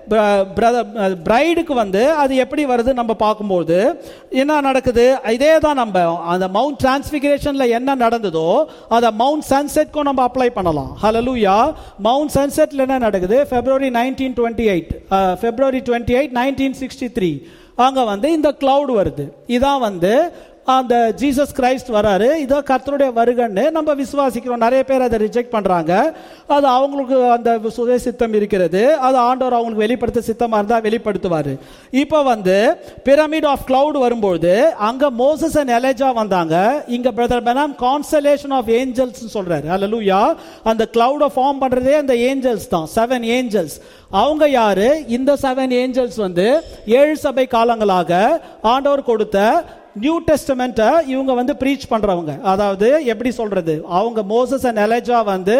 பிரைடுக்கு வந்து அது எப்படி வருது நம்ம பார்க்கும்போது என்ன நடக்குது இதே தான் நம்ம அந்த மவுண்ட் டிரான்ஸ்பிகரேஷன்ல என்ன நடந்ததோ அதை மவுண்ட் சன்செட்க்கும் நம்ம அப்ளை பண்ணலாம் ஹலலூயா மவுண்ட் சன்செட்ல என்ன நடக்குது February nineteen twenty eight February twenty eight nineteen sixty three அங்க வந்து இந்த கிளவுட் வருது இதான் வந்து அந்த ஜீசஸ் கிரைஸ்ட் வராரு இதோ கர்த்தருடைய வருகன்னு நம்ம விசுவாசிக்கிறோம் நிறைய பேர் அதை ரிஜெக்ட் பண்றாங்க அது அவங்களுக்கு அந்த சுய சித்தம் இருக்கிறது அது ஆண்டவர் அவங்களுக்கு வெளிப்படுத்த சித்தமா இருந்தா வெளிப்படுத்துவாரு இப்போ வந்து பிரமிட் ஆஃப் கிளவுட் வரும்போது அங்க மோசஸ் அண்ட் எலேஜா வந்தாங்க இங்க brother Branham constellation of angels சொல்றாரு அல்லூயா அந்த கிளவுட ஃபார்ம் பண்றதே அந்த ஏஞ்சல்ஸ் தான் செவன் ஏஞ்சல்ஸ் அவங்க யாரு இந்த செவன் ஏஞ்சல்ஸ் வந்து ஏழு சபை காலங்களாக ஆண்டவர் கொடுத்த நியூ டெஸ்டமெண்ட்டை இவங்க வந்து ப்ரீச் பண்றவங்க அதாவது எப்படி சொல்றது அவங்க மோசஸ் அண்ட் எலேஜா வந்து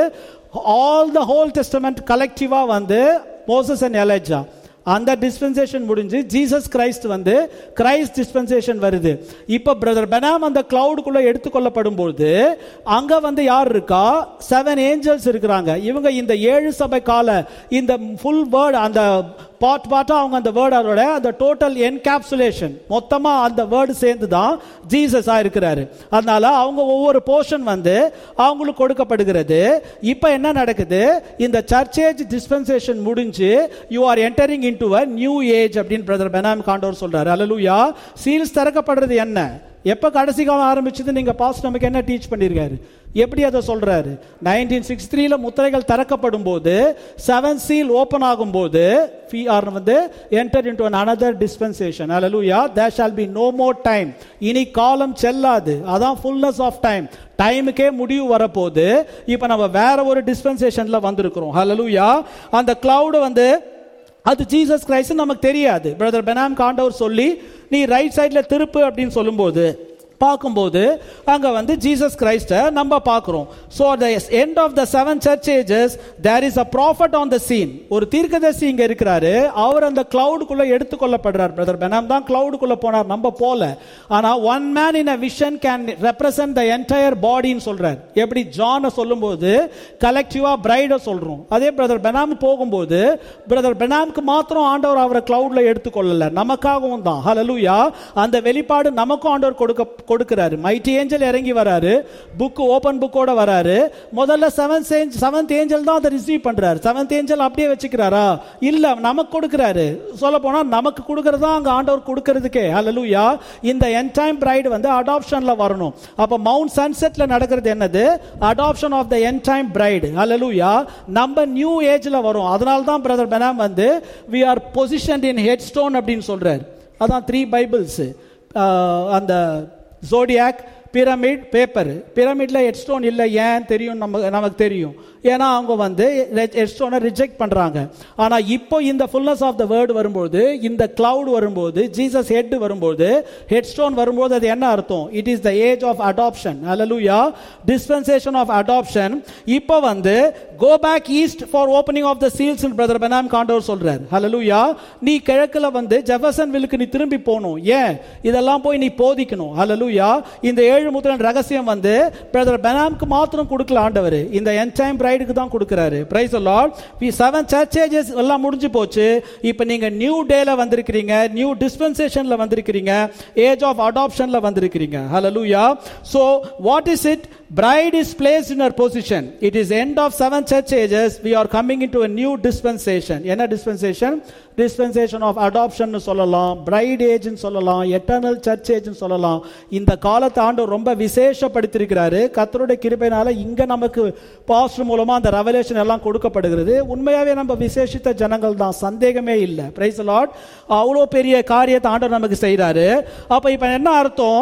ஆல் த ஹோல் டெஸ்டமெண்ட் கலெக்டிவா வந்து மோசஸ் அண்ட் எலேஜா அந்த டிஸ்பென்சேஷன் முடிஞ்சு ஜீசஸ் கிரைஸ்ட் வந்து கிரைஸ்ட் டிஸ்பென்சேஷன் வருது இப்போ பிரதர் பெனாம் அந்த கிளவுடுக்குள்ள எடுத்துக்கொள்ளப்படும் போது அங்க வந்து யார் இருக்கா செவன் ஏஞ்சல்ஸ் இருக்கிறாங்க இவங்க இந்த ஏழு சபை கால இந்த ஃபுல் வேர்டு அந்த பார்ட் பார்ட்டா அவங்க அந்த வேர்டோட அந்த டோட்டல் என்கேப்சுலேஷன் மொத்தமா அந்த வேர்டு சேர்ந்து தான் ஜீசஸா இருக்கிறாரு அதனால அவங்க ஒவ்வொரு போர்ஷன் வந்து அவங்களுக்கு கொடுக்கப்படுகிறது இப்போ என்ன நடக்குது இந்த சர்ச்சேஜ் டிஸ்பென்சேஷன் முடிஞ்சு you are entering into a new age அப்படின்னு பிரதர் பெனாம் காண்டோர் சொல்றாரு அல்லலுயா சீல்ஸ் திறக்கப்படுறது என்ன எப்ப கடைசி காலம் ஆரம்பிச்சது நீங்க பாஸ்ட் நமக்கு என்ன டீச் பண்ணிருக்காரு எப்படி அதை சொல்றாரு நைன்டீன் சிக்ஸ் த்ரீல முத்திரைகள் திறக்கப்படும் போது செவன் சீல் ஓபன் ஆகும் போது வந்து enter into an another dispensation hallelujah there shall be no more time இனி காலம் செல்லாது அதான் ஃபுல்னஸ் ஆஃப் டைம் டைமுக்கே முடிவு வரப்போகுது இப்போ நம்ம வேற ஒரு டிஸ்பென்சேஷன்ல வந்திருக்கிறோம் ஹலலுயா அந்த கிளவுடு வந்து அது ஜீசஸ் கிரைஸ்ட் நமக்கு தெரியாது பிரதர் பெனாம் காண்டவர் சொல்லி நீ ரைட் சைட்ல திருப்பு அப்படின்னு சொல்லும்போது பார்க்கும்போது அங்க வந்து ஜீசஸ் கிரைஸ்ட நம்ம பார்க்கிறோம் so the end of the seven church ages there is a prophet on the scene ஒரு தீர்க்கதர்சி இங்க இருக்கிறாரு அவர் அந்த கிளவுடுக்குள்ள எடுத்துக்கொள்ளப்படுறார் பிரதர் பெனாம் தான் கிளவுடுக்குள்ள போனார் நம்ம போல ஆனா one man in a vision can represent the entire பாடின்னு சொல்றார் எப்படி ஜானை சொல்லும்போது கலெக்டிவா பிரைட சொல்றோம் அதே பிரதர் பெனாம் போகும்போது பிரதர் பெனாம்க்கு மாத்திரம் ஆண்டவர் அவரை கிளவுட்ல எடுத்துக்கொள்ளல நமக்காகவும் தான் ஹலலூயா அந்த வெளிப்பாடு நமக்கும் ஆண்டவர் கொடுக்க கொடுக்கிறாரு மைட்டி ஏஞ்சல் இறங்கி வராரு புக் ஓபன் புக்கோட வராரு முதல்ல செவன்த் செவன்த் ஏஞ்சல் தான் அதை ரிசீவ் பண்றாரு செவன்த் ஏஞ்சல் அப்படியே வச்சுக்கிறாரா இல்ல நமக்கு கொடுக்கிறாரு சொல்ல போனா நமக்கு கொடுக்கறதா அங்க ஆண்டவர் கொடுக்கறதுக்கே ஹalleluya இந்த என் டைம் பிரைட் வந்து அடாப்ஷன்ல வரணும் அப்ப மவுண்ட் சன்செட்ல நடக்கிறது என்னது adoption of the end time bride hallelujah நம்ம நியூ ஏஜ்ல வரும் அதனால தான் பிரதர் பெனாம் வந்து we are position in head stone அப்படின்னு சொல்றாரு அதான் த்ரீ பைபிள்ஸ் அந்த ஜோடியாக் பிரமிட் பேப்பர் பிரமிட்ல ஹெட்ஸ்டோன் இல்லை ஏன் தெரியும் நம்ம நமக்கு தெரியும் ஏன்னா அவங்க வந்து ஹெட்ஸ்டோனை ரிஜெக்ட் பண்றாங்க ஆனா இப்போ இந்த ஃபுல்னஸ் ஆஃப் த வேர்டு வரும்போது இந்த கிளவுட் வரும்போது ஜீசஸ் ஹெட் வரும்போது ஹெட்ஸ்டோன் வரும்போது அது என்ன அர்த்தம் it is the age of adoption hallelujah dispensation of adoption இப்போ வந்து go back east for opening of the seals brother Branham காண்டோர் சொல்றார் ஹலலுயா நீ கிழக்குல வந்து ஜெஃபர்சன் வில்லுக்கு நீ திரும்பி போகணும் ஏன் இதெல்லாம் போய் நீ போதிக்கணும் ஹலலுயா இந்த ஏழு முத்திரன் ரகசியம் வந்து பிரதர் பெனாம்க்கு மாத்திரம் கொடுக்கல ஆண்டவர் இந்த என் டைம் பிரைடுக்கு தான் கொடுக்கிறாரு praise Lord we seven church ages எல்லாம் முடிஞ்சு போச்சு இப்போ நீங்க நியூ டேல வந்திருக்கிறீங்க நியூ டிஸ்பென்சேஷன்ல வந்திருக்கிறீங்க ஏஜ் ஆஃப் அடாப்ஷன்ல வந்திருக்கிறீங்க ஹalleluya so what is it bride is placed in her position it is end of seven church ages we are coming into a new dispensation என்ன dispensation dispensation of adoption சொல்லலாம் bride age சொல்லலாம் eternal church age சொல்லலாம் இந்த காலத்தை ஆண்டு ரொம்ப விசேஷப்படுத்தியிருக்கிறாரு கத்தருடைய கிருபையினால இங்க நமக்கு பாஸ்டர் மூலமா அந்த ரெவலேஷன் எல்லாம் கொடுக்கப்படுகிறது உண்மையாவே நம்ம விசேஷித்த ஜனங்கள் தான் சந்தேகமே இல்லை பிரைஸ் லார்ட் அவ்வளோ பெரிய காரியத்தை ஆண்டவர் நமக்கு செய்கிறாரு அப்ப இப்ப என்ன அர்த்தம்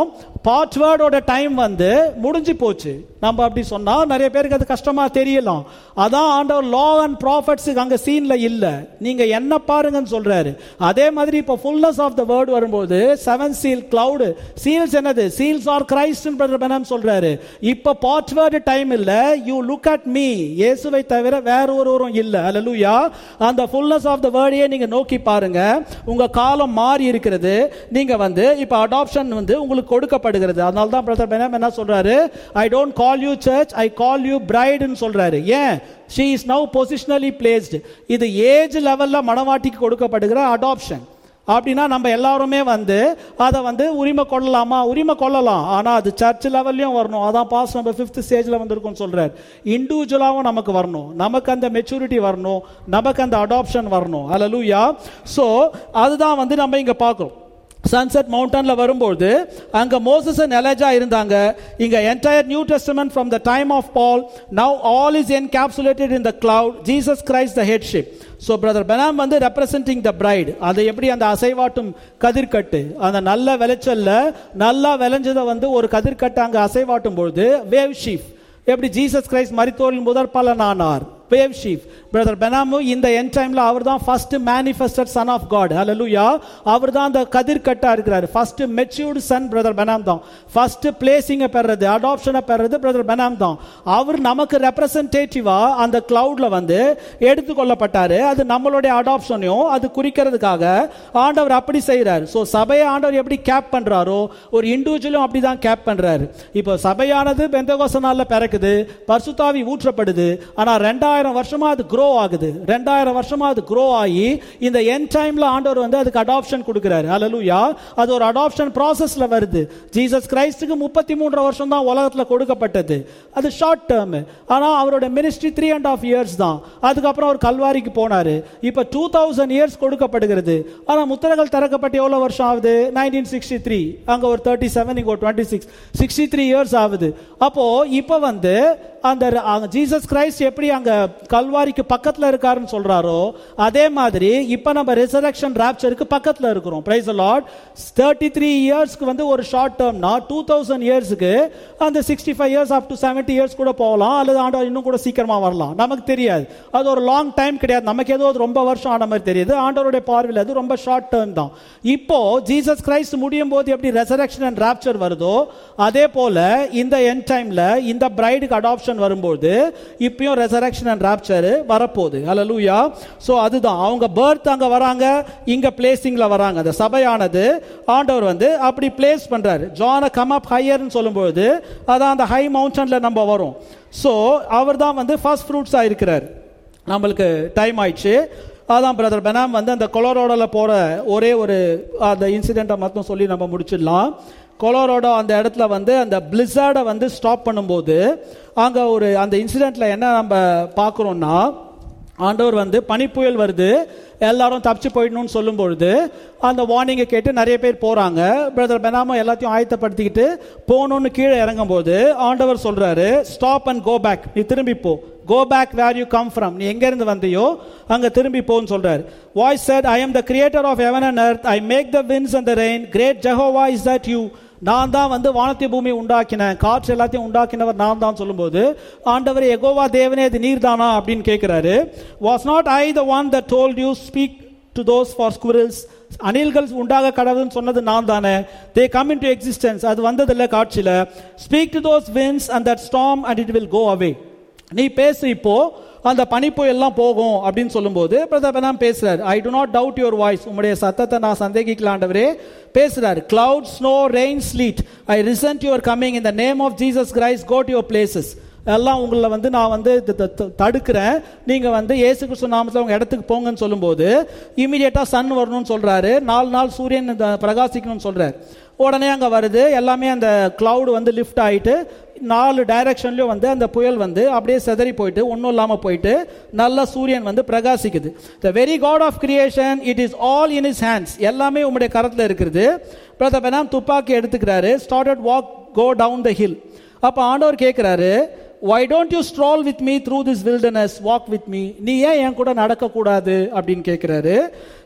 பார்ட் வேர்டோட டைம் வந்து முடிஞ்சு போச்சு நம்ம அப்படி சொன்னா நிறைய பேருக்கு அது கஷ்டமா தெரியலாம் அதான் ஆண்டவர் லா அண்ட் ப்ராஃபட்ஸுக்கு அங்க சீன்ல இல்ல நீங்க என்ன பாருங்கன்னு சொல்றாரு அதே மாதிரி இப்போ ஃபுல்னஸ் ஆஃப் த வேர்ட் வரும்போது செவன் சீல் கிளவுடு சீல்ஸ் என்னது சீல்ஸ் ஆர் கிரைஸ்ட் பிரதர் சொல்றாரு இப்போ பார்ட் வேர்டு டைம் இல்ல யூ லுக் அட் மீ இயேசுவை தவிர வேற ஒருவரும் இல்ல அல்லேலூயா அந்த ஃபுல்னஸ் ஆஃப் த வேர்டையே நீங்க நோக்கி பாருங்க உங்க காலம் மாறி இருக்கிறது நீங்க வந்து இப்போ அடாப்ஷன் வந்து உங்களுக்கு கொடுக்கப்படுகிறது அதனால தான் பிரதர் பெனம் என்ன சொல்றாரு I don't call you church I call you பிரைடுன்னு சொல்றாரு ஏன் she is now positionally placed இது ஏஜ் லெவல்ல மனவாட்டிக்கு கொடுக்கப்படுகிற அடாப்ஷன் அப்படின்னா நம்ம எல்லாருமே வந்து அதை வந்து உரிமை கொள்ளலாமா உரிமை கொள்ளலாம் ஆனால் அது சர்ச் லெவல்லையும் வரணும் அதான் பாஸ் நம்ம ஃபிஃப்த் ஸ்டேஜில் வந்திருக்கோம்னு சொல்கிறார் இண்டிவிஜுவலாகவும் நமக்கு வரணும் நமக்கு அந்த மெச்சூரிட்டி வரணும் நமக்கு அந்த அடாப்ஷன் வரணும் அல்லூயா ஸோ அதுதான் வந்து நம்ம இங்கே பார்க்குறோம் சன்செட் மவுண்டன்ல வரும்போது அங்க மோசஸ் அண்ட் எலஜா இருந்தாங்க இங்க entire New Testament from the time of Paul now all is encapsulated in the cloud Jesus Christ the headship so brother Branham வந்து ரெப்ரசன்டிங் த பிரைட் அதை எப்படி அந்த அசைவாட்டும் கதிர்கட்டு அந்த நல்ல விளைச்சல்ல நல்லா விளைஞ்சதை வந்து ஒரு கதிர்கட்டு அங்க அசைவாட்டும் பொழுது வேவ் ஷீஃப் எப்படி ஜீசஸ் கிரைஸ்ட் மரித்தோரின் முதற் பலனானார் வேவ் ஷீஃப் பிரதர் பெனாமு இந்த என் டைம்ல அவர் தான் first manifested son of God ஹalleluya அவர் தான் அந்த கதிர்கட்டா இருக்கிறார் ஃபர்ஸ்ட் மெச்சூர்டு சன் பிரதர் பெனாம் தான் ஃபர்ஸ்ட் பிளேசிங்கை பெறது அடாப்ஷனை பெறது பிரதர் பெனாம் தான் அவர் நமக்கு ரெப்ரசன்டேட்டிவா அந்த கிளவுட்ல வந்து எடுத்துக்கொள்ளப்பட்டாரு அது நம்மளுடைய அடாப்ஷனையும் அது குறிக்கிறதுக்காக ஆண்டவர் அப்படி செய்கிறார் ஸோ சபையை ஆண்டவர் எப்படி கேப் பண்றாரோ ஒரு இண்டிவிஜுவலும் அப்படி தான் கேப் பண்றாரு இப்போ சபையானது பெந்தகோச நாள்ல பிறக்குது பர்சுத்தாவி ஊற்றப்படுது ஆனா ரெண்டாயிரம் வருஷமா அது க்ரோ ஆகுது ரெண்டாயிரம் வருஷமா அது க்ரோ ஆகி இந்த என் டைம்ல ஆண்டவர் வந்து அதுக்கு அடாப்ஷன் கொடுக்குறாரு அல்லலுயா அது ஒரு அடாப்ஷன் ப்ராசஸ்ல வருது ஜீசஸ் கிரைஸ்டுக்கு முப்பத்தி மூன்று வருஷம் தான் உலகத்துல கொடுக்கப்பட்டது அது ஷார்ட் டேர்ம் ஆனா அவரோட ministry three and half years தான் அதுக்கப்புறம் அவர் கல்வாரிக்கு போனாரு இப்ப டூ தௌசண்ட் இயர்ஸ் கொடுக்கப்படுகிறது ஆனா முத்திரைகள் திறக்கப்பட்டு எவ்வளவு வருஷம் ஆகுது நைன்டீன் சிக்ஸ்டி த்ரீ அங்க ஒரு தேர்ட்டி செவன் இங்க ஒரு twenty six sixty three years ஆகுது அப்போ இப்ப வந்து அந்த ஜீசஸ் கிரைஸ்ட் எப்படி அங்க கல்வாரிக்கு பக்கத்துல இருக்காருன்னு சொல்றாரோ அதே மாதிரி இப்ப நம்ம ரிசரக்ஷன் ராப்சருக்கு பக்கத்துல இருக்கிறோம் பிரைஸ் லார்ட் தேர்ட்டி த்ரீ இயர்ஸ்க்கு வந்து ஒரு ஷார்ட் டேர்ம்னா டூ தௌசண்ட் இயர்ஸ்க்கு அந்த sixty five years up to seventy years கூட போகலாம் அல்லது ஆண்டவர் இன்னும் கூட சீக்கிரமா வரலாம் நமக்கு தெரியாது அது ஒரு லாங் டைம் கிடையாது நமக்கு ஏதோ அது ரொம்ப வருஷம் ஆன மாதிரி தெரியுது ஆண்டவருடைய பார்வையில் அது ரொம்ப ஷார்ட் டேர்ம் தான் இப்போ ஜீசஸ் கிரைஸ்ட் முடியும் போது எப்படி ரெசரக்ஷன் அண்ட் ராப்சர் வருதோ அதே போல இந்த என் டைம்ல இந்த பிரைடுக்கு அடாப்ஷன் வரும்போது இப்பயும் ரெசரக்ஷன் அண்ட் ராப்சர் வரப்போகுது ஹalleluya சோ அதுதான் அவங்க பர்த் அங்க வராங்க இங்க பிளேசிங்ல வராங்க அந்த சபையானது ஆண்டவர் வந்து அப்படி பிளேஸ் பண்றாரு ஜான கம் அப் ஹையர்னு சொல்லும்போது அதான் அந்த ஹை மவுண்டன்ல நம்ம வரும் சோ அவர் தான் வந்து ஃபர்ஸ்ட் ஃப்ரூட்ஸா இருக்கிறார் நம்மளுக்கு டைம் ஆயிடுச்சு அதான் பிரதர் பெனாம் வந்து அந்த கொலரோடோவில் போகிற ஒரே ஒரு அந்த இன்சிடெண்ட்டை மட்டும் சொல்லி நம்ம முடிச்சிடலாம் கொலரோடோ அந்த இடத்துல வந்து அந்த பிளிஸார்டை வந்து ஸ்டாப் பண்ணும்போது அங்கே ஒரு அந்த இன்சிடெண்ட்டில் என்ன நம்ம பார்க்குறோன்னா ஆண்டவர் வந்து பனிப்புயல் வருது எல்லாரும் தப்பிச்சு போயிடணும்னு சொல்லும் பொழுது அந்த வார்னிங்கை கேட்டு நிறைய பேர் போறாங்க பிரதர் பெனாமோ எல்லாத்தையும் ஆயத்தப்படுத்திக்கிட்டு போகணும்னு கீழே இறங்கும் போது ஆண்டவர் சொல்றாரு ஸ்டாப் அண்ட் கோ பேக் நீ திரும்பி போ go back where you come from நீ எங்க இருந்து வந்தியோ அங்க திரும்பி போன்னு சொல்றாரு voice said I am the creator of heaven and earth i make the winds and the rain great jehovah is that you நான் தான் வந்து வானத்தை பூமி உண்டாக்கினேன் காற்று எல்லாத்தையும் உண்டாக்கினவர் நான் தான் சொல்லும்போது ஆண்டவர் எகோவா தேவனே இது நீர் தானா அப்படின்னு கேட்கிறாரு was not I the one that told you speak to those four squirrels அணில்கள் உண்டாக கடவுள்னு சொன்னது நான் தானே they come into existence அது வந்ததில்லை காட்சியில் speak to those winds and that storm and it will go away நீ பேசு இப்போ அந்த பனிப்புயல்லாம் போகும் அப்படின்னு சொல்லும்போது பிரதர் பெனாம் பேசுறாரு I do not doubt your voice உங்களுடைய சத்தத்தை நான் சந்தேகிக்கலாண்டவரே பேசுறாரு cloud snow rain sleet I resent your coming in the name of Jesus Christ go to your places எல்லாம் உங்களை வந்து நான் வந்து த- த- த- தடுக்கிறேன் நீங்க வந்து இயேசு கிறிஸ்து நாமத்தில் உங்க இடத்துக்கு போங்கன்னு சொல்லும்போது இமீடியட்டா சன் வரணும்னு சொல்றாரு நாலு நாள் சூரியன் இந்த பிரகாசிக்கணும்னு சொல்றாரு உடனே அங்க வருது எல்லாமே அந்த கிளவுட் வந்து லிஃப்ட் ஆயிட்டு நாலு டைரக்ஷன்லயும் வந்து அந்த புயல் வந்து அப்படியே செதறி போயிட்டு ஒன்றும் இல்லாம போயிட்டு நல்ல சூரியன் வந்து பிரகாசிக்குது the very God of creation it is all in his hands எல்லாமே உங்களுடைய கரத்துல இருக்கிறது பிரதர் பெனாம் துப்பாக்கி எடுத்துக்கிறாரு started walk go down the hill அப்ப ஆண்டவர் கேட்கிறாரு why don't you stroll with me through this wilderness walk with me நீ ஏன் என் கூட நடக்கக்கூடாது அப்படின்னு கேட்கிறாரு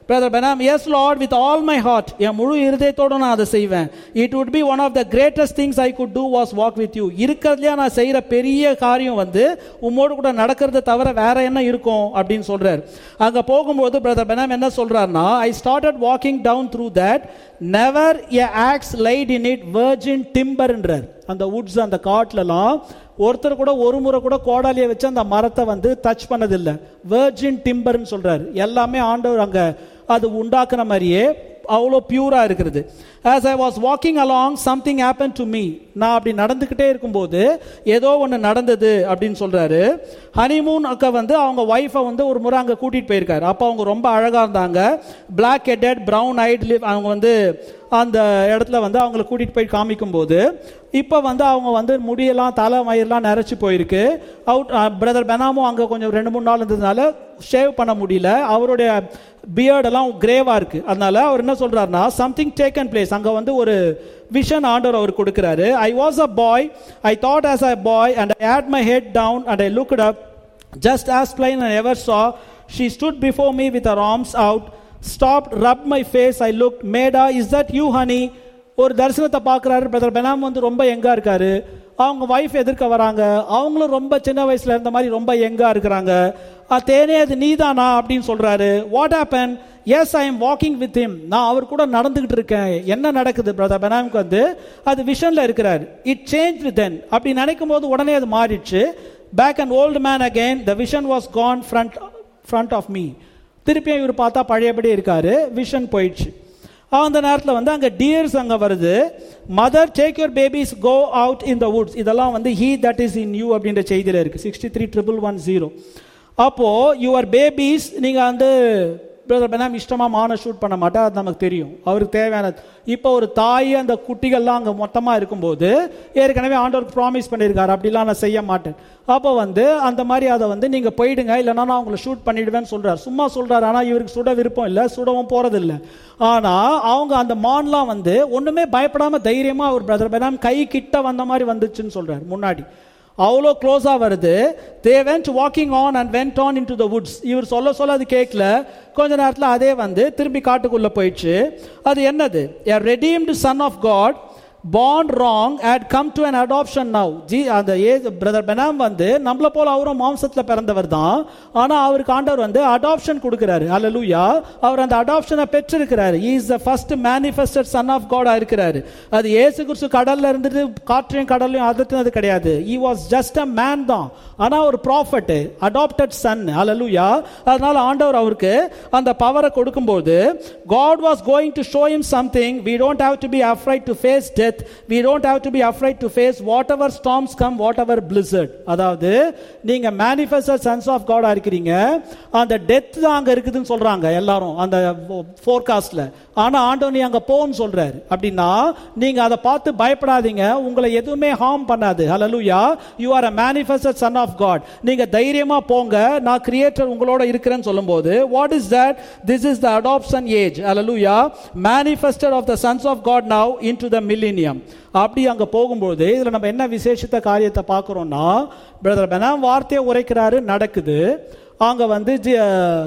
brother Branham yes Lord with all my heart என் முழு இருதயத்தோட நான் அதை செய்வேன் it would be one of the greatest things I could do was walk with you இருக்கிறதுலையே நான் செய்கிற பெரிய காரியம் வந்து உம்மோடு கூட நடக்கிறத தவிர வேற என்ன இருக்கும் அப்படின்னு சொல்றாரு அங்க போகும்போது பிரதர் பெனாம் என்ன சொல்றாருன்னா I started walking down through that never a axe laid in it virgin டிம்பர்ன்றார் அந்த வுட்ஸ் அந்த காட்டுலலாம் ஒருத்தர் கூட ஒரு முறை கூட கோடாலியை வச்சு அந்த மரத்தை வந்து டச் பண்ணதில்லை வெர்ஜின் டிம்பர்னு சொல்றாரு எல்லாமே ஆண்டவர் அங்க அது உண்டாக்குன மாதிரியே அவ்வளோ பியூரா இருக்கிறது as I was walking along something happened to me நான் அப்படி நடந்துக்கிட்டே இருக்கும்போது ஏதோ ஒன்று நடந்தது அப்படின்னு சொல்றாரு ஹனிமூன் அக்கா வந்து அவங்க ஒய்ஃபை வந்து ஒரு முறை அங்கே கூட்டிட்டு போயிருக்காரு அப்போ அவங்க ரொம்ப அழகா இருந்தாங்க பிளாக் ஹெட்டட் பிரவுன் ஐட் அவங்க வந்து அந்த இடத்துல வந்து அவங்கள கூட்டிட்டு போய் காமிக்கும்போது இப்போ வந்து அவங்க வந்து முடியெல்லாம் தலை மயிரெல்லாம் நிறைச்சி போயிருக்கு அவுட் பிரதர் பெனாமும் அங்கே கொஞ்சம் ரெண்டு மூணு நாள் இருந்ததுனால ஷேவ் பண்ண முடியல அவருடைய பியர்டெல்லாம் கிரேவா இருக்கு அதனால அவர் என்ன சொல்றாருன்னா சம்திங் டேக்கன் பிளேஸ் அங்க வந்து ஒரு விஷன் ஆண்டவர் அவர் கொடுக்கிறாரு I was a boy I thought as a boy and I had my head down and I looked up just as plain and ever saw she stood before me with her arms out stopped rubbed my face i looked Meda is that you honey ஒரு தரிசனத்தை பார்க்குறாரு brother Branham வந்து ரொம்ப எங்கா இருக்காரு அவங்க wife எதிர்க்க வராங்க அவங்களும் ரொம்ப சின்ன வயசுல இருந்த மாதிரி ரொம்ப எங்கா இருக்கிறாங்க "அ, தேனே அது நீதானா அப்படின்னு சொல்றாரு what happen yes I am walking with him நான் அவர் கூட நடந்துகிட்டு இருக்கேன் என்ன நடக்குது பிரதர் பெனாமுக்கு வந்து அது விஷன்ல இருக்கிறார் இட் சேஞ்ச் வித் தென் அப்படி நினைக்கும் போது உடனே அது மாறிடுச்சு back and old man again the vision was gone front front of me திருப்பியும் இவர் பார்த்தா பழையபடி இருக்காரு விஷன் போயிடுச்சு அந்த நேரத்தில் வந்து அங்கே டியர்ஸ் அங்கே வருது mother take your babies go out in the woods இதெல்லாம் வந்து he that is in you அப்படின்ற செய்தியில் இருக்கு sixty three triple one zero அப்போ யுவர் பேபிஸ் நீங்கள் வந்து பிரதர் பெனாம் இஷ்டமாக மானை ஷூட் பண்ண மாட்டா அது நமக்கு தெரியும் அவருக்கு தேவையான இப்போ ஒரு தாய் அந்த குட்டிகள்லாம் அங்கே மொத்தமாக இருக்கும்போது ஏற்கனவே ஆண்டவர் ப்ராமிஸ் பண்ணியிருக்காரு அப்படிலாம் நான் செய்ய மாட்டேன் அப்போ வந்து அந்த மாதிரி அதை வந்து நீங்கள் போயிடுங்க இல்லைன்னா நான் உங்களை ஷூட் பண்ணிடுவேன்னு சொல்றாரு சும்மா சொல்றாரு ஆனால் இவருக்கு சுட விருப்பம் இல்லை சுடவும் போறதில்ல ஆனால் அவங்க அந்த மான்லாம் வந்து ஒன்றுமே பயப்படாம தைரியமாக அவர் பிரதர் பெனாம் கை கிட்ட வந்த மாதிரி வந்துச்சுன்னு சொல்றாரு முன்னாடி அவ்வளோ க்ளோஸாக வருது they went walking on and went on into the woods இவர் சொல்ல சொல்ல அது கேட்கல கொஞ்ச நேரத்தில் அதே வந்து திரும்பி காட்டுக்குள்ளே போயிடுச்சு அது என்னது a redeemed son of God born wrong had come to an adoption now ஜி அந்த ஏ பிரதர் பெனாம் வந்து நம்மள போல அவரும் மாம்சத்துல பிறந்தவர் தான் ஆனா அவருக்கு ஆண்டவர் வந்து அடாப்ஷன் கொடுக்கிறாரு அல்லேலூயா அவர் அந்த அடாப்ஷனை பெற்றிருக்கிறாரு he is the first manifested son of god இருக்கிறாரு அது இயேசு கிறிஸ்து கடல்ல இருந்துட்டு காற்றையும் கடலையும் அதட்டினது கிடையாது he was just a man தான் ஆனா ஒரு ப்ராஃபட் அடாப்டட் சன் அல்லேலூயா அதனால ஆண்டவர் அவருக்கு அந்த பவரை கொடுக்கும்போது God was going to show him something we don't have to be afraid to face death we don't have to be afraid to face whatever storms come whatever blizzard அதாவது நீங்க manifested sons of God ஆ இருக்கிறீங்க அந்த death தான் அங்க இருக்குதுன்னு சொல்றாங்க எல்லாரும் அந்த ஃபோர்காஸ்ட்ல ஆனா ஆண்டவர் நீ அங்க போன்னு சொல்றாரு அப்படின்னா நீங்க அதை பார்த்து பயப்படாதீங்க உங்களை எதுவுமே ஹார்ம் பண்ணாது ஹalleluya you are a manifested son of god நீங்க தைரியமா போங்க நான் கிரியேட்டர் உங்களோட இருக்கிறேன்னு சொல்லும்போது what is that this is the adoption age hallelujah manifested of the sons of god now into the millennium அப்படி அங்க போகும்போது இதுல நம்ம என்ன விசேஷித்த காரியத்தை பார்க்கிறோம்னா பிரதர் பெனாம் வார்த்தையை உரைக்கிறாரு நடக்குது அங்க வந்து ஜி-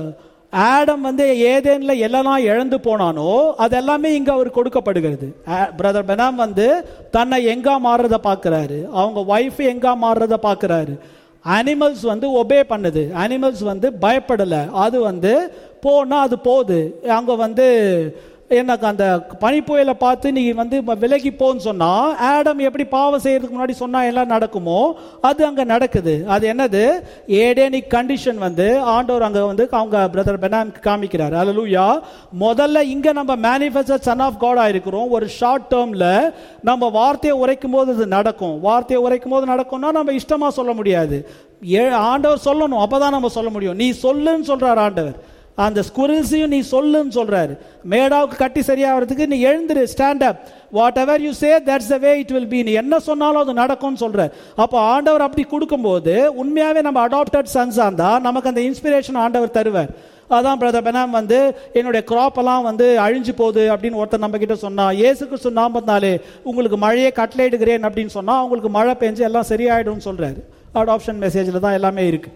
ஆடம் வந்து ஏதேன்ல எல்லாம் இழந்து போனானோ அது எல்லாமே இங்க அவர் கொடுக்கப்படுகிறது பிரதர் பெனாம் வந்து தன்னை எங்கா மாறுறத பார்க்கறாரு அவங்க ஒய்ஃப் எங்கா மாறுறத பார்க்கறாரு அனிமல்ஸ் வந்து ஒபே பண்ணுது அனிமல்ஸ் வந்து பயப்படல அது வந்து போனா அது போகுது அங்க வந்து எனக்கு அந்த பனிப்புயலை பார்த்து நீ வந்து விலகி போன்னு சொன்னா ஆடம் எப்படி பாவம் செய்யறதுக்கு முன்னாடி சொன்னா எல்லாம் நடக்குமோ அது அங்க நடக்குது அது என்னது ஏடேனிக் கண்டிஷன் வந்து ஆண்டவர் அங்க வந்து அவங்க பிரதர் பெனாம் காமிக்கிறார் அல்லூயா முதல்ல இங்க நம்ம மேனிஃபெஸ்டட் சன் ஆஃப் காட் ஆயிருக்கிறோம் ஒரு ஷார்ட் டேர்ம்ல நம்ம வார்த்தையை உரைக்கும் போது அது நடக்கும் வார்த்தையை உரைக்கும் போது நடக்கும்னா நம்ம இஷ்டமா சொல்ல முடியாது ஏ- ஆண்டவர் சொல்லணும் அப்பதான் நம்ம சொல்ல முடியும் நீ சொல்லுன்னு சொல்றார் ஆண்டவர் அந்த ஸ்குரில்ஸையும் நீ சொல்லுன்னு சொல்றாரு மேடாவுக்கு கட்டி சரியாகிறதுக்கு நீ எழுந்துரு stand up whatever you say that's the way it will be நீ என்ன சொன்னாலும் அது நடக்கும்னு சொல்ற அப்போ ஆண்டவர் அப்படி கொடுக்கும்போது உண்மையாவே நம்ம அடாப்டட் சன்ஸா இருந்தா நமக்கு அந்த இன்ஸ்பிரேஷன் ஆண்டவர் தருவார் அதான் பிரதர் பெனாம் வந்து என்னுடைய crop எல்லாம் வந்து அழிஞ்சு போகுது அப்படின்னு ஒருத்தர் நம்ம கிட்ட சொன்னா இயேசு கிறிஸ்து நாமத்தினாலே உங்களுக்கு மழையே கட்டளையிடுகிறேன் அப்படின்னு சொன்னா உங்களுக்கு மழை பெஞ்சு எல்லாம் சரியாயிடும்னு சொல்றாரு அடாப்ஷன் மெசேஜில் தான் எல்லாமே இருக்கு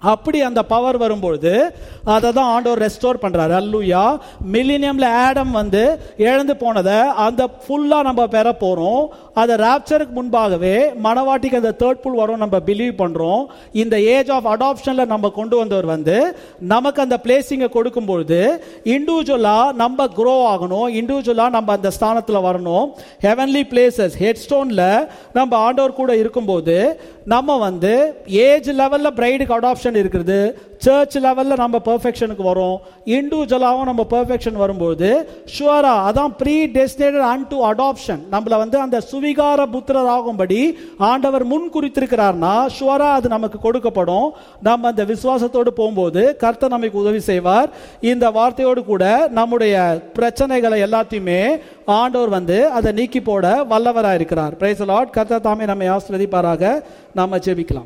அப்படி அந்த பவர் வரும்பொழுது அதை தான் ஆண்டவர் ரெஸ்டோர் பண்றாரு அல்லூயா மில்லினியம்ல ஆடம் வந்து இழந்து போனதை அந்த ஃபுல்லா நம்ம பெற போறோம் அதை ராப்சருக்கு முன்பாகவே மணவாட்டிக்கு அந்த தேர்ட் புல் வரும் நம்ம பிலீவ் பண்றோம் இந்த ஏஜ் ஆஃப் அடாப்ஷன்ல நம்ம கொண்டு வந்தவர் வந்து நமக்கு அந்த பிளேசிங்கை கொடுக்கும்பொழுது இண்டிவிஜுவலா நம்ம க்ரோ ஆகணும் இண்டிவிஜுவலா நம்ம அந்த ஸ்தானத்துல வரணும் ஹெவன்லி பிளேசஸ் ஹெட் ஸ்டோன்ல நம்ம ஆண்டவர் கூட இருக்கும்போது நம்ம வந்து ஏஜ் லெவல்ல பிரைடுக்கு அடாப்ஷன் இருக்குது சர்ச் லெவல்ல நம்ம பெர்ஃபெக்ஷனுக்கு வரும் இண்டிவிஜுவலாகவும் நம்ம பெர்ஃபெக்ஷன் வரும்போது ஷுவரா அதான் predestinated unto adoption நம்மள வந்து அந்த சுவிகார புத்திரர் ஆகும்படி ஆண்டவர் முன் குறித்திருக்கிறார்னா ஷுவரா அது நமக்கு கொடுக்கப்படும் நம்ம அந்த விசுவாசத்தோடு போகும்போது கர்த்தர் நமக்கு உதவி செய்வார் இந்த வார்த்தையோடு கூட நம்முடைய பிரச்சனைகளை எல்லாத்தையுமே ஆண்டவர் வந்து அதை நீக்கி போட வல்லவராக இருக்கிறார் பிரைஸ் லார்ட் கர்த்தர் தாமே நம்மை ஆசிர்வதிப்பாராக நாம ஜெபிக்கலாம்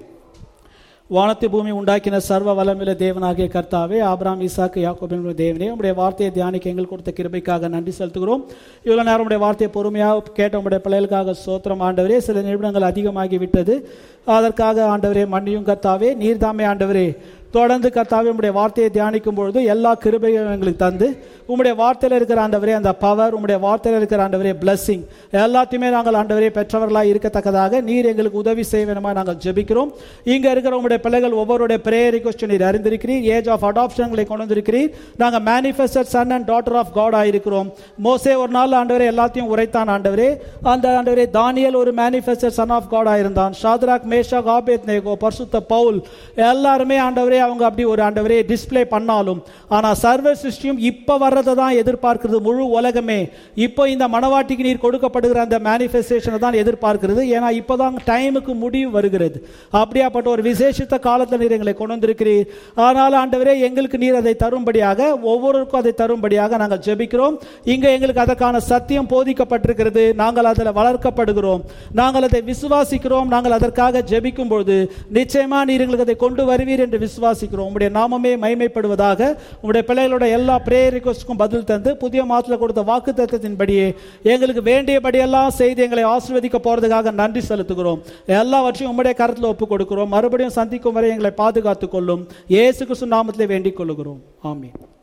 வானத்தை பூமி உண்டாக்கின சர்வ வல்லமில்ல தேவனாகிய கர்த்தாவே ஆபிராம் ஈசாக்கு யாக்கோபின் தேவனே உடைய வார்த்தையை தியானிக்க எங்கள் கொடுத்த கிருபைக்காக நன்றி செலுத்துகிறோம் இவ்வளவு நேரம் உடைய வார்த்தையை பொறுமையாக கேட்ட உடைய பிள்ளைகளுக்காக சோத்திரம் ஆண்டவரே சில நிமிடங்கள் அதிகமாகி விட்டது அதற்காக ஆண்டவரே மன்னியும் கர்த்தாவே நீர்தாமே ஆண்டவரே தொடர்ந்து கர்த்தாவே உம்முடைய வார்த்தையை தியானிக்கும் பொழுது எல்லா கிருபையும் எங்களுக்கு தந்து உம்முடைய வார்த்தையில் இருக்கிற ஆண்டவரே அந்த பவர் உம்முடைய வார்த்தையில் இருக்கிற ஆண்டவரே blessing எல்லாத்தையுமே நாங்கள் ஆண்டவரே பெற்றவர்களாக இருக்கத்தக்கதாக நீர் எங்களுக்கு உதவி செய்ய வேணுமா நாங்கள் ஜெபிக்கிறோம் இங்க இருக்கிற உம்முடைய பிள்ளைகள் ஒவ்வொருடைய பிரேயர் ரிக்வஸ்ட் நீர் அறிந்திருக்கிறீர் ஏஜ் ஆஃப் அடாப்ஷன்களை கொண்டு வந்திருக்கிறீர் நாங்கள் manifested son and daughter of God ஆயிருக்கிறோம் மோசே ஒரு நாள் ஆண்டவரே எல்லாத்தையும் உரைத்தான் ஆண்டவரே அந்த ஆண்டவரே தானியல் ஒரு மேனிஃபெஸ்டட் சன் ஆஃப் காட் ஆயிருந்தான் ஷாத்ராக் மேஷா காபேத் நேகோ பரிசுத்த பவுல் எல்லாருமே ஆண்டவரே அவங்க அப்படி ஒரு ஆண்டவரே டிஸ்ப்ளே பண்ணாலும் ஆனா சர்வ சிருஷ்டியும் இப்ப வர்றதை தான் எதிர்பார்க்கிறது முழு உலகமே இப்போ இந்த மனவாட்டிக்கு நீர் கொடுக்கப்படுகிற அந்த மேனிஃபெஸ்டேஷனை தான் எதிர்பார்க்கிறது ஏன்னா இப்போதான் டைமுக்கு முடிவு வருகிறது அப்படியாப்பட்ட ஒரு விசேஷித்த காலத்தில் நீர் எங்களை கொண்டு வந்திருக்கிறீர் ஆனால் ஆண்டவரே எங்களுக்கு நீர் அதை தரும்படியாக ஒவ்வொருவருக்கும் அதை தரும்படியாக நாங்கள் ஜெபிக்கிறோம் இங்க எங்களுக்கு அதற்கான சத்தியம் போதிக்கப்பட்டிருக்கிறது நாங்கள் அதில் வளர்க்கப்படுகிறோம் நாங்கள் அதை விசுவாசிக்கிறோம் நாங்கள் அதற்காக ஜெபிக்கும் பொழுது நிச்சயமா நீர் எங்களுக்கு அதை கொண்டு வருவீர் என்று விசுவாசிக்கிறோம் உங்களுடைய நாமமே மைமைப்படுவதாக உங்களுடைய பிள்ளைகளோட எல்லா பிரேயர் ரிக்வஸ்டுக்கும் பதில் தந்து புதிய மாதத்தில் கொடுத்த வாக்கு தத்துவத்தின்படியே எங்களுக்கு வேண்டியபடியெல்லாம் செய்து எங்களை ஆசீர்வதிக்க போறதுக்காக நன்றி செலுத்துகிறோம் எல்லாவற்றையும் உம்முடைய கருத்தில் ஒப்பு கொடுக்கிறோம் மறுபடியும் சந்திக்கும் வரை எங்களை பாதுகாத்துக் கொள்ளும் இயேசு கிறிஸ்து நாமத்திலே வேண்டிக் கொள்ளுகிறோம் ஆமீன்